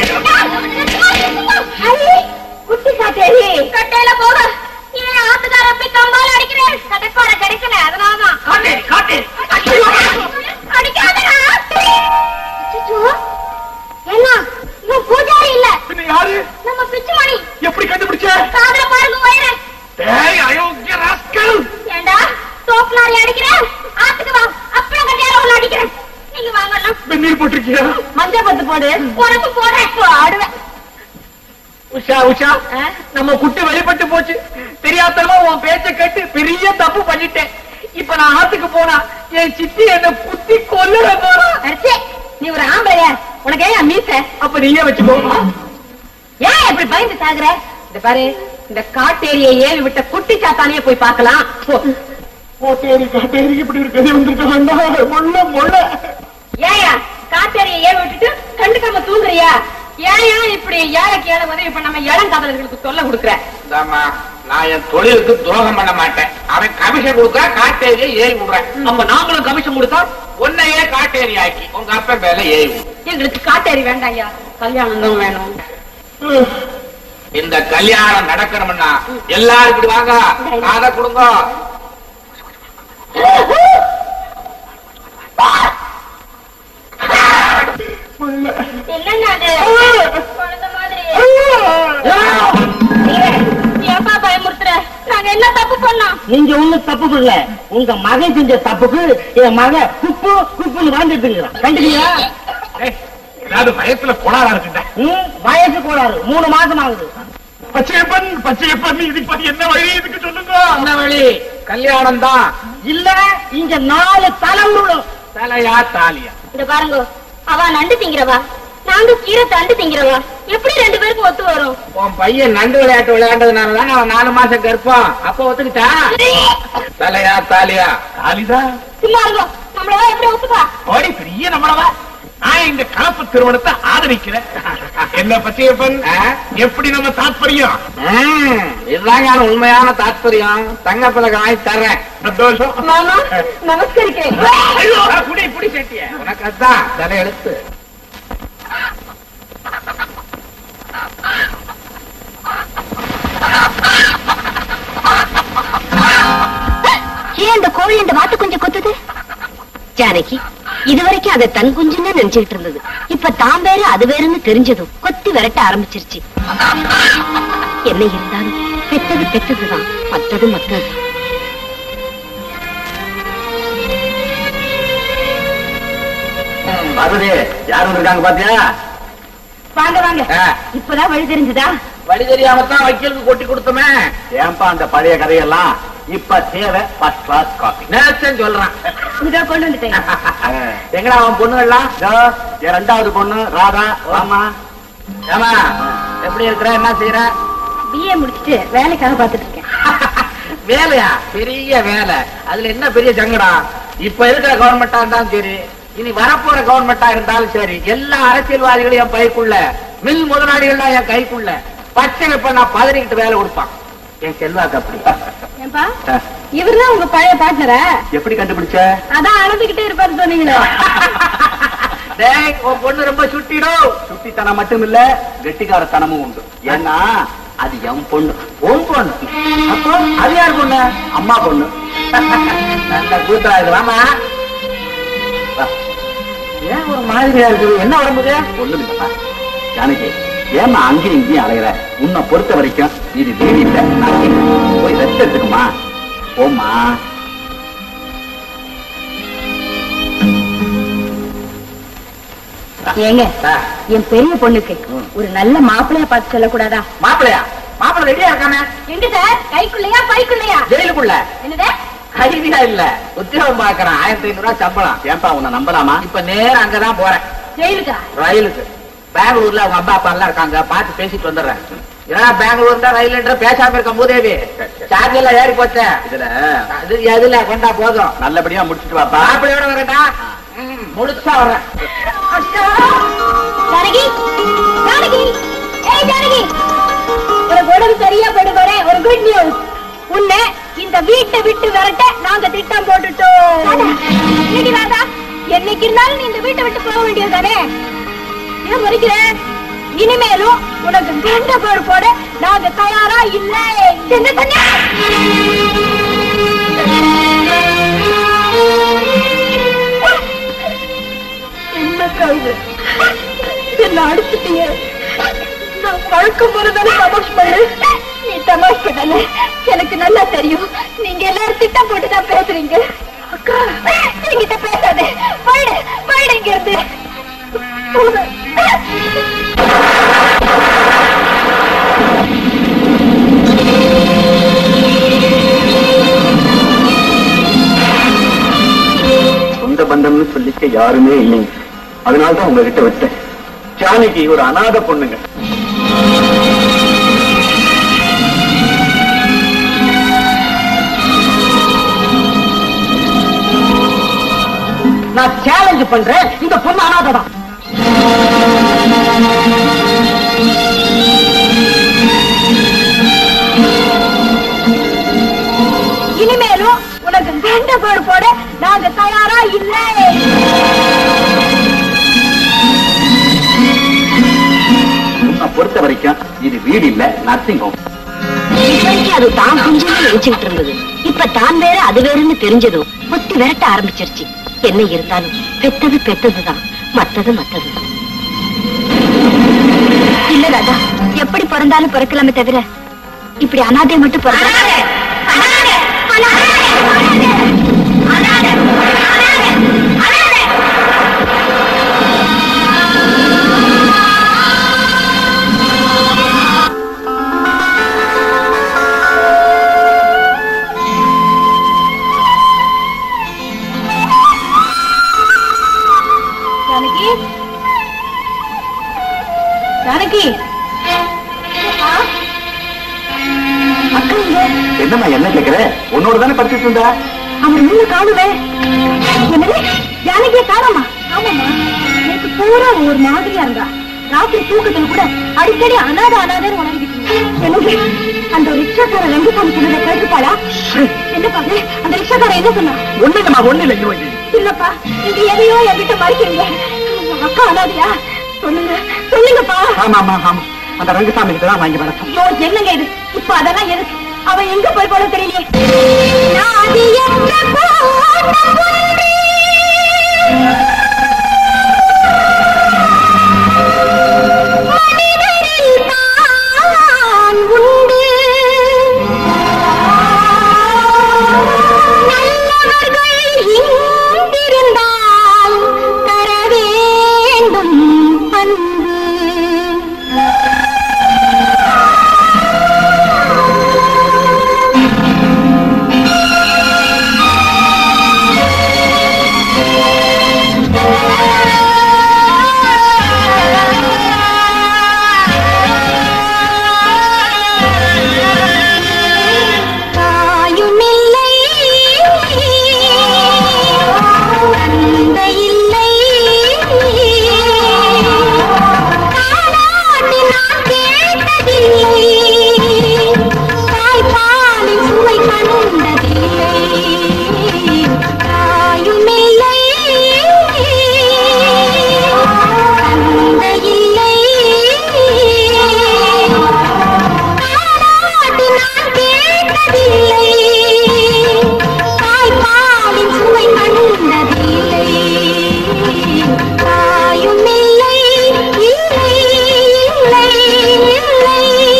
குட்டி காட்டேரி கட்டையில போக ஏன் ஆத்துக்கார போய் கம்பால அடிக்கிறேன் கடைக்கோட கிடைக்கல அதனாலதான் காட்டேரி காட்டேரி அடிக்காதடா அச்சச்சோ. என்ன இவன் பூஜாரி இல்ல பின்ன யாரு நம்ம பிச்சுமணி எப்படி கண்டுபிடிச்ச காதல பாருங்க வயிறு டேய் அயோக்கிய ராஸ்கல் ஏண்டா தோப்பு லாரி அடிக்கிறேன் ஆத்துக்கு வா அப்புறம் கட்டியால ஒண்ணு அடிக்கிறேன் நீங்க வாங்கலாம் வெந்நீர் போட்டிருக்கியா மஞ்சள் பத்து போடு உனக்கு போடுறேன் ஆடுவேன் உஷா உஷா நம்ம குட்டி வெளிப்பட்டு போச்சு தெரியாதமா உன் பேச்ச கேட்டு பெரிய தப்பு பண்ணிட்டேன் இப்ப நான் ஆத்துக்கு போனா என் சித்தி என்ன குத்தி கொல்லுற போறா அரிசி நீ ஒரு ஆம்பளையா உனக்கு ஏன் மீச அப்ப நீயே வச்சுக்கோ ஏன் இப்படி பயந்து சாகுற இந்த பாரு இந்த காட்டேரியை ஏவி விட்ட குட்டி சாத்தானையே போய் பார்க்கலாம் போ. கோட்டேரி காட்டேரி இப்படி ஒரு கதை வந்திருக்க வேண்டாம் முள்ள முள்ள ஏயா காட்டேரியை ஏவி விட்டுட்டு கண்டுக்காம தூங்குறியா ஏயா இப்படி ஏழைக்கு ஏழை உதவி இப்ப நம்ம இளங்காதலர்களுக்கு தொல்லை கொடுக்குற நான் என் தொழிலுக்கு துரோகம் பண்ண மாட்டேன் அவன் கமிஷன் கொடுக்கா காட்டேரியை ஏறி விடுறேன் அப்ப நாங்களும் கமிஷன் கொடுத்தா உன்னையே காட்டேரி ஆக்கி உங்க அப்பா மேல ஏறி விடு. எங்களுக்கு காட்டேரி வேண்டாம் ஐயா கல்யாணம் தான் வேணும் இந்த கல்யாணம் நடக்கணும்னா எல்லாரும் இப்படி வாங்க காதை கொடுங்க நீங்க ஒண்ணும் தப்பு பண்ணல உங்க மகன் செஞ்ச தப்புக்கு என் மகன் குப்பு குப்புன்னு வாழ்ந்துட்டு இருக்கிறான் கண்டுக்கீங்களா ஏய், ஏதாவது வயசுல கோளாறா இருக்குண்டா ம், வயசு கோளாறு மூணு மாசம் ஆகுது பச்சையப்பன் பச்சையப்பன் இதுக்கு பத்தி என்ன வழி இதுக்கு சொல்லுங்க என்ன வழி கல்யாணம் தான் இல்ல இங்க நாலு தலை விழும் தலையா தாலியா இந்த பாருங்க அவ நண்டு திங்கிறவா நாங்க கீரை தண்டு திங்கிறவா எப்படி ரெண்டு பேருக்கும் ஒத்து வரும் உன் பையன் நண்டு விளையாட்டு விளையாண்டதுனால தான் அவன் நாலு மாசம் கருப்பான் அப்ப ஒத்துக்கிட்டா தலையா தாலியா தாலிதான் சும்மா இருக்கும் நம்மளவா எப்படி ஒத்துப்பா ஓடி பெரிய நம்மளவா நான் இந்த கலப்பு திருமணத்தை ஆதரிக்கிறேன் என்ன பச்சையப்பன் ஆ? எப்படி நம்ம தாத்பரியம் ம், இதுதாங்க அவன் உண்மையான தாத்பரியம் தங்க பதக்கம் வாங்கி தர்றேன் சந்தோஷம் மாமா நமஸ்கரிக்கேன் ஐயோ, புடி புடி சேட்டிய உனக்கு அதான் தலையெழுத்து ஏன் இந்த கோழி இந்த வாத்து கொஞ்சம் கொத்துது ஜானகி இதுவரைக்கும் அதை தன் குஞ்சுன்னு நினைச்சுக்கிட்டு இருந்தது இப்ப தான் வேறு அது வேறுன்னு தெரிஞ்சதும் கொத்தி விரட்ட ஆரம்பிச்சிருச்சு என்ன இருந்தாலும் பெத்தது பெத்ததுதான் மத்தது மத்தது பார்வதி யார் வந்திருக்காங்க பாத்தியா வாங்க வாங்க ஆ, இப்பதான் வழி தெரிஞ்சுதா வழி தெரியாமத்தான் வக்கீலுக்கு கொட்டி கொடுத்தோமே ஏன்பா அந்த பழைய கதையெல்லாம் இப்ப தேவை ஃபர்ஸ்ட் கிளாஸ் காபி நேசன் சொல்றான் இதோ கொண்டு வந்துட்டேன் எங்கடா அவன் பொண்ணுகள்லாம் என் ரெண்டாவது பொண்ணு ராதா வாமா ஏமா எப்படி இருக்கிற என்ன செய்யற பிஏ முடிச்சிட்டு வேலைக்காக பாத்துட்டு இருக்கேன் வேலையா பெரிய வேலை அதுல என்ன பெரிய சங்கடம் இப்ப இருக்கிற கவர்மெண்டா இருந்தாலும் சரி இனி வரப்போற கவர்மெண்டா இருந்தாலும் சரி எல்லா அரசியல்வாதிகளும் என் பைக்குள்ள மில் முதலாளிகள் என் கைக்குள்ள பச்சை இப்ப நான் பதறிக்கிட்டு வேலை கொடுப்பான் என் செல்வாக்கு அப்படி ஏன்பா இவர்தான் உங்க பழைய பார்ட்னரா எப்படி கண்டுபிடிச்ச அதான் அழுதுகிட்டே இருப்பாரு சொன்னீங்களே டேய் உன் பொண்ணு ரொம்ப சுட்டிடும் சுட்டித்தனம் மட்டும் இல்ல கெட்டிக்காரத்தனமும் உண்டு ஏன்னா அது என் பொண்ணு உன் பொண்ணு அப்போ அது யார் பொண்ணு அம்மா பொண்ணு நல்ல கூத்தா இது வாமா வா, ஏன் ஒரு மாதிரியா இருக்குது என்ன உடம்புது ஒண்ணும் இல்லப்பா ஜானகி ஏமா அங்கேயும் இங்கேயும் அலையிற உன்னை பொறுத்த வரைக்கும் இது வீடு இல்ல நான் இல்ல. போய் ரெஸ்ட் எடுத்துக்குமா போம்மா ஏங்க ஆ, என் பெரிய பொண்ணுக்கு ஒரு நல்ல மாப்பிள்ளைய பார்த்து சொல்லக்கூடாதா மாப்பிள்ளையா மாப்பிள்ளை ரெடியா இருக்கானே எங்க சார் கைக்குள்ளையா பைக்குள்ளையா ஜெயிலுக்குள்ள என்னது கைதியா இல்ல உத்தியோகம் பாக்குறேன் ஆயிரத்தி ஐநூறு ரூபாய் சம்பளம் ஏன்பா உன்னை நம்பலாமா இப்ப நேரம் அங்கதான் போறேன் ஜெயிலுக்கா ரயிலுக்கு பெங்களூர்ல அவங்க அப்பா அப்பா எல்லாம் இருக்காங்க பார்த்து பேசிட்டு வந்துடுறேன் ஏன்னா பெங்களூர் தான் ரயில் பேசாம இருக்க மூதேவி சார்ஜ் எல்லாம் ஏறி போச்சே இதுல அது எதுல கொண்டா போதும் நல்லபடியா முடிச்சிட்டு வாப்பா மாப்பிள்ளையோட வரேன்டா ம், முழுசா வர்றேன் ஜானகி ஜானகி ஏய் ஜானகி உனக்கு உடம்பு சரியா போயிட்டு போறேன் ஒரு குட் நியூஸ் உன்னை இந்த வீட்டை விட்டு விரட்ட நாங்க திட்டம் போட்டுட்டோம் இன்னைக்கு ராதா என்னைக்கு இருந்தாலும் நீ இந்த வீட்டை விட்டு போக வேண்டியதுதானே ஏன் முறைக்கிற இனிமேலும் உனக்கு கெண்ட பேர் போட நாங்க தயாரா இல்லை என்ன என்ன கழுது என்ன அடிச்சுட்டீங்க நான் வழக்கம் போறதால தமாஷ் பண்ணு நீ தமாஷ் பண்ணல எனக்கு நல்லா தெரியும் நீங்க எல்லாரும் திட்டம் போட்டு தான் பேசுறீங்க அக்கா என்கிட்ட பேசாதே போயிடு போயிடு இங்க இருந்து போடு. சொந்த பந்தம்னு சொல்லிக்க யாருமே இல்லைங்க அதனாலதான் உங்ககிட்ட விட்டேன் ஜானகி ஒரு அனாதை பொண்ணுங்க நான் சேலஞ்ச் பண்றேன் இந்த பொண்ணு அனாததான் இனிமேலும் உனக்கு கெண்ட பேர் போட நாங்க தயாரா இல்லை உன்னை பொறுத்த வரைக்கும் இது வீடு இல்ல நர்சிங் ஹோம் இதுவரைக்கும் அது தான் குஞ்சுன்னு நினைச்சுக்கிட்டு இருந்தது இப்ப தான் வேற அது வேறுன்னு தெரிஞ்சதும் ஒத்தி விரட்ட ஆரம்பிச்சிருச்சு என்ன இருந்தாலும் பெத்தது பெத்ததுதான் மத்தது மத்தது இல்ல ராதா எப்படி பிறந்தாலும் பிறக்கலாமே தவிர இப்படி அனாதை மட்டும் பிறந்த ஜானகி ஜானகி அக்கா இங்க என்னம்மா என்ன கேக்குற உன்னோட தானே படிச்சுட்டு இருந்தா அவர் முன்ன காணுவே என்னது ஜானகிய காணோமா ஆமாமா எனக்கு பூரா ஒரு மாதிரியா இருந்தா ராத்திரி தூக்கத்துல கூட அடிக்கடி அனாத அனாதன்னு உணர்ந்துட்டு இருந்தா. என்னது அந்த ரிக்ஷாக்கார ரங்கசாமி சொன்னதை கேட்டுப்பாளா என்னப்பா அது? அந்த ரிக்ஷாக்கார என்ன சொன்னா ஒண்ணு இல்லம்மா ஒண்ணு இல்லை யோகி இல்லப்பா நீங்க எதையோ என்கிட்ட மறைக்கிறீங்க அக்கா அனாதையா சொல்லுங்க சொல்லுங்கப்பா ஆமா ஆமா ஆமா அந்த ரங்கசாமி கிட்ட தான் வாங்கி வர சொன்னேன். ஐயோ, என்னங்க இது இப்ப அதெல்லாம் எதுக்கு அவன் எங்க போய் போல தெரியலையே நாதி என்ற கூட்டம் ஒன்று. மனிதரில் தான் உண்டு. நல்லவர்கள் இங்கிருந்தால் தர வேண்டும் பண்பு தாயுமில்லை தந்தையில்லை தாலாட்டு நான் கேட்டதில்லை தாய்ப்பாலின் சுவை கண்டதில்லை தாயுமில்லை தந்தையில்லை தாலாட்டு நான் கேட்டதில்லை தாய்ப்பாலின் சுவை கண்டதில்லை தாயும் இல்லை இல்லை இல்லை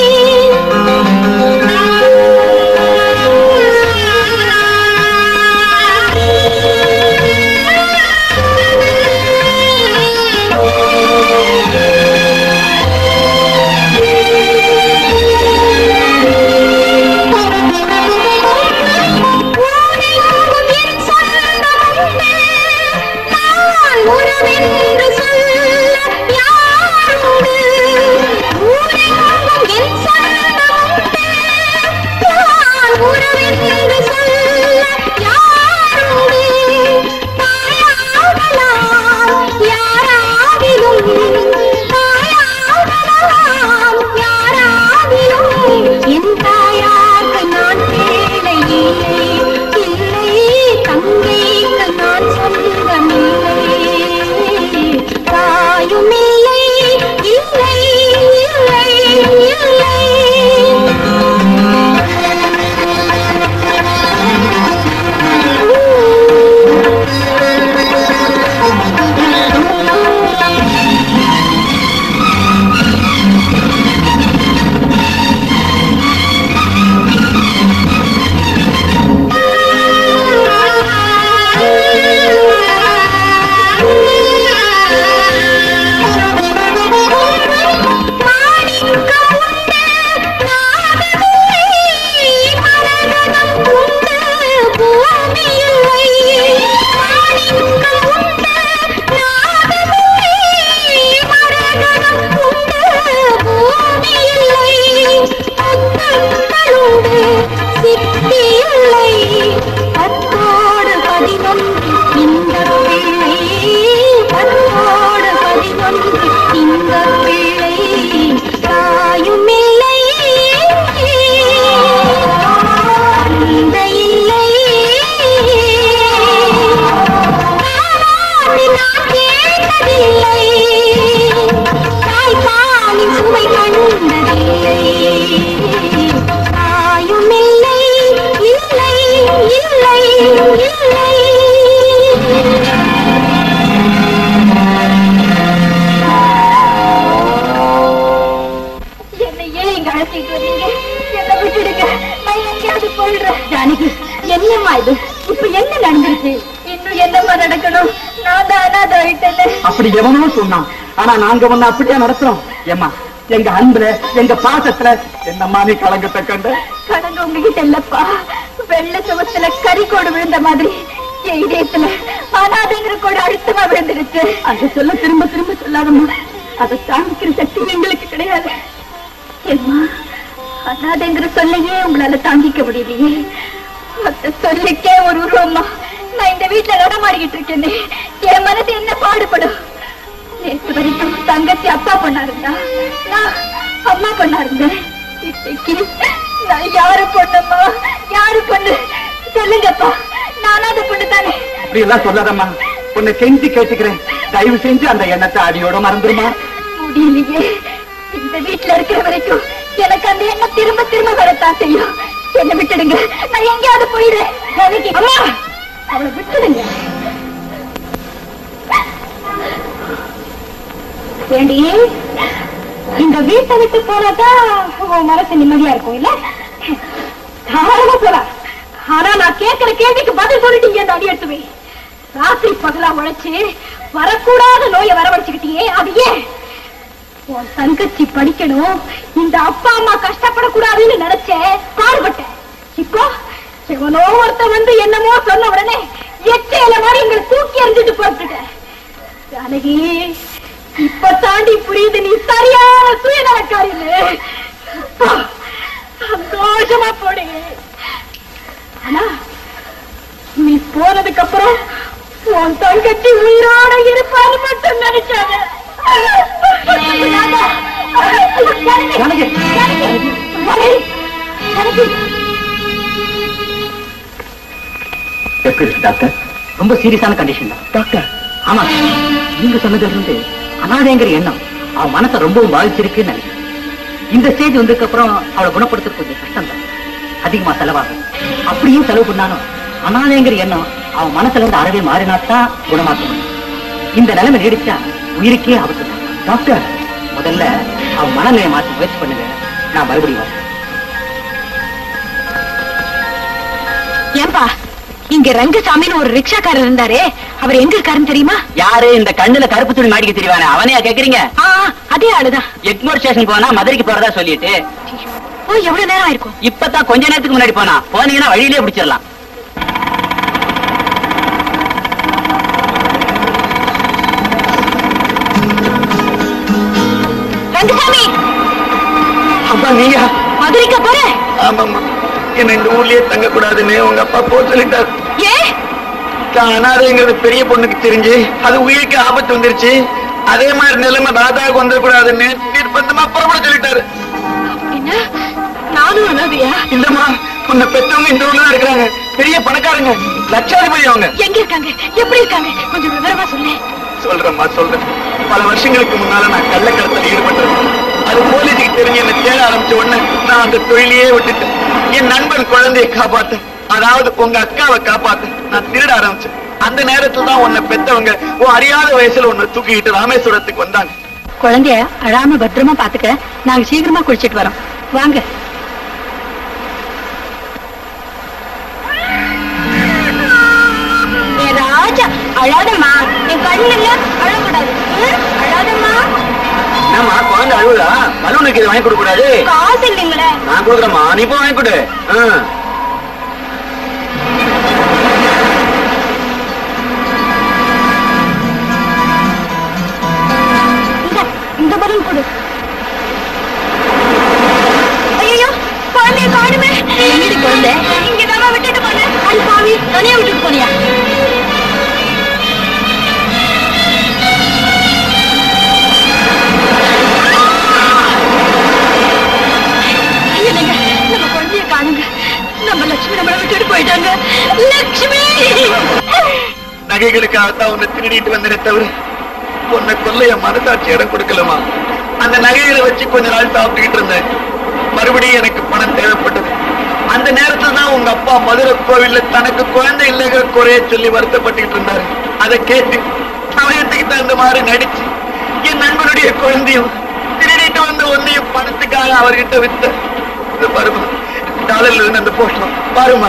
ஊரெங்கும் என் சொந்தமுண்டு. நான் உறவென்று சொல்ல யாருண்டு? ஊரெங்கும் என் சொந்தமுண்டு. நான் உறவென்று சொல்ல யாருண்டு? தாயாகலாம் யாராகிலும் தாயாகலாம் யாராகிலும் என் தாயார்க்கு நான் பிள்ளை இல்லை இல்லை தங்கைக்கு நான் சொந்தமில்லை தாயும் இல்லை இல்லை இல்லை மாணிக்கம் உண்டு நாகமில்லை மரகதம் உண்டு பூமி இல்லை மாணிக்கம் உண்டு நாகமில்லை மரகதம் உண்டு பூமி இல்லை முத்தங்கள் உண்டு சித்தி இல்லை பத்தோடு பதினொன்று இந்த பிள்ளை பத்தோடு பதினொன்று இந்த பிள்ளை தாயும் இல்லை தந்தை இல்லை தாலாட்டு நான் கேட்டதில்லை தாய்ப்பாலின் சுவை கண்டதில்லை தாயும் இல்லை இல்லை இல்லை இல்லை என்னை ஏன் இங்க அழைச்சிட்டு வரீங்க என்ன விட்டுடுங்க நான் எங்கேயாவது போயிடுறேன் ஜானகி என்னம்மா இது இப்ப என்ன நடந்துருச்சு இன்னும் என்னம்மா நடக்கணும் நான் தான் அனாதை ஆயிட்டேன் அப்படி எவனோ சொன்னான் ஆனா நாங்க ஒண்ணு அப்படியே நடத்துறோம் ஏம்மா எங்க அன்புல எங்க பாசத்துல என்னம்மா நீ கலங்கத்தை கண்ட கடங்க உங்ககிட்ட இல்லப்பா வெள்ள சுவத்துல கறிக்கோடு விழுந்த மாதிரி என் இதயத்துல அனாதைங்கிற கோடு அழுத்தமா விழுந்துருச்சு அதை சொல்ல திரும்ப திரும்ப சொல்லாதம்மா அதை தாங்கிக்கிற சக்தி எங்களுக்கு கிடையாது ஏம்மா அனாதைங்கிற சொல்லையே உங்களால தாங்கிக்க முடியலையே மத்த சொல்லிக்கே ஒரு உருவம்மா நான் இந்த வீட்டுல நடமாடிக்கிட்டு இருக்கேனே என் மனசு என்ன பாடுபடும் நேற்று வரைக்கும் தங்கச்சி அப்பா பொண்ணா இருந்தா நான் அம்மா பொண்ணா இருந்தேன் இன்னைக்கு நான் யாரு பொண்ணும்மா யாரு பொண்ணு சொல்லுங்கப்பா நானா அந்த பொண்ணு தானே அப்படி எல்லாம் சொல்லாதம்மா உன்னை செஞ்சு கேட்டுக்கிறேன் தயவு செஞ்சு அந்த எண்ணத்தை அடியோட மறந்துருமா முடியலையே இந்த வீட்டுல இருக்கிற வரைக்கும் எனக்கு அந்த எண்ணம் திரும்ப திரும்ப வரத்தான் செய்யும் என்ன விட்டுடுங்க நான் எங்கேயாவது போயிடுறேன் ஜானகி, அம்மா அவளை விட்டுடுங்க ஏண்டி இந்த வீட்டை விட்டு போனாதான் உன் மனசு நிம்மதியா இருக்கும் இல்ல தாராளமா போலாம் ஆனா நான் கேட்கிற கேள்விக்கு பதில் சொல்லிட்டீங்க இந்த அடி எடுத்துவே ராத்திரி பகலா உழைச்சு வரக்கூடாத நோயை வரவழைச்சுக்கிட்டியே அது ஏன் உன் தங்கச்சி படிக்கணும் இந்த அப்பா அம்மா கஷ்டப்படக்கூடாதுன்னு நினைச்சேன் பாடுபட்டேன் இப்போ எவனோ ஒருத்தன் வந்து என்னமோ சொன்ன உடனே எச்சையில மாதிரி எங்களை தூக்கி எறிஞ்சிட்டு போட்டுட்டேன் ஜானகி இப்ப தாண்டி புரியுது நீ சரியான சுயநலக்காரின்னு அப்பா, சந்தோஷமா போடு ஆனா நீ போனதுக்கு அப்புறம் உன் தங்கச்சி உயிரோட இருப்பான்னு மட்டும் நினைச்சாங்க ஜானகி. எப்படி இருக்கு டாக்டர் ரொம்ப சீரியஸான கண்டிஷன் தான் டாக்டர் ஆமா நீங்க சொன்னதுல இருந்து அனாதைங்கிற எண்ணம் அவன் மனசை ரொம்பவும் பாதிச்சிருக்குன்னு நினைக்கிறேன் இந்த ஸ்டேஜ் வந்ததுக்கு அப்புறம் அவளை குணப்படுத்துறது கொஞ்சம் கஷ்டம் தான் அதிகமா செலவாகும் அப்படியும் செலவு பண்ணாலும் அனாதைங்கிற எண்ணம் அவன் மனசுல இருந்து அறவே மாறினாத்தான் குணமாக்க முடியும் இந்த நிலைமை நீடிச்சா உயிருக்கே ஆபத்து தான். டாக்டர் முதல்ல அவன் மனநிலையை மாற்றி முயற்சி பண்ணுங்க நான் மறுபடியும் வரேன் ஏன்பா இங்க ரங்கசாமின்னு ஒரு ரிக்ஷாக்காரர் இருந்தாரே அவர் எங்க இருக்காருன்னு தெரியுமா யாரு இந்த கண்ணுல கருப்பு துணி மாட்டிக்க தெரியவானே அவனையா கேக்குறீங்க ஆ அதே ஆளுதான் எக்மோர் ஸ்டேஷன் போனா மதுரைக்கு போறதா சொல்லிட்டு ஓ எவ்வளவு நேரம் ஆயிருக்கும் இப்பதான் கொஞ்ச நேரத்துக்கு முன்னாடி போனா போனீங்கன்னா வழியிலே பிடிச்சிடலாம் ரங்கசாமி அப்பா நீங்க மதுரைக்கு போற ஆமாம்மா என்ன இந்த ஊர்லயே தங்க கூடாதுன்னு உங்க அப்பா போ சொல்லிட்டார் ஏ தான் அனாதைங்கிறது பெரிய பொண்ணுக்கு தெரிஞ்சு அது உயிருக்கு ஆபத்து வந்துருச்சு அதே மாதிரி நிலைமை ராதாவுக்கு வந்துடக்கூடாதுன்னு நிர்பந்தமா புறப்பட சொல்லிட்டாரு என்ன நானும் அனாதையா இல்லம்மா உன்னை பெத்தவங்க இந்த ஊர்ல தான் இருக்கிறாங்க பெரிய பணக்காரங்க லட்சாதிபதி அவங்க எங்க இருக்காங்க எப்படி இருக்காங்க கொஞ்சம் விவரமா சொல்லு சொல்றேம்மா சொல்றேன் பல வருஷங்களுக்கு முன்னால நான் கள்ளக்கடத்தல் ஈடுபட்டேன் அது போலீஸுக்கு தெரிஞ்சு என்ன தேட ஆரம்பிச்ச உடனே நான் அந்த தொழிலையே விட்டுட்டேன் என் நண்பன் குழந்தையை காப்பாத்த அதாவது உங்க அக்காவை காப்பாத்த நான் திருட ஆரம்பிச்சேன் அந்த நேரத்துல தான் உன்னை பெத்தவங்க உன் அறியாத வயசுல உன்னை தூக்கிக்கிட்டு ராமேஸ்வரத்துக்கு வந்தாங்க குழந்தைய அழாம பத்திரமா பாத்துக்க நாங்க சீக்கிரமா குளிச்சிட்டு வரோம் வாங்க ஏ ராஜா அழாதம்மா என் கண்ணுல அழக்கூடாது ம்? அழாதம்மா என்னம்மா குழந்தை அழுவுதா பலூனுக்கு இது வாங்கி கொடுக்க கூடாது காசு இல்லைங்களே நான் கொடுக்குறேம்மா நீ போய் வாங்கி கொடு ஆ. இந்த இந்த பலூன் கொடு ஐயோ குழந்தைய காணுமே எங்கடி குழந்தை இங்கதான் விட்டுட்டு போனேன் அது பாவி தனியா விட்டுட்டு போனியா என்னங்க நம்ம குழந்தைய காணுங்க நம்ம லட்சுமி நம்மளை விட்டுட்டு போயிட்டாங்க லட்சுமி நகைகளுக்காகத்தான் உன்னை திருடிட்டு வந்தனே தவிர உன்னை கொல்ல என் மனசாட்சி இடம் கொடுக்கலமா அந்த நகைகளை வச்சு கொஞ்ச நாள் சாப்பிட்டுக்கிட்டு இருந்தேன் மறுபடியும் எனக்கு பணம் தேவைப்பட்டது அந்த நேரத்துல தான் உங்க அப்பா மதுரை கோவில்ல தனக்கு குழந்தை இல்லைங்கிற குறைய சொல்லி வருத்தப்பட்டுக்கிட்டு இருந்தாரு அதை கேட்டு சமயத்துக்கு தகுந்த மாதிரி நடிச்சு என் நண்பனுடைய குழந்தையும் திருடிட்டு வந்த ஒன்னையும் பணத்துக்காக அவர்கிட்ட வித்த இந்த பாருமா டாலர்ல இருந்து அந்த போஸ்டம் பாருமா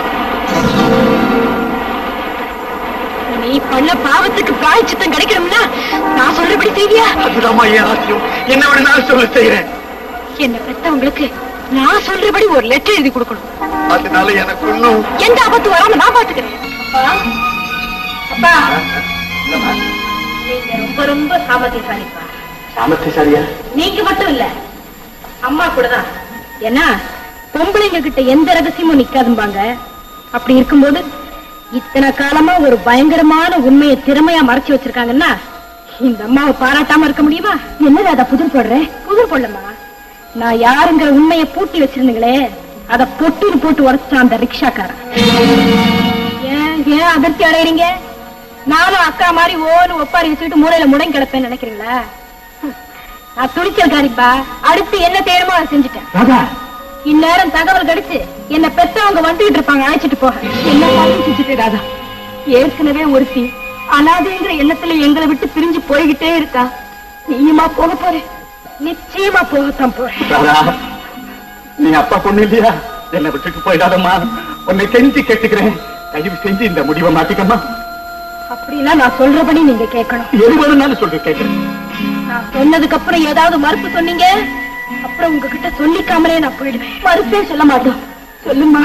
நீ பண்ண பாவத்துக்கு பிராய்ச்சித்தம் கிடைக்கணும்னா நான் சொல்றபடி செய்வியா அதுதாம்மா என் ஆசையும் என்ன வேணும்னாலும் சொல்ல செய்யறேன் என்ன பெத்தவங்களுக்கு நான் சொல்றபடி ஒரு லெட்டர் எழுதி கொடுக்கணும் அதனால எனக்கு ஒண்ணும் எந்த ஆபத்து வராம நான் பாத்துக்கிறேன் அப்பா அப்பா நீங்க ரொம்ப ரொம்ப சாமர்த்தியசாலிப்பா சாமர்த்தியசாலியா நீங்க மட்டும் இல்ல அம்மா கூட தான் ஏன்னா பொம்பளைங்க கிட்ட எந்த ரகசியமும் நிக்காதும்பாங்க அப்படி இருக்கும்போது இத்தனை காலமா ஒரு பயங்கரமான உண்மையை திறமையா மறைச்சு வச்சிருக்காங்கன்னா இந்த அம்மாவை பாராட்டாம இருக்க முடியுமா என்னது அத புதிர் போடுறேன் புதிர் போடலம்மா நான் யாருங்கிற உண்மையை பூட்டி வச்சிருந்தீங்களே அத பொட்டுன்னு போட்டு உரைச்சான் அந்த ரிக்ஷாக்காரன் ஏன் ஏன் அதிர்ச்சி அடையறீங்க நானும் அக்கா மாதிரி ஓன்னு ஒப்பாரி வச்சுக்கிட்டு மூலையில முடங்கி கிடப்பேன்னு நினைக்கிறீங்களா ஹம், நான் துணிச்சல்காரிப்பா அடுத்து என்ன தேடுமோ அதை செஞ்சுட்டேன் ராதா இந்நேரம் தகவல் கிடைச்சு என்ன பெத்தவங்க வந்துகிட்டு இருப்பாங்க அழைச்சிட்டு போக என்ன காரியம் செஞ்சுட்டு ராதா ஏற்கனவே ஒருத்தி அனாதைங்கிற எண்ணத்துல எங்களை விட்டு பிரிஞ்சு போய்கிட்டே இருக்கா நீயுமா போக போற நிச்சயமா போகத்தான் போறேன் ராதா நீ அப்பா பொண்ணு இல்லையா என்னை விட்டுட்டு போயிடாதம்மா உன்னை செஞ்சு கேட்டுக்கிறேன் தயவு செஞ்சு இந்த முடிவை மாத்திக்கம்மா அப்படின்னா நான் சொல்றபடி நீங்க கேட்கணும் எது வேணும்னாலும் சொல்லு கேட்கிறேன் நான் சொன்னதுக்கு அப்புறம் ஏதாவது மறுப்பு சொன்னீங்க அப்புறம் உங்ககிட்ட சொல்லிக்காமலே நான் போயிடுவேன் மறுப்பே சொல்ல மாட்டோம் சொல்லுமா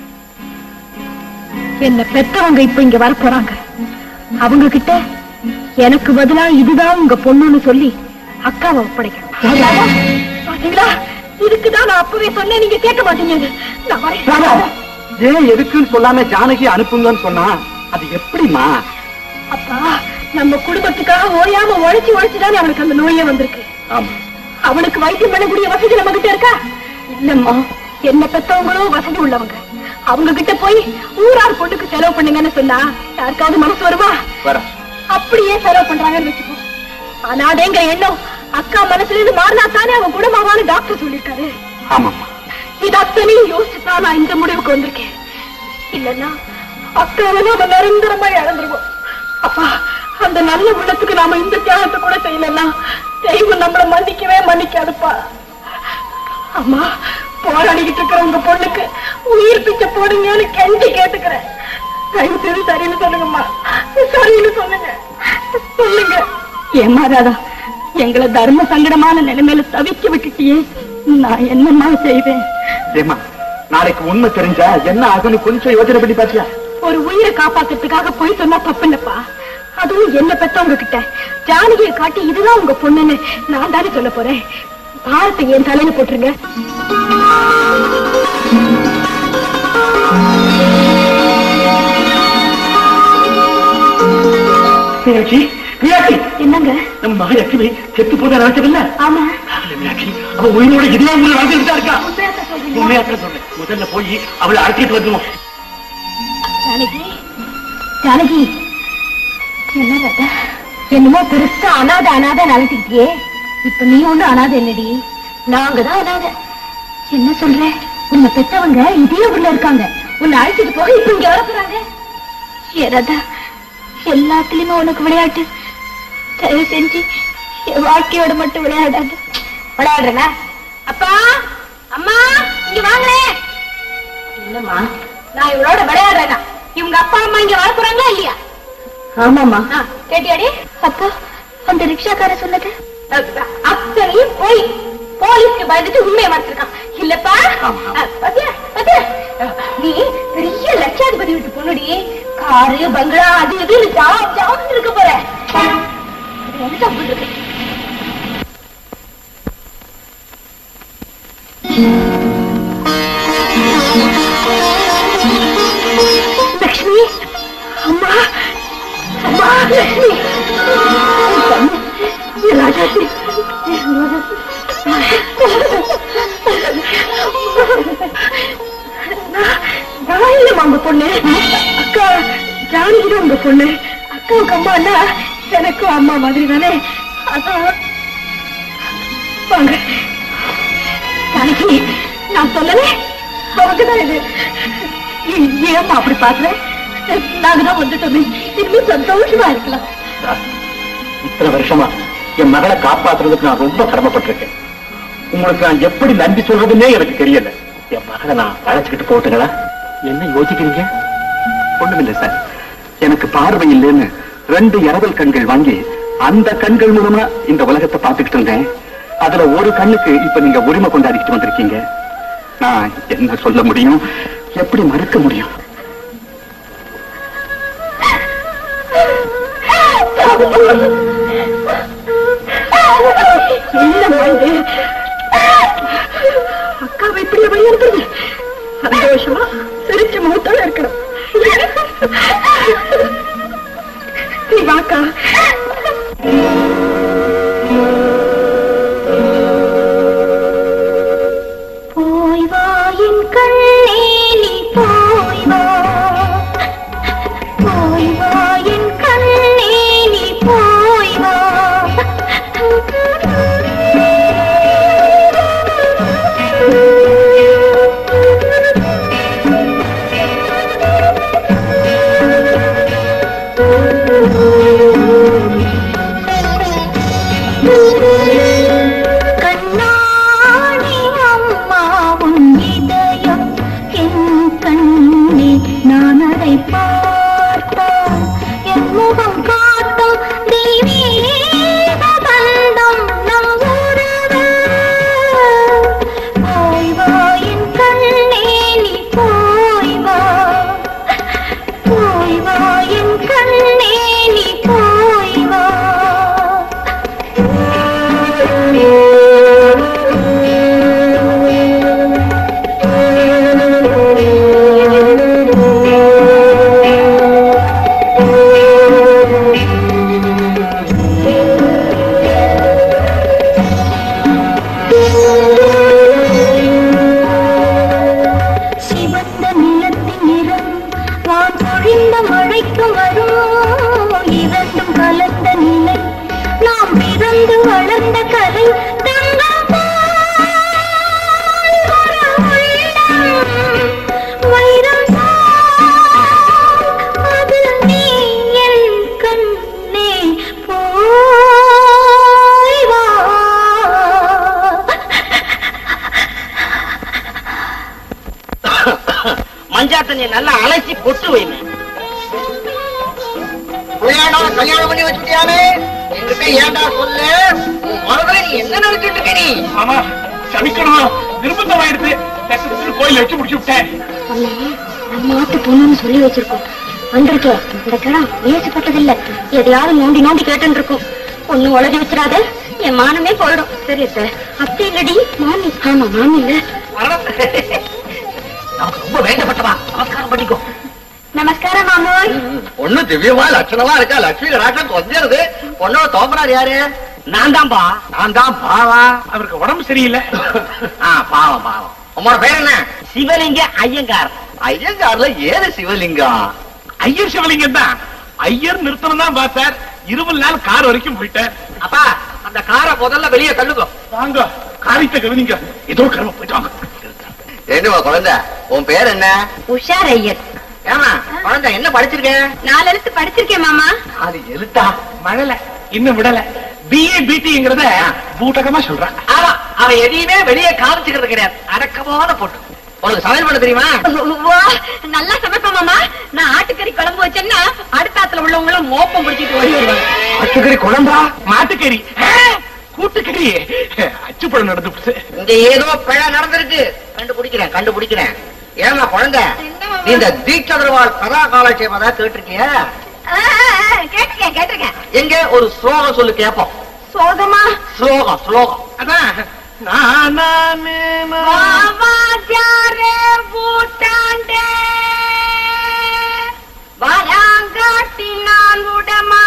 என்ன பெத்தவங்க இப்ப இங்க வர போறாங்க அவங்க கிட்ட எனக்கு பதிலா இதுதான் உங்க பொண்ணுன்னு சொல்லி அக்காவை ஒப்படைக்கணும் பாத்தீங்களா இதுக்குதான் நான் அப்பவே சொன்னேன் நீங்க கேட்க மாட்டீங்க நான் வரேன் ராதா ஏன் எதுக்குன்னு சொல்லாம ஜானகி அனுப்புங்கன்னு சொன்னா அது எப்படிமா அப்பா நம்ம குடும்பத்துக்காக ஓயாம உழைச்சு உழைச்சுதானே அவனுக்கு அந்த நோயே வந்திருக்கு ஆமா அவனுக்கு வைத்தியம் பண்ணக்கூடிய வசதி நம்ம கிட்ட இருக்கா இல்லம்மா என்ன பெத்தவங்களும் வசதி உள்ளவங்க அவங்க கிட்ட போய் ஊரார் பொண்ணுக்கு செலவு பண்ணுங்கன்னு சொன்னா யாருக்காவது மனசு வருமா வர அப்படியே செலவு பண்றாங்கன்னு வச்சுக்கோ அனாதேங்கிற எண்ணம் அக்கா மனசுல இருந்து மாறினா தானே அவன் குணமாவான்னு டாக்டர் சொல்லிருக்காரு ஆமாம்மா இது அத்தனையும் யோசிச்சுதான் நான் இந்த முடிவுக்கு வந்திருக்கேன் இல்லன்னா அக்காவை நாம நிரந்தரமா இழந்துருவோம் அப்பா அந்த நல்ல உள்ளத்துக்கு நாம இந்த தியாகத்தை கூட செய்யலன்னா தெய்வம் நம்மள மன்னிக்கவே மன்னிக்காதுப்பா அம்மா போராடிக்கிட்டு இருக்கிற உங்க பொண்ணுக்கு உயிர் பிச்சை போடுங்கன்னு கெஞ்சி கேட்டுக்கிறேன் தயவு செய்து சரின்னு சொல்லுங்கம்மா சரின்னு சொல்லுங்க சொல்லுங்க ஏமா ராதா எங்களை தர்ம சங்கடமான நிலைமையில தவிக்க விட்டுட்டியே நான் என்னம்மா செய்வேன் ஏமா நாளைக்கு உண்மை தெரிஞ்சா என்ன ஆகும்னு கொஞ்சம் யோசனை பண்ணி பாத்தியா ஒரு உயிரை காப்பாத்துறதுக்காக போய் சொன்னா தப்பு இல்லப்பா அதுவும் என்ன பெத்தவங்க கிட்ட ஜானகியை காட்டி இதுதான் உங்க பொண்ணுன்னு நான் தானே சொல்ல போறேன் பாரத்தை என் தலையில போட்டுருங்க மீனாட்சி மீனாட்சி என்னங்க நம்ம மகள் லட்சுமி செத்து போத நினைச்சதில்ல ஆமா மீனாட்சி அவ உயிரோட இதே உங்களை வாழ்ந்துட்டு தான் இருக்கா உண்மையாத்தான் சொல்றீங்க. உண்மையாத்தான் சொல்றேன் முதல்ல போய் அவளை அழைச்சிட்டு வந்துருவோம் ஜானகி ஜானகி என்ன ராதா என்னமோ பெருசா அனாதை அனாதை நினைச்சுக்கிட்டியே இப்ப நீ ஒண்ணு அனாதை என்னடி நாங்க தான் அனாதை என்ன சொல்ற உன்னை பெத்தவங்க இதே ஊர்ல இருக்காங்க உன்னை அழைச்சிட்டு போக இப்ப இங்க வர போறாங்க ஏ ராதா எல்லாத்துலயுமே உனக்கு விளையாட்டு தயவு செஞ்சு என் வாழ்க்கையோட மட்டும் விளையாடாது விளையாடுறேனா அப்பா அம்மா இங்க வாங்களேன் என்னம்மா நான் இவளோட விளையாடுறேனா இவங்க அப்பா அம்மா இங்க வர போறாங்களா இல்லையா ஆமாமா கேட்டியாடி அப்பா அந்த ரிக்ஷாக்கார சொன்னது அத்தனையும் போய் போலீஸ்க்கு பயந்துட்டு உண்மையை மறைச்சிருக்கான் இல்லப்பா அஹ், பாத்தியா பாத்தியா அஹ், நீ பெரிய லட்சாதிபதி வீட்டு பொண்ணுடி காரு பங்களா அது இதுன்னு ஜாம் ஜாம் இருக்க போற இது என்ன தப்பு இருக்கு லக்ஷ்மி அம்மா அம்மா லக்ஷ்மி ராஜாஜி நான் இல்லம்மா உங்க பொண்ணு அக்கா ஜானகிதான் உங்க பொண்ணு அக்காவுக்கு அம்மான்னா எனக்கும் அம்மா மாதிரி தானே அதான் வாங்க ஜானகி நான் சொல்லலே அவங்கதான் இது ஏம்மா அப்படி பாக்குறேன் நாங்க தான் வந்துட்டோமே இனிமே சந்தோஷமா இருக்கலாம் இத்தனை வருஷமா என் மகளை காப்பாத்துறதுக்கு நான் ரொம்ப கடமைப்பட்டிருக்கேன் உங்களுக்கு நான் எப்படி நன்றி சொல்றதுன்னே எனக்கு தெரியல என் மகளை நான் அழைச்சுக்கிட்டு போட்டுங்களா என்ன யோசிக்கிறீங்க ஒண்ணுமில்லை சார் எனக்கு பார்வை இல்லைன்னு ரெண்டு இரவல் கண்கள் வாங்கி அந்த கண்கள் மூலமா இந்த உலகத்தை பார்த்துக்கிட்டு இருந்தேன் அதுல ஒரு கண்ணுக்கு இப்ப நீங்க உரிமை கொண்டாடிக்கிட்டு வந்திருக்கீங்க நான் என்ன சொல்ல முடியும் எப்படி மறுக்க முடியும் என்னம்மா இது அக்காவை இப்படி வழி அனுப்புறது சந்தோஷமா சிரிச்ச முகத்தோட இருக்கணும் நீ வாக்கா போய் வா என் கண்ணே நீ போய் வா போய் வா என் கண்ணே நீ போய் வா கண்ணாடி அம்மா உன் இதயம் என் கண்ணே நான் அதை பார்த்தால் என் முகம் காட்டும் தெய்வீக பந்தம் நம் உறவு போய் வா என் கண்ணே நீ போய் வா போய் வா என் கண்ணே நீ போய் வா சிவந்த நிலத்தின் நிறம் வான் பொழிந்த மழைக்கு வரும் இரண்டும் கலந்த நிலை நாம் பிறந்து வளர்ந்த கலை தங்கம் போல் ஒரு உள்ளம். வைரம் போல் அது நீ என் கண்ணே போய் வா மஞ்சா தண்ணியை நல்லா அலசி கொட்டு வைங்க கல்யாணம் கல்யாணம் பண்ணி வச்சுட்டியாமே என்கிட்ட ஏன்டா சொல்லு உன் மனதுல நீ என்ன நினைச்சிட்டு இருக்க நீ ஆமா சமிக்கணும் நிர்பந்தமாயிடுது தட்டு கோயில் வச்சு முடிச்சு விட்டேன் நம்ம ஆட்டு பொண்ணுன்னு சொல்லி வச்சிருக்கோம் வந்திருக்கே இந்த கிடம் ஏசப்பட்டதில்ல எதையாவது நோண்டி நோண்டி கேட்டு இருக்கும் ஒண்ணு உளறி வச்சிடாத என் மானமே போயிடும் சரி சார் அப்படி இல்லடி மாமி ஆமா மாமி இல்ல நமக்கு ரொம்ப வேண்டப்பட்டவா நமஸ்காரம் பண்ணிக்கோ நமஸ்காரம் மாமோய் பொண்ணு திவ்யமா லட்சணமா இருக்கா லட்சுமி கடாட்டம் கொஞ்சிருது பொண்ணோட தோப்பனார் யாரு நான் தான்பா நான் தான் பாவா அவருக்கு உடம்பு சரியில்லை ஆ பாவம் பாவம் உங்களோட பேர் என்ன சிவலிங்க ஐயங்கார் ஐயங்கார்ல ஏது சிவலிங்கம் ஐயர் சிவலிங்கம் தான் ஐயர் நிறுத்தணும் தான் பார்த்தார் இருபது நாள் கார் வரைக்கும் போயிட்டார் அப்பா அந்த காரை முதல்ல வெளியே தள்ளுங்க வாங்க காரியத்தை கவனிங்க ஏதோ கரும போயிட்டு வாங்க என்னவா குழந்தை உன் பேர் என்ன உஷார் ஐயர் ஏமா குழந்தை என்ன படிச்சிருக்கேன் நாலு எழுத்து படிச்சிருக்கேன் மாமா அது எழுத்தா மழல இன்னும் விடல பிஏ பிடிங்கிறத பூட்டகமா சொல்றான் ஆமா அவன் எதையுமே வெளியே காமிச்சுக்கிறது கிடையாது அடக்கமான பொண்ணு உனக்கு சமையல் பண்ண தெரியுமா வா, நல்லா சமைப்பேன் மாமா நான் ஆட்டுக்கறி குழம்பு வச்சேன்னா அடுத்தாத்துல உள்ளவங்களும் மோப்பம் பிடிச்சிட்டு ஓடி வருவாங்க அச்சுக்கறி குழம்பா மாட்டுக்கறி ஆ, கூட்டுக்கறி அச்சுப்படம் நடந்து போச்சு. இங்க ஏதோ பிழை நடந்திருக்கு கண்டுபிடிக்கிறேன் கண்டுபிடிக்கிறேன் ஏமா குழந்தை நீ இந்த தீட்சதர்வால் கதா காலட்சேபதா கேட்டிருக்கிய கேட்டிருக்கேன் கேட்டிருக்கேன் எங்க ஒரு ஸ்லோகம் சொல்லு கேப்போம் சோகமா ஸ்லோகம் ஸ்லோகம் அதான் நான் நானே நான். வாவாச்சாரே பூட்டாண்டே வராங்காட்டி நான் விட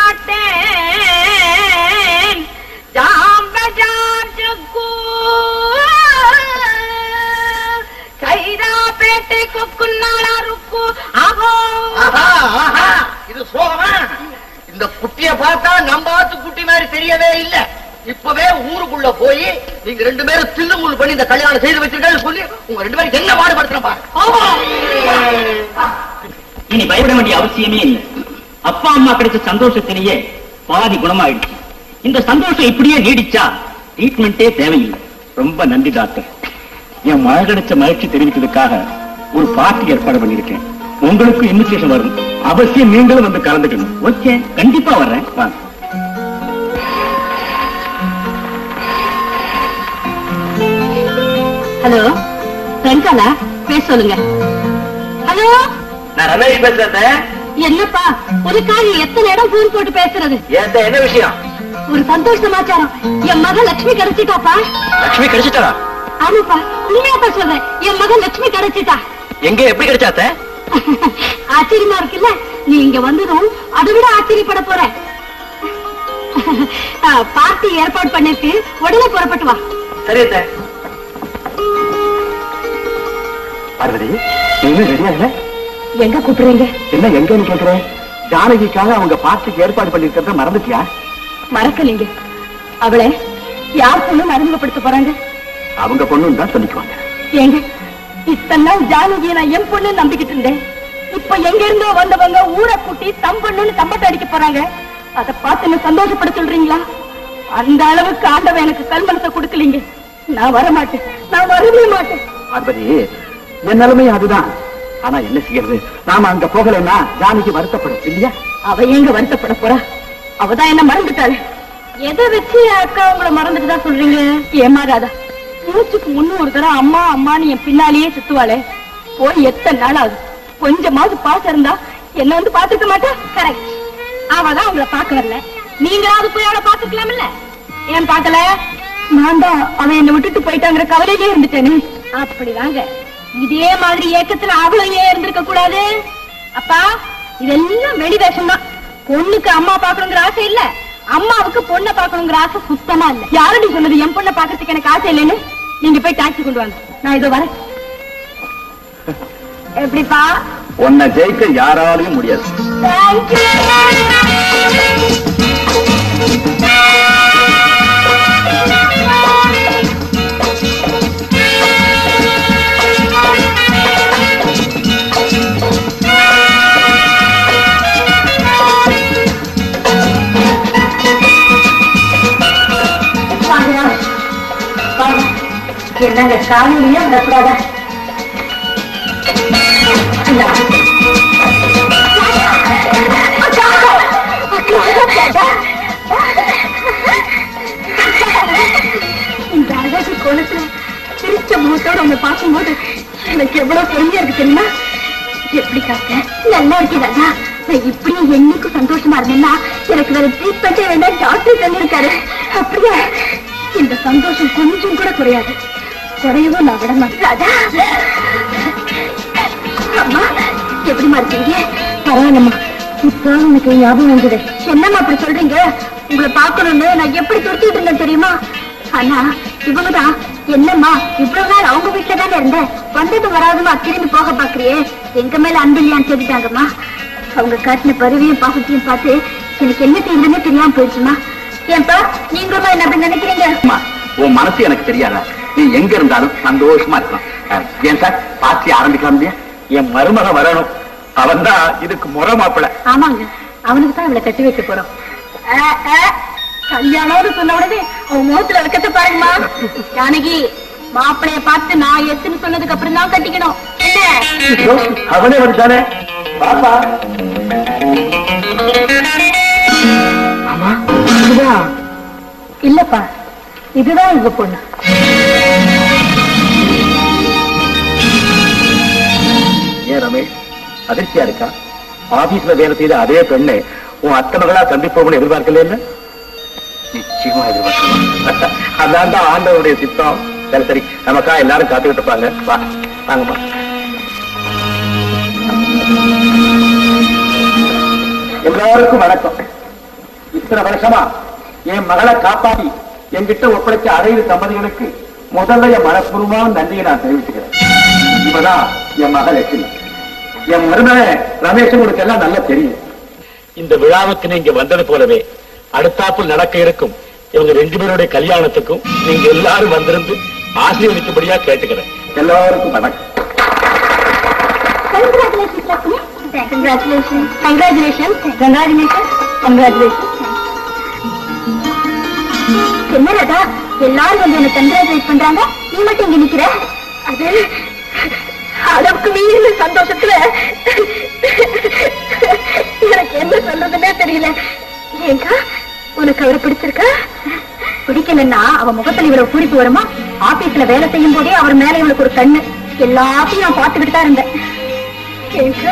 மாட்டேன் ஜாம்பஜாஜுக்கு கைரா பேட்டை கொக்குன்னாளா ருக்கு அகோ ஆஹா, ஆஹா, இது ஸ்லோகமா இந்த குட்டிய பார்த்தா நம்ம ஆத்து குட்டி மாதிரி தெரியவே இல்ல இப்பவே ஊருக்குள்ள போய் நீங்க ரெண்டு பேரும் தில்லுமுள்ளு பண்ணி இந்த கல்யாணம் செய்து வச்சிருக்கேன்னு சொல்லி உங்க ரெண்டு பேரும் என்ன பாடுபடுத்துறேன் பாரு இனி பயப்பட வேண்டிய அவசியமே இல்லை அப்பா அம்மா கிடைச்ச சந்தோஷத்திலேயே பாதி குணமாயிடுச்சு இந்த சந்தோஷம் இப்படியே நீடிச்சா ட்ரீட்மெண்டே தேவையில்லை ரொம்ப நன்றி டாக்டர் என் மழை கிடைச்ச மகிழ்ச்சி தெரிவித்ததுக்காக ஒரு பார்ட்டி ஏற்பாடு பண்ணியிருக்கேன் உங்களுக்கு இன்விடேஷன் வரும் அவசியம் நீங்களும் வந்து கலந்துக்கணும் ஓகே கண்டிப்பா வர்றேன் வாங்க ஹலோ ரங்காலா பேச சொல்லுங்க ஹலோ நான் ரமேஷ் பேசுறேன் என்னப்பா ஒரு காரியம் எத்தனை இடம் போன் போட்டு பேசுறது ஏத்த என்ன விஷயம் ஒரு சந்தோஷ சமாச்சாரம் என் மகன் லட்சுமி கிடைச்சிட்டாப்பா லட்சுமி கிடைச்சிட்டா ஆமாப்பா உண்மையாப்பா சொல்றேன் என் மகன் லட்சுமி கிடைச்சிட்டா எங்க எப்படி கிடைச்சாத்த ஆச்சரியமா இருக்குல்ல நீ இங்க வந்ததும் அதை விட ஆச்சரியப்பட போற பார்ட்டி ஏற்பாடு பண்ணிருக்கு உடனே புறப்பட்டு வா சரி அத்தை பார்வதி இன்னும் ரெடியா இல்ல எங்க கூப்பிடுறீங்க என்ன எங்கன்னு கேக்குறேன் ஜானகிக்காக அவங்க பார்ட்டிக்கு ஏற்பாடு பண்ணிருக்கிறத மறந்துட்டியா மறக்கலீங்க அவளை யார் பொண்ணும் அறிமுகப்படுத்த போறாங்க அவங்க பொண்ணுன்னு தான் சொல்லிக்குவாங்க ஏங்க இத்தனை நாள் ஜானகியை நான் என் பொண்ணு நம்பிக்கிட்டு இருந்தேன் இப்ப எங்க இருந்தோ வந்தவங்க ஊரை கூட்டி தம் பொண்ணுன்னு தம்பத்தை அடிக்க போறாங்க அதை பார்த்து என்ன சந்தோஷப்பட சொல்றீங்களா அந்த அளவுக்கு ஆண்டவன் எனக்கு கல்மனத்தை கொடுக்கலீங்க நான் வர மாட்டேன் நான் வரவே மாட்டேன் பார்வதி என் நிலைமை அதுதான் ஆனா என்ன செய்யறது நாம அங்க போகலைன்னா ஜானகி வருத்தப்படும் இல்லையா அவ எங்க வருத்தப்பட போறா அவதான் என்ன மறந்துட்டாளே எதை வச்சு அக்கா உங்களை மறந்துட்டு தான் சொல்றீங்க ஏமாறாதா மூச்சுக்கு முன்னும் ஒரு தடவை அம்மா அம்மான்னு என் பின்னாலேயே சுத்துவாளே போய் எத்தனை நாள் ஆகுது கொஞ்சமாவது பாசம் இருந்தா என்ன வந்து பாத்துக்க மாட்டா கரெக்ட் அவதான் உங்களை பார்க்க வரல நீங்களாவது போய் அவளை பாத்துக்கலாம்ல ஏன் பார்க்கல நான் தான் அவன் என்னை விட்டுட்டு போயிட்டாங்கிற கவலையிலே இருந்துட்டேனே அப்படி வாங்க இதே மாதிரி ஏக்கத்துல அவளும் ஏன் இருந்திருக்க கூடாது அப்பா இதெல்லாம் வெளி வேஷம் தான் பொண்ணுக்கு அம்மா பாக்கணுங்கிற ஆசை இல்ல அம்மாவுக்கு பொண்ணை பாக்கணுங்கிற ஆசை சுத்தமா இல்ல யாரடி சொன்னது என் பொண்ணை பாக்கிறதுக்கு எனக்கு ஆசை இல்லைன்னு நீங்க போய் டாக்ஸி கொண்டு வாங்க நான் இதோ வரேன் எப்படிப்பா உன்னை ஜெயிக்க யாராலையும் முடியாது என்னங்க காலையிலேயே விடக்கூடாதா இந்த அழகு கோலத்துல சிரிச்ச முகத்தோட உங்களை பார்க்கும்போது எனக்கு எவ்வளவு பெருமையா இருக்கு தெரியுமா எப்படி காக்க நல்லா இருக்கிறதா நான் இப்படியே என்னைக்கும் சந்தோஷமா இருந்தேன்னா எனக்கு வேற ட்ரீட்மெண்டே வேண்டாம் டாக்டர் சொல்லியிருக்காரு அப்படியா இந்த சந்தோஷம் கொஞ்சம் கூட குறையாது குறையவும் நான் விட மாட்டேன் ராஜா அம்மா எப்படிமா இருக்கீங்க பரவாயில்லம்மா இப்போ எனக்கு ஞாபகம் வந்தது என்னம்மா அப்படி சொல்றீங்க உங்களை பார்க்கணும்னு நான் எப்படி துடிச்சிட்டு இருந்தேன் தெரியுமா ஆனா இவங்கதான் என்னம்மா இவ்வளவு நாள் அவங்க வீட்டுல தானே இருந்தேன் வந்தது வராதுமா திரும்பி போக பாக்குறியே எங்க மேல அன்பு இல்லையான்னு கேட்டுட்டாங்கம்மா அவங்க காட்டின பருவியும் பாசத்தையும் பார்த்து எனக்கு என்ன செய்யுதுன்னு தெரியாம போயிடுச்சுமா ஏன்பா நீங்களும் என்ன அப்படி நினைக்கிறீங்க அம்மா, உன் மனசு எனக்கு தெரியாதா நீ எங்க இருந்தாலும் சந்தோஷமா இருக்கலாம் அஹ், ஏன் சார் பார்ட்டி ஆரம்பிக்கலாம் இல்லையா என் மருமக வரணும் அவன் தான் இதுக்கு முறை மாப்பிள்ள ஆமாங்க அவனுக்கு தான் இவளை கட்டி வைக்க போறோம் கல்யாணம்னு சொன்ன உடனே அவன் முகத்துல வைக்கத்த பாருங்கம்மா ஜானகி மாப்பிளைய பார்த்து நான் எத்துன்னு சொன்னதுக்கு அப்புறம் தான் கட்டிக்கணும் என்ன அவனே வந்துட்டானே பாப்பா இல்லப்பா இதுதான் உங்க பொண்ணு ஏன் ரமேஷ் அதிர்ச்சியா இருக்கா ஆபீஸ்ல வேலை செய்த அதே பெண்ணை உன் அத்தை மகளா சந்திப்போம்னு எதிர்பார்க்கல இல்ல நிச்சயமா எதிர்பார்க்கலாம் அதான் தான் ஆண்டவருடைய சித்தம் சரி சரி நமக்கா எல்லாரும் காத்துக்கிட்டு இருப்பாங்க வா வாங்கம்மா எல்லாருக்கும் வணக்கம் இத்தனை வருஷமா என் மகளை காப்பாத்தி என்கிட்ட ஒப்படைச்ச அறையிற தம்பதிகளுக்கு முதல்ல என் மனப்பூர்வமான நன்றியை நான் தெரிவிச்சுக்கிறேன் இவதான் என் மகள் லட்சுமி என் மருமகன் ரமேஷ் உங்களுக்கு எல்லாம் நல்லா தெரியும் இந்த விழாவுக்கு நீங்க வந்தது போலவே அடுத்தாப்புல நடக்க இருக்கும் இவங்க ரெண்டு பேருடைய கல்யாணத்துக்கும் நீங்க எல்லாரும் வந்திருந்து ஆசீர்வதிக்கும்படியா கேட்டுக்கிறேன் எல்லாருக்கும் வணக்கம் கங்க்ராச்சுலேஷன் கங்க்ராச்சுலேஷன் கங்க்ராச்சுலேஷன் கங்க்ராச்சுலேஷன் என்ன ராதா எல்லாரும் வந்து என்ன கங்க்ராச்சுலேட் பண்றாங்க நீ மட்டும் இங்க நிக்கிற அது அளவுக்கு மீறின சந்தோஷத்துல தெரியல ஏங்கா உனக்கு அவரை பிடிச்சிருக்கா பிடிக்கலன்னா அவ முகத்துல இவ்வளவு குறிப்பு வருமா ஆபீஸ்ல வேலை செய்யும் போதே அவர் மேல இவளுக்கு ஒரு கண்ணு எல்லாத்தையும் நான் பார்த்துக்கிட்டு தான் இருந்தேன் ஏங்கா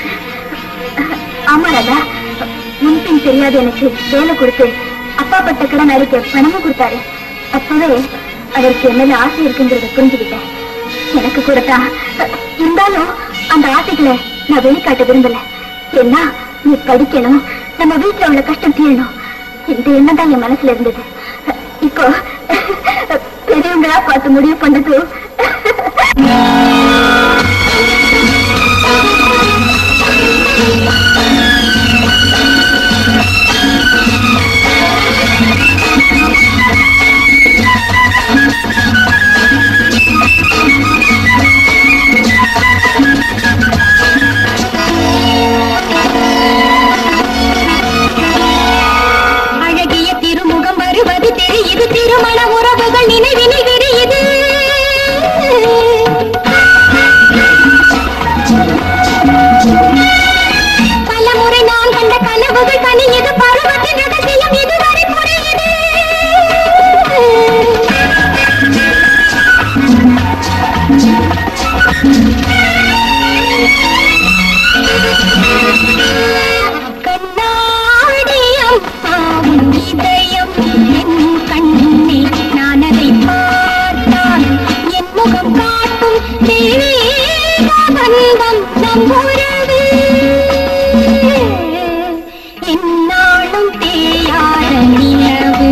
ஆமா ராதா முன்பின் தெரியாது எனக்கு வேலை கொடுத்து அப்பா பட்ட கடன் அழைக்க பணமும் கொடுத்தாரு அப்பவே அவருக்கு என் மேல ஆசை இருக்குங்கிறத புரிஞ்சுக்கிட்டேன் எனக்கு கூட தான் இருந்தாலும் அந்த ஆசைகளை நான் வெளிக்காட்ட விரும்பல என்ன நீ படிக்கணும் நம்ம வீட்டுல உள்ள கஷ்டம் தீரணும் இந்த எண்ணம் தான் என் மனசுல இருந்தது இப்போ பெரியவங்களா பார்த்து முடிவு பண்ணது அழகிய திருமுகம் வருவது தெரியுது திருமண உறவுகள் நினைவினில் விரியுது பலமுறை நான் கண்ட கனவுகள் கனியது பருவத்தின் ரகசியம் இதுவரை புரியுது கண்ணாடியம் ஆவும் இதயம் என் கண்ணே நான் அதை பார்த்தால் என் முகம் காட்டும் தெய்வீக பந்தம் நம் உறவு என்னாலும் தேயாத நிலவு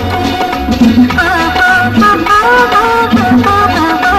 ஆஹா ஆஹா ஆஹா ஆஹா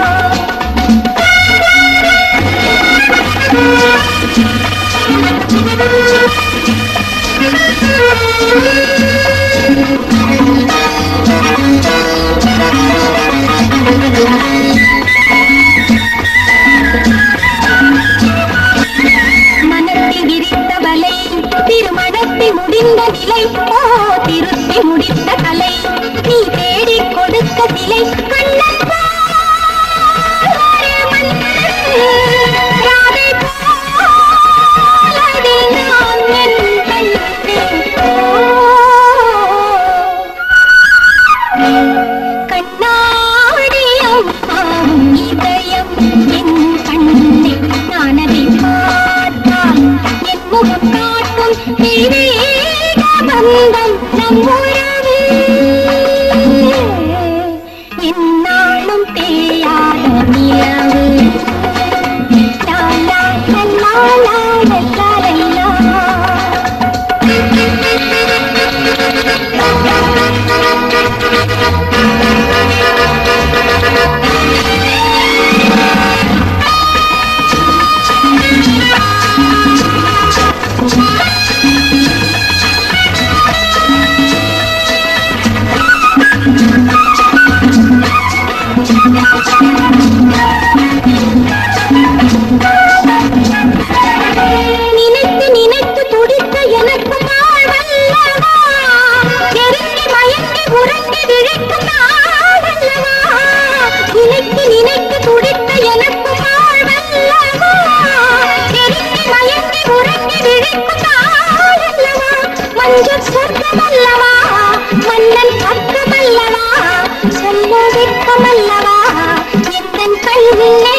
மனத்தில் விரித்த வலை திருமணத்தில் முடிந்த நிலை ஓ திருத்தி முடித்த கலை நீ தேடிக் கொடுத்த சிலை கண்ணன் போல் ஒரு மன்னன், ராதை போல் அதில் நான் என் கண்ணே. ஓ கண்ணாடியம் ஆவும் இதயம் என் கண்ணே நான் அதை பார்த்தால் என் முகம் காட்டும் தெய்வீக பந்தம் நம் உறவு என்னாலும் தேயாத நிலவு லா, லா, லா, லா, லா, லா, லா, லா. நினைத்து நினைத்து துடித்த எனக்கு வாழ்வல்லவா நெருங்கி மயங்கி உறங்கி விழிக்கும் நாளல்லவா நினைத்து நினைத்து துடித்த எனக்கு வாழ்வல்லவா நெருங்கி மயங்கி உறங்கி விழிக்கும் நாளல்லவா மஞ்சள் சொர்க்கமல்லவா மன்னன் பக்கமல்லவா சொல்ல வெட்கமல்லவா எந்தன் கண்ணே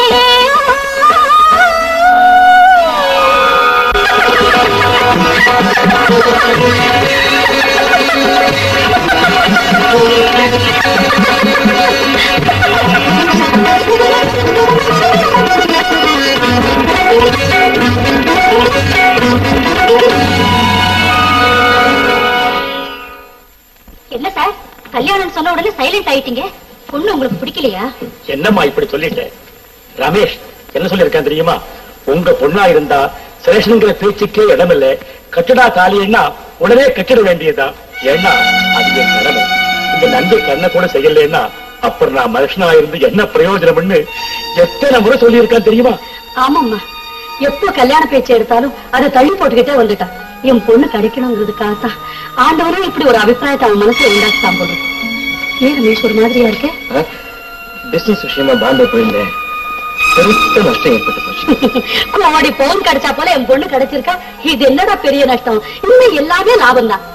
என்ன சார் கல்யாணம் சொன்ன உடனே சைலண்ட் ஆயிட்டீங்க பொண்ணு உங்களுக்கு பிடிக்கலையா என்னம்மா இப்படி சொல்லிட்டேன் ரமேஷ் என்ன சொல்லியிருக்கான் தெரியுமா உங்க பொண்ணா இருந்தா சுரேஷனுங்கிற பேச்சுக்கே இடமில்ல கட்டிடா காலியன்னா உடனே கட்டிட வேண்டியதுதான் ஏன்னா அது என் கடமை இந்த நன்றி கண்ணை கூட செய்யலைன்னா அப்புறம் நான் மனுஷனா இருந்து என்ன பிரயோஜனம்னு எத்தனை முறை சொல்லியிருக்கான் தெரியுமா ஆமாம்மா எப்போ கல்யாண பேச்சு எடுத்தாலும் அதை தள்ளி போட்டுக்கிட்டே வந்துட்டான் என் பொண்ணு கிடைக்கணுங்கிறதுக்காகத்தான் ஆண்டவரும் இப்படி ஒரு அபிப்பிராயத்தை அவன் மனசுல உண்டாக்கிட்டான் போல ஏன் ரமேஷ் ஒரு மாதிரியா இருக்கு பிசினஸ் விஷயமா பாம்பே போயிருந்தேன் பெருத்த நஷ்டம் ஏற்பட்டு போச்சு கோடி பவுன் கிடைச்சா போல என் பொண்ணு கிடைச்சிருக்கா இது என்னடா பெரிய நஷ்டம் இன்னும் எல்லாமே லாபம் தான்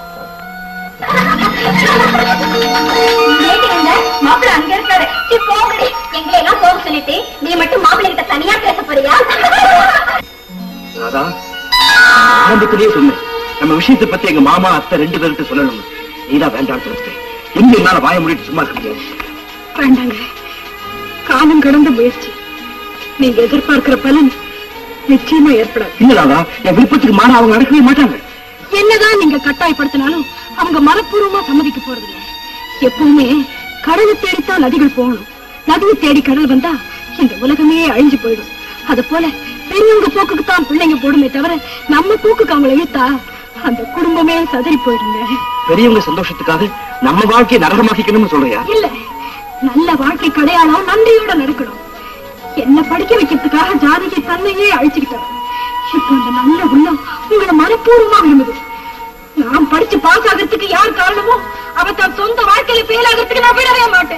மாப்பிள்ள அங்க இருக்காரு சீ, போங்கடி எங்களை எல்லாம் போக சொல்லிட்டு நீ மட்டும் மாப்பிள்ளை கிட்ட தனியா பேச போறியா அதான் ஆரம்பத்திலேயே சொன்னேன் நம்ம விஷயத்தை பத்தி எங்க மாமா அத்தை ரெண்டு பேருக்கு சொல்லணும் நீதான் வேண்டாம் சொல்லிட்டேன் எங்க என்னால வாய முடிட்டு சும்மா இருக்க முடியாது வேண்டாங்க காலம் கடந்த முயற்சி நீங்க எதிர்பார்க்கிற பலன் நிச்சயமா ஏற்படாது இல்லதாதா என் விருப்பத்துக்கு மாற அவங்க நடக்கவே மாட்டாங்க என்னதான் நீங்க கட்டாயப்படுத்தினாலும் அவங்க மனப்பூர்வமா சம்மதிக்க போறது இல்ல எப்பவுமே கடலை தேடித்தான் நதிகள் போகணும் நதியை தேடி கடல் வந்தா இந்த உலகமே அழிஞ்சு போயிடும் அது போல பெரியவங்க போக்குக்கு தான் பிள்ளைங்க போடுமே தவிர நம்ம போக்குக்கு அவங்களை இழுத்தா அந்த குடும்பமே சதறி போயிடுங்க பெரியவங்க சந்தோஷத்துக்காக நம்ம வாழ்க்கையை நரகமாக்கிக்கணும்னு சொல்றியா இல்ல நல்ல வாழ்க்கை கடையாளம் நன்றியோட நடக்கணும் என்ன படிக்க வைக்கிறதுக்காக ஜானகி தன்னையே அழிச்சுக்கிட்டவன் இப்போ அந்த நல்ல உள்ளம் உங்களை மனப்பூர்வமா விரும்புது நான் படிச்சு பாஸ் ஆகிறதுக்கு யார் காரணமோ அவ தன் சொந்த வாழ்க்கையில ஃபெயில் ஆகிறதுக்கு நான் விடவே மாட்டேன்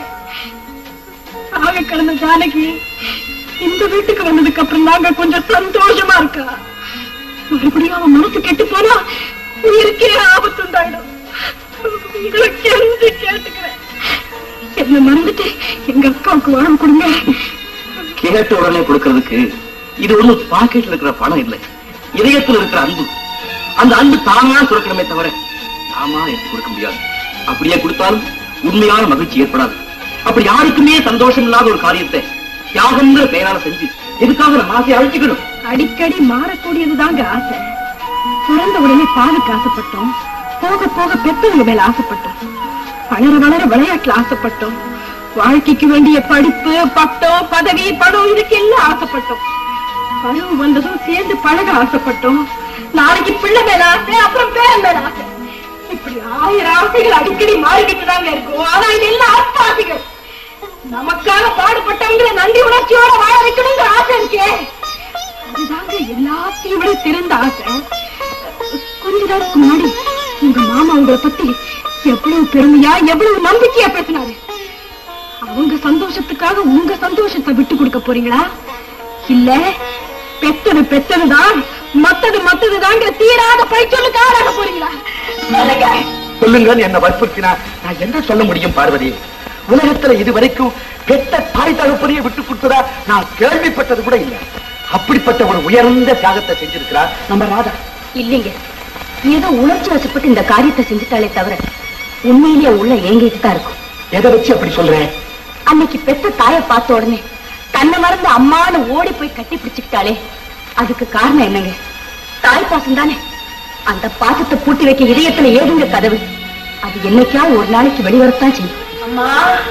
ஆக கடந்த ஜானகி இந்த வீட்டுக்கு வந்ததுக்கு அப்புறம் நாங்க கொஞ்சம் சந்தோஷமா இருக்கா மறுபடியும் அவன் மனசு கெட்டு போனா உயிருக்கே ஆபத்து உண்டாயிடும் உங்களை கெஞ்சி கேட்டுக்கிறேன் என்ன மறந்துட்டு எங்க அக்காவுக்கு வாழ்வு கொடுங்க கேட்ட உடனே கொடுக்கறதுக்கு இது ஒண்ணு பாக்கெட்ல இருக்கிற பணம் இல்லை இதயத்துல இருக்கிற அன்பு அந்த அன்பு தானா சுரக்கணுமே தவிர நாமா எடுத்து கொடுக்க முடியாது அப்படியே கொடுத்தாலும் உண்மையான மகிழ்ச்சி ஏற்படாது அப்படி யாருக்குமே சந்தோஷம் இல்லாத ஒரு காரியத்தை தியாகம்ங்கிற பெயரால செஞ்சு எதுக்காக நம்ம ஆசையை அழிச்சுக்கணும் அடிக்கடி மாறக்கூடியதுதாங்க ஆசை பிறந்த உடனே பாலுக்கு ஆசைப்பட்டோம் போக போக பெத்தவங்க மேல ஆசைப்பட்டோம் வளர வளர விளையாட்டுல ஆசைப்பட்டோம் வாழ்க்கைக்கு வேண்டிய படிப்பு பட்டம் பதவி படம் இதுக்கு எல்லாம் ஆசைப்பட்டோம் பருவ வந்ததும் சேர்ந்து பழக ஆசைப்பட்டோம் நாளைக்கு பிள்ளை மேல ஆசை அப்புறம் பேரன் மேல ஆசை இப்படி ஆயிரம் ஆசைகள் அடிக்கடி மாறிக்கிட்டு தாங்க இருக்கும் ஆனா இது எல்லாம் ஆசைகள் நமக்காக பாடுபட்டவங்களை நன்றி உணர்ச்சியோட வாழ வைக்கணுங்கிற ஆசை இருக்கே அதுதாங்க எல்லாத்தையும் விட சிறந்த ஆசை கொஞ்ச நேரத்துக்கு முன்னாடி உங்க மாமா உங்களை பத்தி எவ்வளவு பெருமையா எவ்வளவு நம்பிக்கையா பேசினாரு அவங்க சந்தோஷத்துக்காக உங்க சந்தோஷத்தை விட்டு கொடுக்க போறீங்களா இல்ல பெத்தது பெத்ததுதான் மத்தது மத்ததுதாங்கிற தீராத பழிச்சொல்லுக்கு ஆளாக போறீங்களா சொல்லுங்க. சொல்லுங்கன்னு என்ன வற்புறுத்தினா நான் என்ன சொல்ல முடியும் பார்வதி உலகத்துல இதுவரைக்கும் பெத்த தாய் தகப்பனையே விட்டு கொடுத்ததா நான் கேள்விப்பட்டது கூட இல்லை அப்படிப்பட்ட ஒரு உயர்ந்த தியாகத்தை செஞ்சிருக்கிறா நம்ம ராதா இல்லைங்க ஏதோ உணர்ச்சி வசப்பட்டு இந்த காரியத்தை செஞ்சுட்டாலே தவிர உண்மையிலேயே உள்ள ஏங்கிட்டு தான் இருக்கும் எதை வச்சு அப்படி சொல்றேன் அன்னைக்கு பெத்த தாயை பார்த்த உடனே தன்னை மறந்து அம்மான்னு ஓடி போய் கட்டி பிடிச்சுக்கிட்டாலே அதுக்கு காரணம் என்னங்க தாய் பாசம் தானே அந்த பாசத்தை பூட்டி வைக்க இதயத்துல ஏதுங்க கதவு அது என்னைக்காவது ஒரு நாளைக்கு வெளிவரத்தான் செய்யும் அம்மா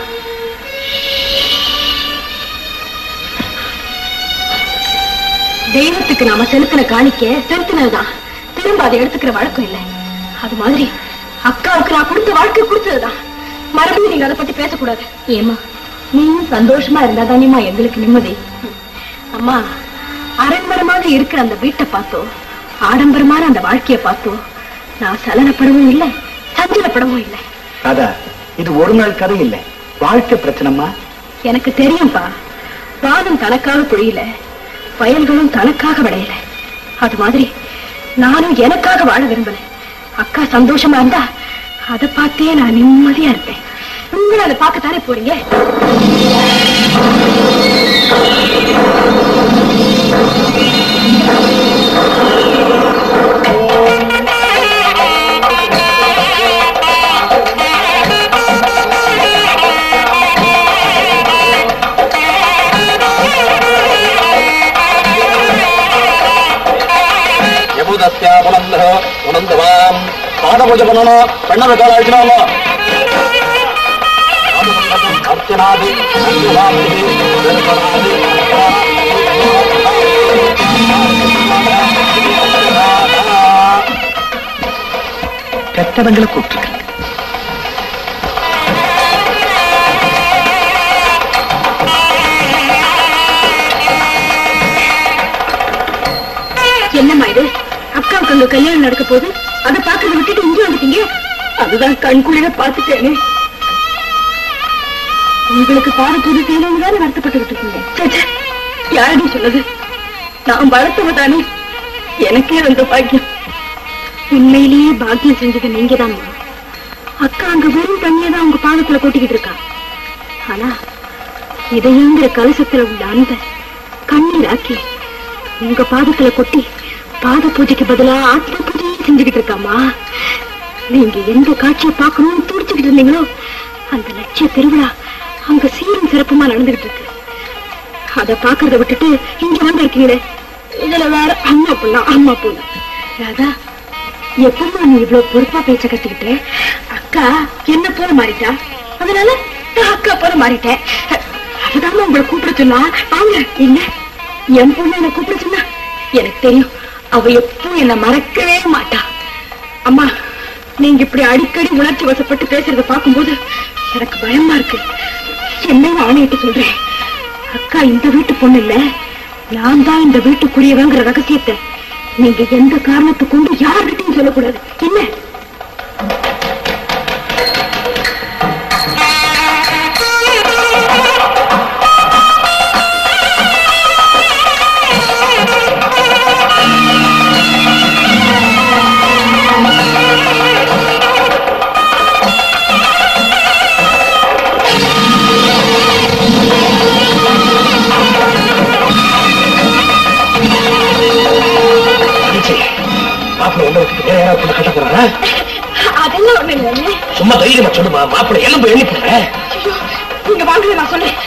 தெய்வத்துக்கு நாம செலுத்தின காணிக்க செலுத்தினதுதான் திரும்ப அதை எடுத்துக்கிற வழக்கம் இல்லை அது மாதிரி அக்காவுக்கு நான் கொடுத்த வாழ்க்கை கொடுத்ததுதான் மறுபடியும் நீங்க அதை பத்தி பேசக்கூடாது ஏமா நீயும் சந்தோஷமா இருந்தா தானேமா எங்களுக்கு நிம்மதி அம்மா அரண்மரமாக இருக்கிற அந்த வீட்டை பார்த்தோம் ஆடம்பரமான அந்த வாழ்க்கையை பார்த்தோம் நான் சலனப்படவும் இல்லை சஞ்சலப்படவும் இல்லை ராதா இது ஒரு நாள் கதை இல்லை வாழ்க்கை பிரச்சனைமா எனக்கு தெரியும்பா வானம் தனக்காக பொழியல வயல்களும் தனக்காக விளையல அது மாதிரி நானும் எனக்காக வாழ விரும்பல அக்கா சந்தோஷமா இருந்தா அதை பார்த்தே நான் நிம்மதியா இருப்பேன் நீங்களும் அதை பார்க்கத்தானே போறீங்க எபுதஸ்யா புனந்தர புனந்தவாம் பாதபூஜ பண்ணணும் பெண்ண கால அழிக்கணுமா அர்ச்சனாதி பெத்தவங்களை கூப்பிட்டுருக்க என்னம்மா இது அக்காவுக்கு அங்க கல்யாணம் நடக்க போகுது அதை பாக்குறத விட்டுட்டு இங்க வந்துட்டீங்க அதுதான் கண்குளிர பாத்துட்டேனே உங்களுக்கு பாட புது செய்யணும்னு தானே வருத்தப்பட்டுக்கிட்டு இருக்கீங்க ச்சே, ச்சே. யாரடி சொன்னது நான் வளர்த்தவ தானே எனக்கே வந்த பாக்கியம் உண்மையிலேயே பாக்கியம் செஞ்சது நீங்க அக்கா அங்க வெறும் தண்ணியை தான் உங்க பாதத்துல கொட்டிக்கிட்டு இருக்கா ஆனா இதயங்கிற கலசத்துல உள்ள அன்ப கண்ணீராக்கி உங்க பாதத்துல கொட்டி பாத பூஜைக்கு பதிலா ஆத்ம பூஜையும் செஞ்சுக்கிட்டு இருக்காமா நீங்க எந்த காட்சியை பார்க்கணும்னு துடிச்சுக்கிட்டு இருந்தீங்களோ அந்த லட்சிய திருவிழா அங்க சீரும் சிறப்புமா நடந்துகிட்டு இருக்கு அத பாக்குறத விட்டுட்டு இங்க வந்திருக்கீங்களே இதுல வேற அம்மா பொண்ணா அம்மா பொண்ணு ராதா எப்பமா நீ இவ்வளவு பொறுப்பா பேச்ச கத்துக்கிட்ட அக்கா என்ன போல மாறிட்டா அதனால நான் அக்கா போல மாறிட்டேன் அதுதான் உங்களை கூப்பிட சொன்னா வாங்க இல்ல என் பொண்ணு என்ன கூப்பிட சொன்னா எனக்கு தெரியும் அவ எப்பவும் என்ன மறக்கவே மாட்டா அம்மா நீங்க இப்படி அடிக்கடி உணர்ச்சி வசப்பட்டு பேசுறத பார்க்கும்போது எனக்கு பயமா இருக்கு என்ன ஆணையிட்டு சொல்றேன் அக்கா இந்த வீட்டு பொண்ணு இல்ல நான் தான் இந்த வீட்டுக்குரியவங்கிற ரகசியத்தை நீங்க எந்த காரணத்தை கொண்டு யார்கிட்டயும் சொல்லக்கூடாது என்ன மாப்பிள்ள உங்களுக்கு வேற யாராவது பொண்ணு கட்ட போறாரா அதெல்லாம் ஒண்ணு இல்ல சும்மா தைரியமா சொல்லுமா மாப்பிள்ள எலும்பு எண்ணி போறேன் நீங்க வாங்க நான் சொல்றேன்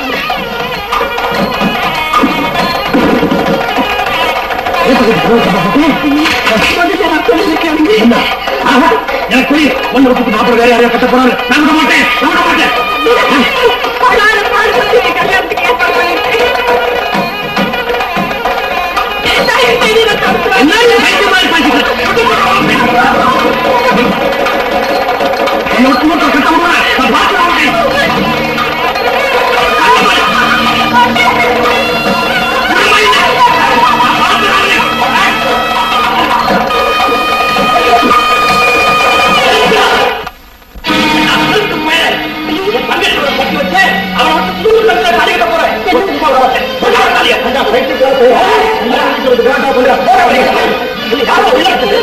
முதல்ல நான் சொல்லிருக்கேன் என்ன ஆஹா, எனக்கு புரியும் ஒண்ணு விட்டுட்டு மாப்பிள்ள வேற யாரையா கட்ட போறாரு நான் விட மாட்டேன் நான் விட மாட்டேன் படாத பாடுபட்டு என் கல்யாணத்துக்கு ஏற்பாடு பண்ணிருக்கேன். தயவு செய்து இதை தடுத்து வைங்க. என்ன பைத்தியம் மாதிரி பேசிக்கிட்டு? என்னை விட்டு மட்டும் கட்ட முடியல. நான் பார்த்து வரேன். என் தங்கச்சியோட பட்டி வச்சு, அவனை விட்டு தூக்கு தண்ணியில தள்ளிக்கிட போறேன். தூக்கு போட மாட்டேன். போடா, தள்ளியா. கொஞ்சம் பைத்தியக்கார பையன். எல்லாம் அடிக்கிறது வேண்டாம், போடா. போடா, வெளியே. வெளியே, யாரோ உள்ள இருக்குது.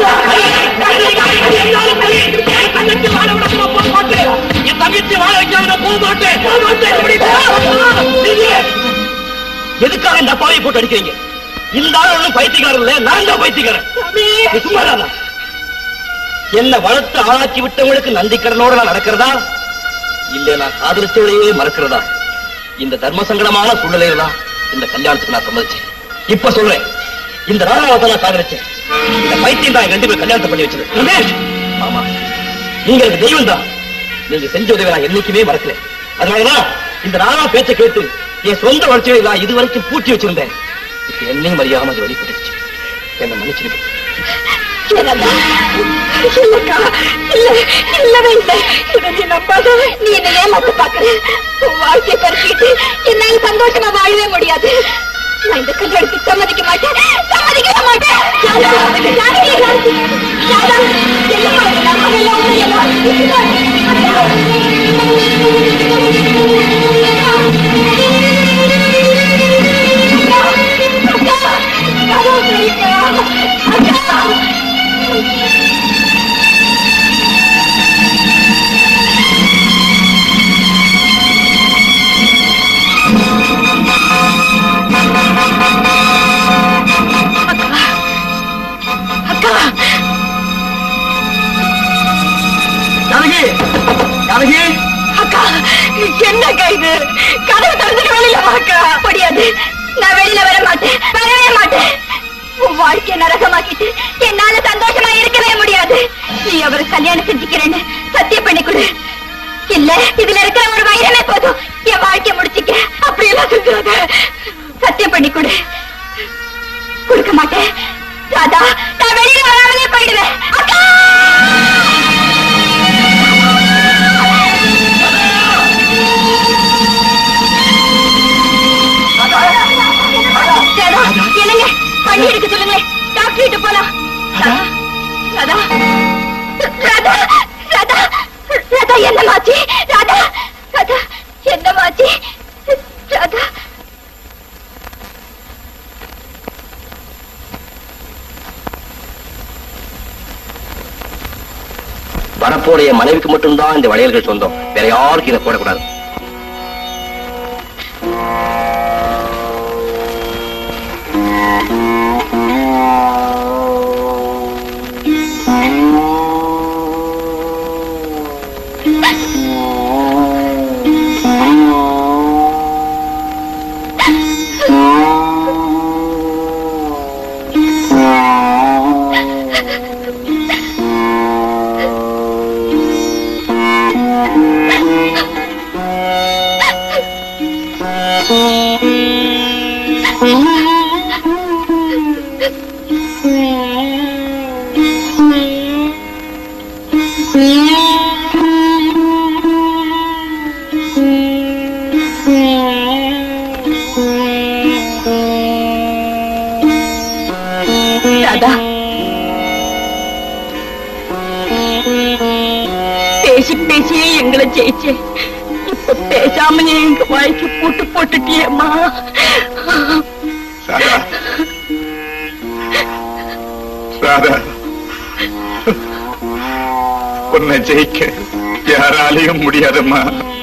என் தங்கச்சி வாழ வைக்காம நான் போக மாட்டேன் போக மாட்டேன் இப்படி போ. நீங்க எதுக்காக இந்த அப்பாவை போட்டு அடிக்கிறீங்க இந்த ஆள் ஒண்ணும் பைத்தியக்காரன் இல்ல நான் தான் பைத்தியக்காரன் நீ சும்மா இராதா. என்ன வளர்த்து ஆளாக்கி விட்டவங்களுக்கு நந்திக்கடனோட நான் நடக்கிறதா இல்ல நான் காதலிச்சவளையே மறக்கிறதா இந்த தர்ம சங்கடமான சூழ்நிலையில தான் இந்த கல்யாணத்துக்கு நான் சம்மதிச்சேன் இப்ப சொல்றேன் இந்த ராணாவத்தை நான் காதலிச்சேன் இந்த பைத்தியம் தான் எங்க ரெண்டு பேரும் கல்யாணத்தை பண்ணி வச்சது ரமேஷ் ஆமா நீங்க எனக்கு தெய்வம் தான் நீங்க செஞ்ச உதவி நான் என்னைக்குமே மறக்கல அதனாலதான் இந்த ராணா பேச்ச கேட்டு என் சொந்த வளர்ச்சியை நான் இது வரைக்கும் பூட்டி வச்சிருந்தேன் இப்ப என்னையும் அறியாம அது வெளிப்பட்டுச்சு என்ன மன்னிச்சிருக்கேன் இல்லக்கா, இல்லக்கா, இல்ல, இல்லவே இல்லை. இதை நீ நம்பாத. நீ என்னை ஏமாத்த பார்க்கிற. உன் வாழ்க்கையை பறிச்சுக்கிட்டு என்னால சந்தோஷமா வாழவே முடியாது நான் இந்த கல்யாணத்துக்கு சம்மதிக்க மாட்டேன் சம்மதிக்கவே மாட்டேன் ராதா, ஜானகி, ராதா, என்னம்மா இதெல்லாம்? அதெல்லாம் ஒண்ணும் இல்லைம்மா. அக்கா, கதவு திறக்கா. அக்கா அக்கா ஜானகி ஜானகி அக்கா என்னக்கா இது கதவு திறந்துட்டு வெளியில வாக்கா முடியாது நான் வெளியில வர மாட்டேன் வரவே மாட்டேன் உன் வாழ்க்கைய நரகமாக்கிட்டு என்னால சந்தோஷமா இருக்கவே முடியாது நீ அவரை கல்யாணம் செஞ்சுக்கிறேன்னு சத்தியம் பண்ணி கொடு இல்ல இதுல இருக்கிற ஒரு வைரமே போதும் என் வாழ்க்கைய முடிச்சுக்க அப்படி எல்லாம் செஞ்சாத சத்தியம் பண்ணி கொடு கொடுக்க மாட்டேன் ராதா நான் வெளியில வராமலே போயிடுவேன் அக்கா ராதா, என்னங்க பண்ணி எடுக்க சொல்லுங்க டாக்டர் கிட்ட போலாம் ராதா ராதா ராதா ராதா என்னமாச்சு ராதா ராதா என்னமாச்சு ராதா வரப்போடைய மனைவிக்கு மட்டும்தான் இந்த வளையல்கள் சொந்தம் வேற யாருக்கும் இதை போடக்கூடாது ராதா பேசி பேசியே எங்களை ஜெயிச்சே இப்ப பேசாமலே எங்க வாய்க்கு பூட்டு போட்டுட்டியேம்மா ராதா ராதா உன்னை ஜெயிக்க யாராலையும் முடியாதம்மா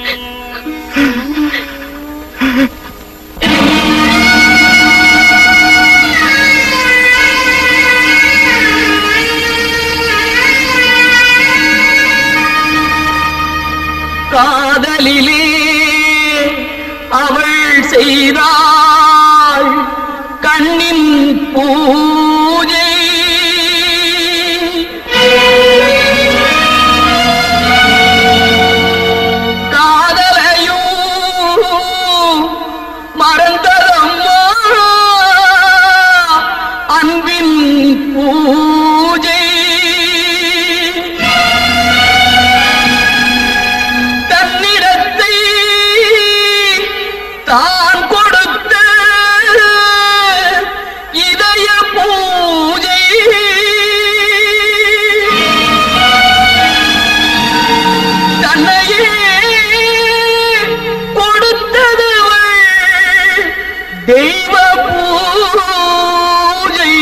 காதலிலே அவள் செய்தாள் கண்ணின் பூஜை காதலையும் மறந்ததம்மா அன்பின் பூஜை தன்னிடத்தை தான் கொடுத்த இதய பூஜை தன்னையே கொடுத்ததவள் தெய்வ பூஜை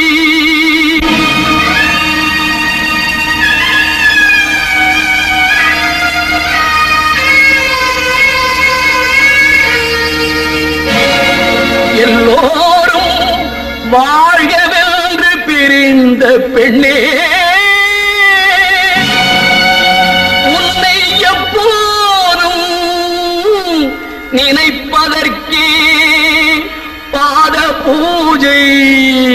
எல்லோரும் வாழ்கவென்று பிரிந்த பெண்ணே உன்னை எப்போதும் நினைப்பதற்கே பாத பூஜை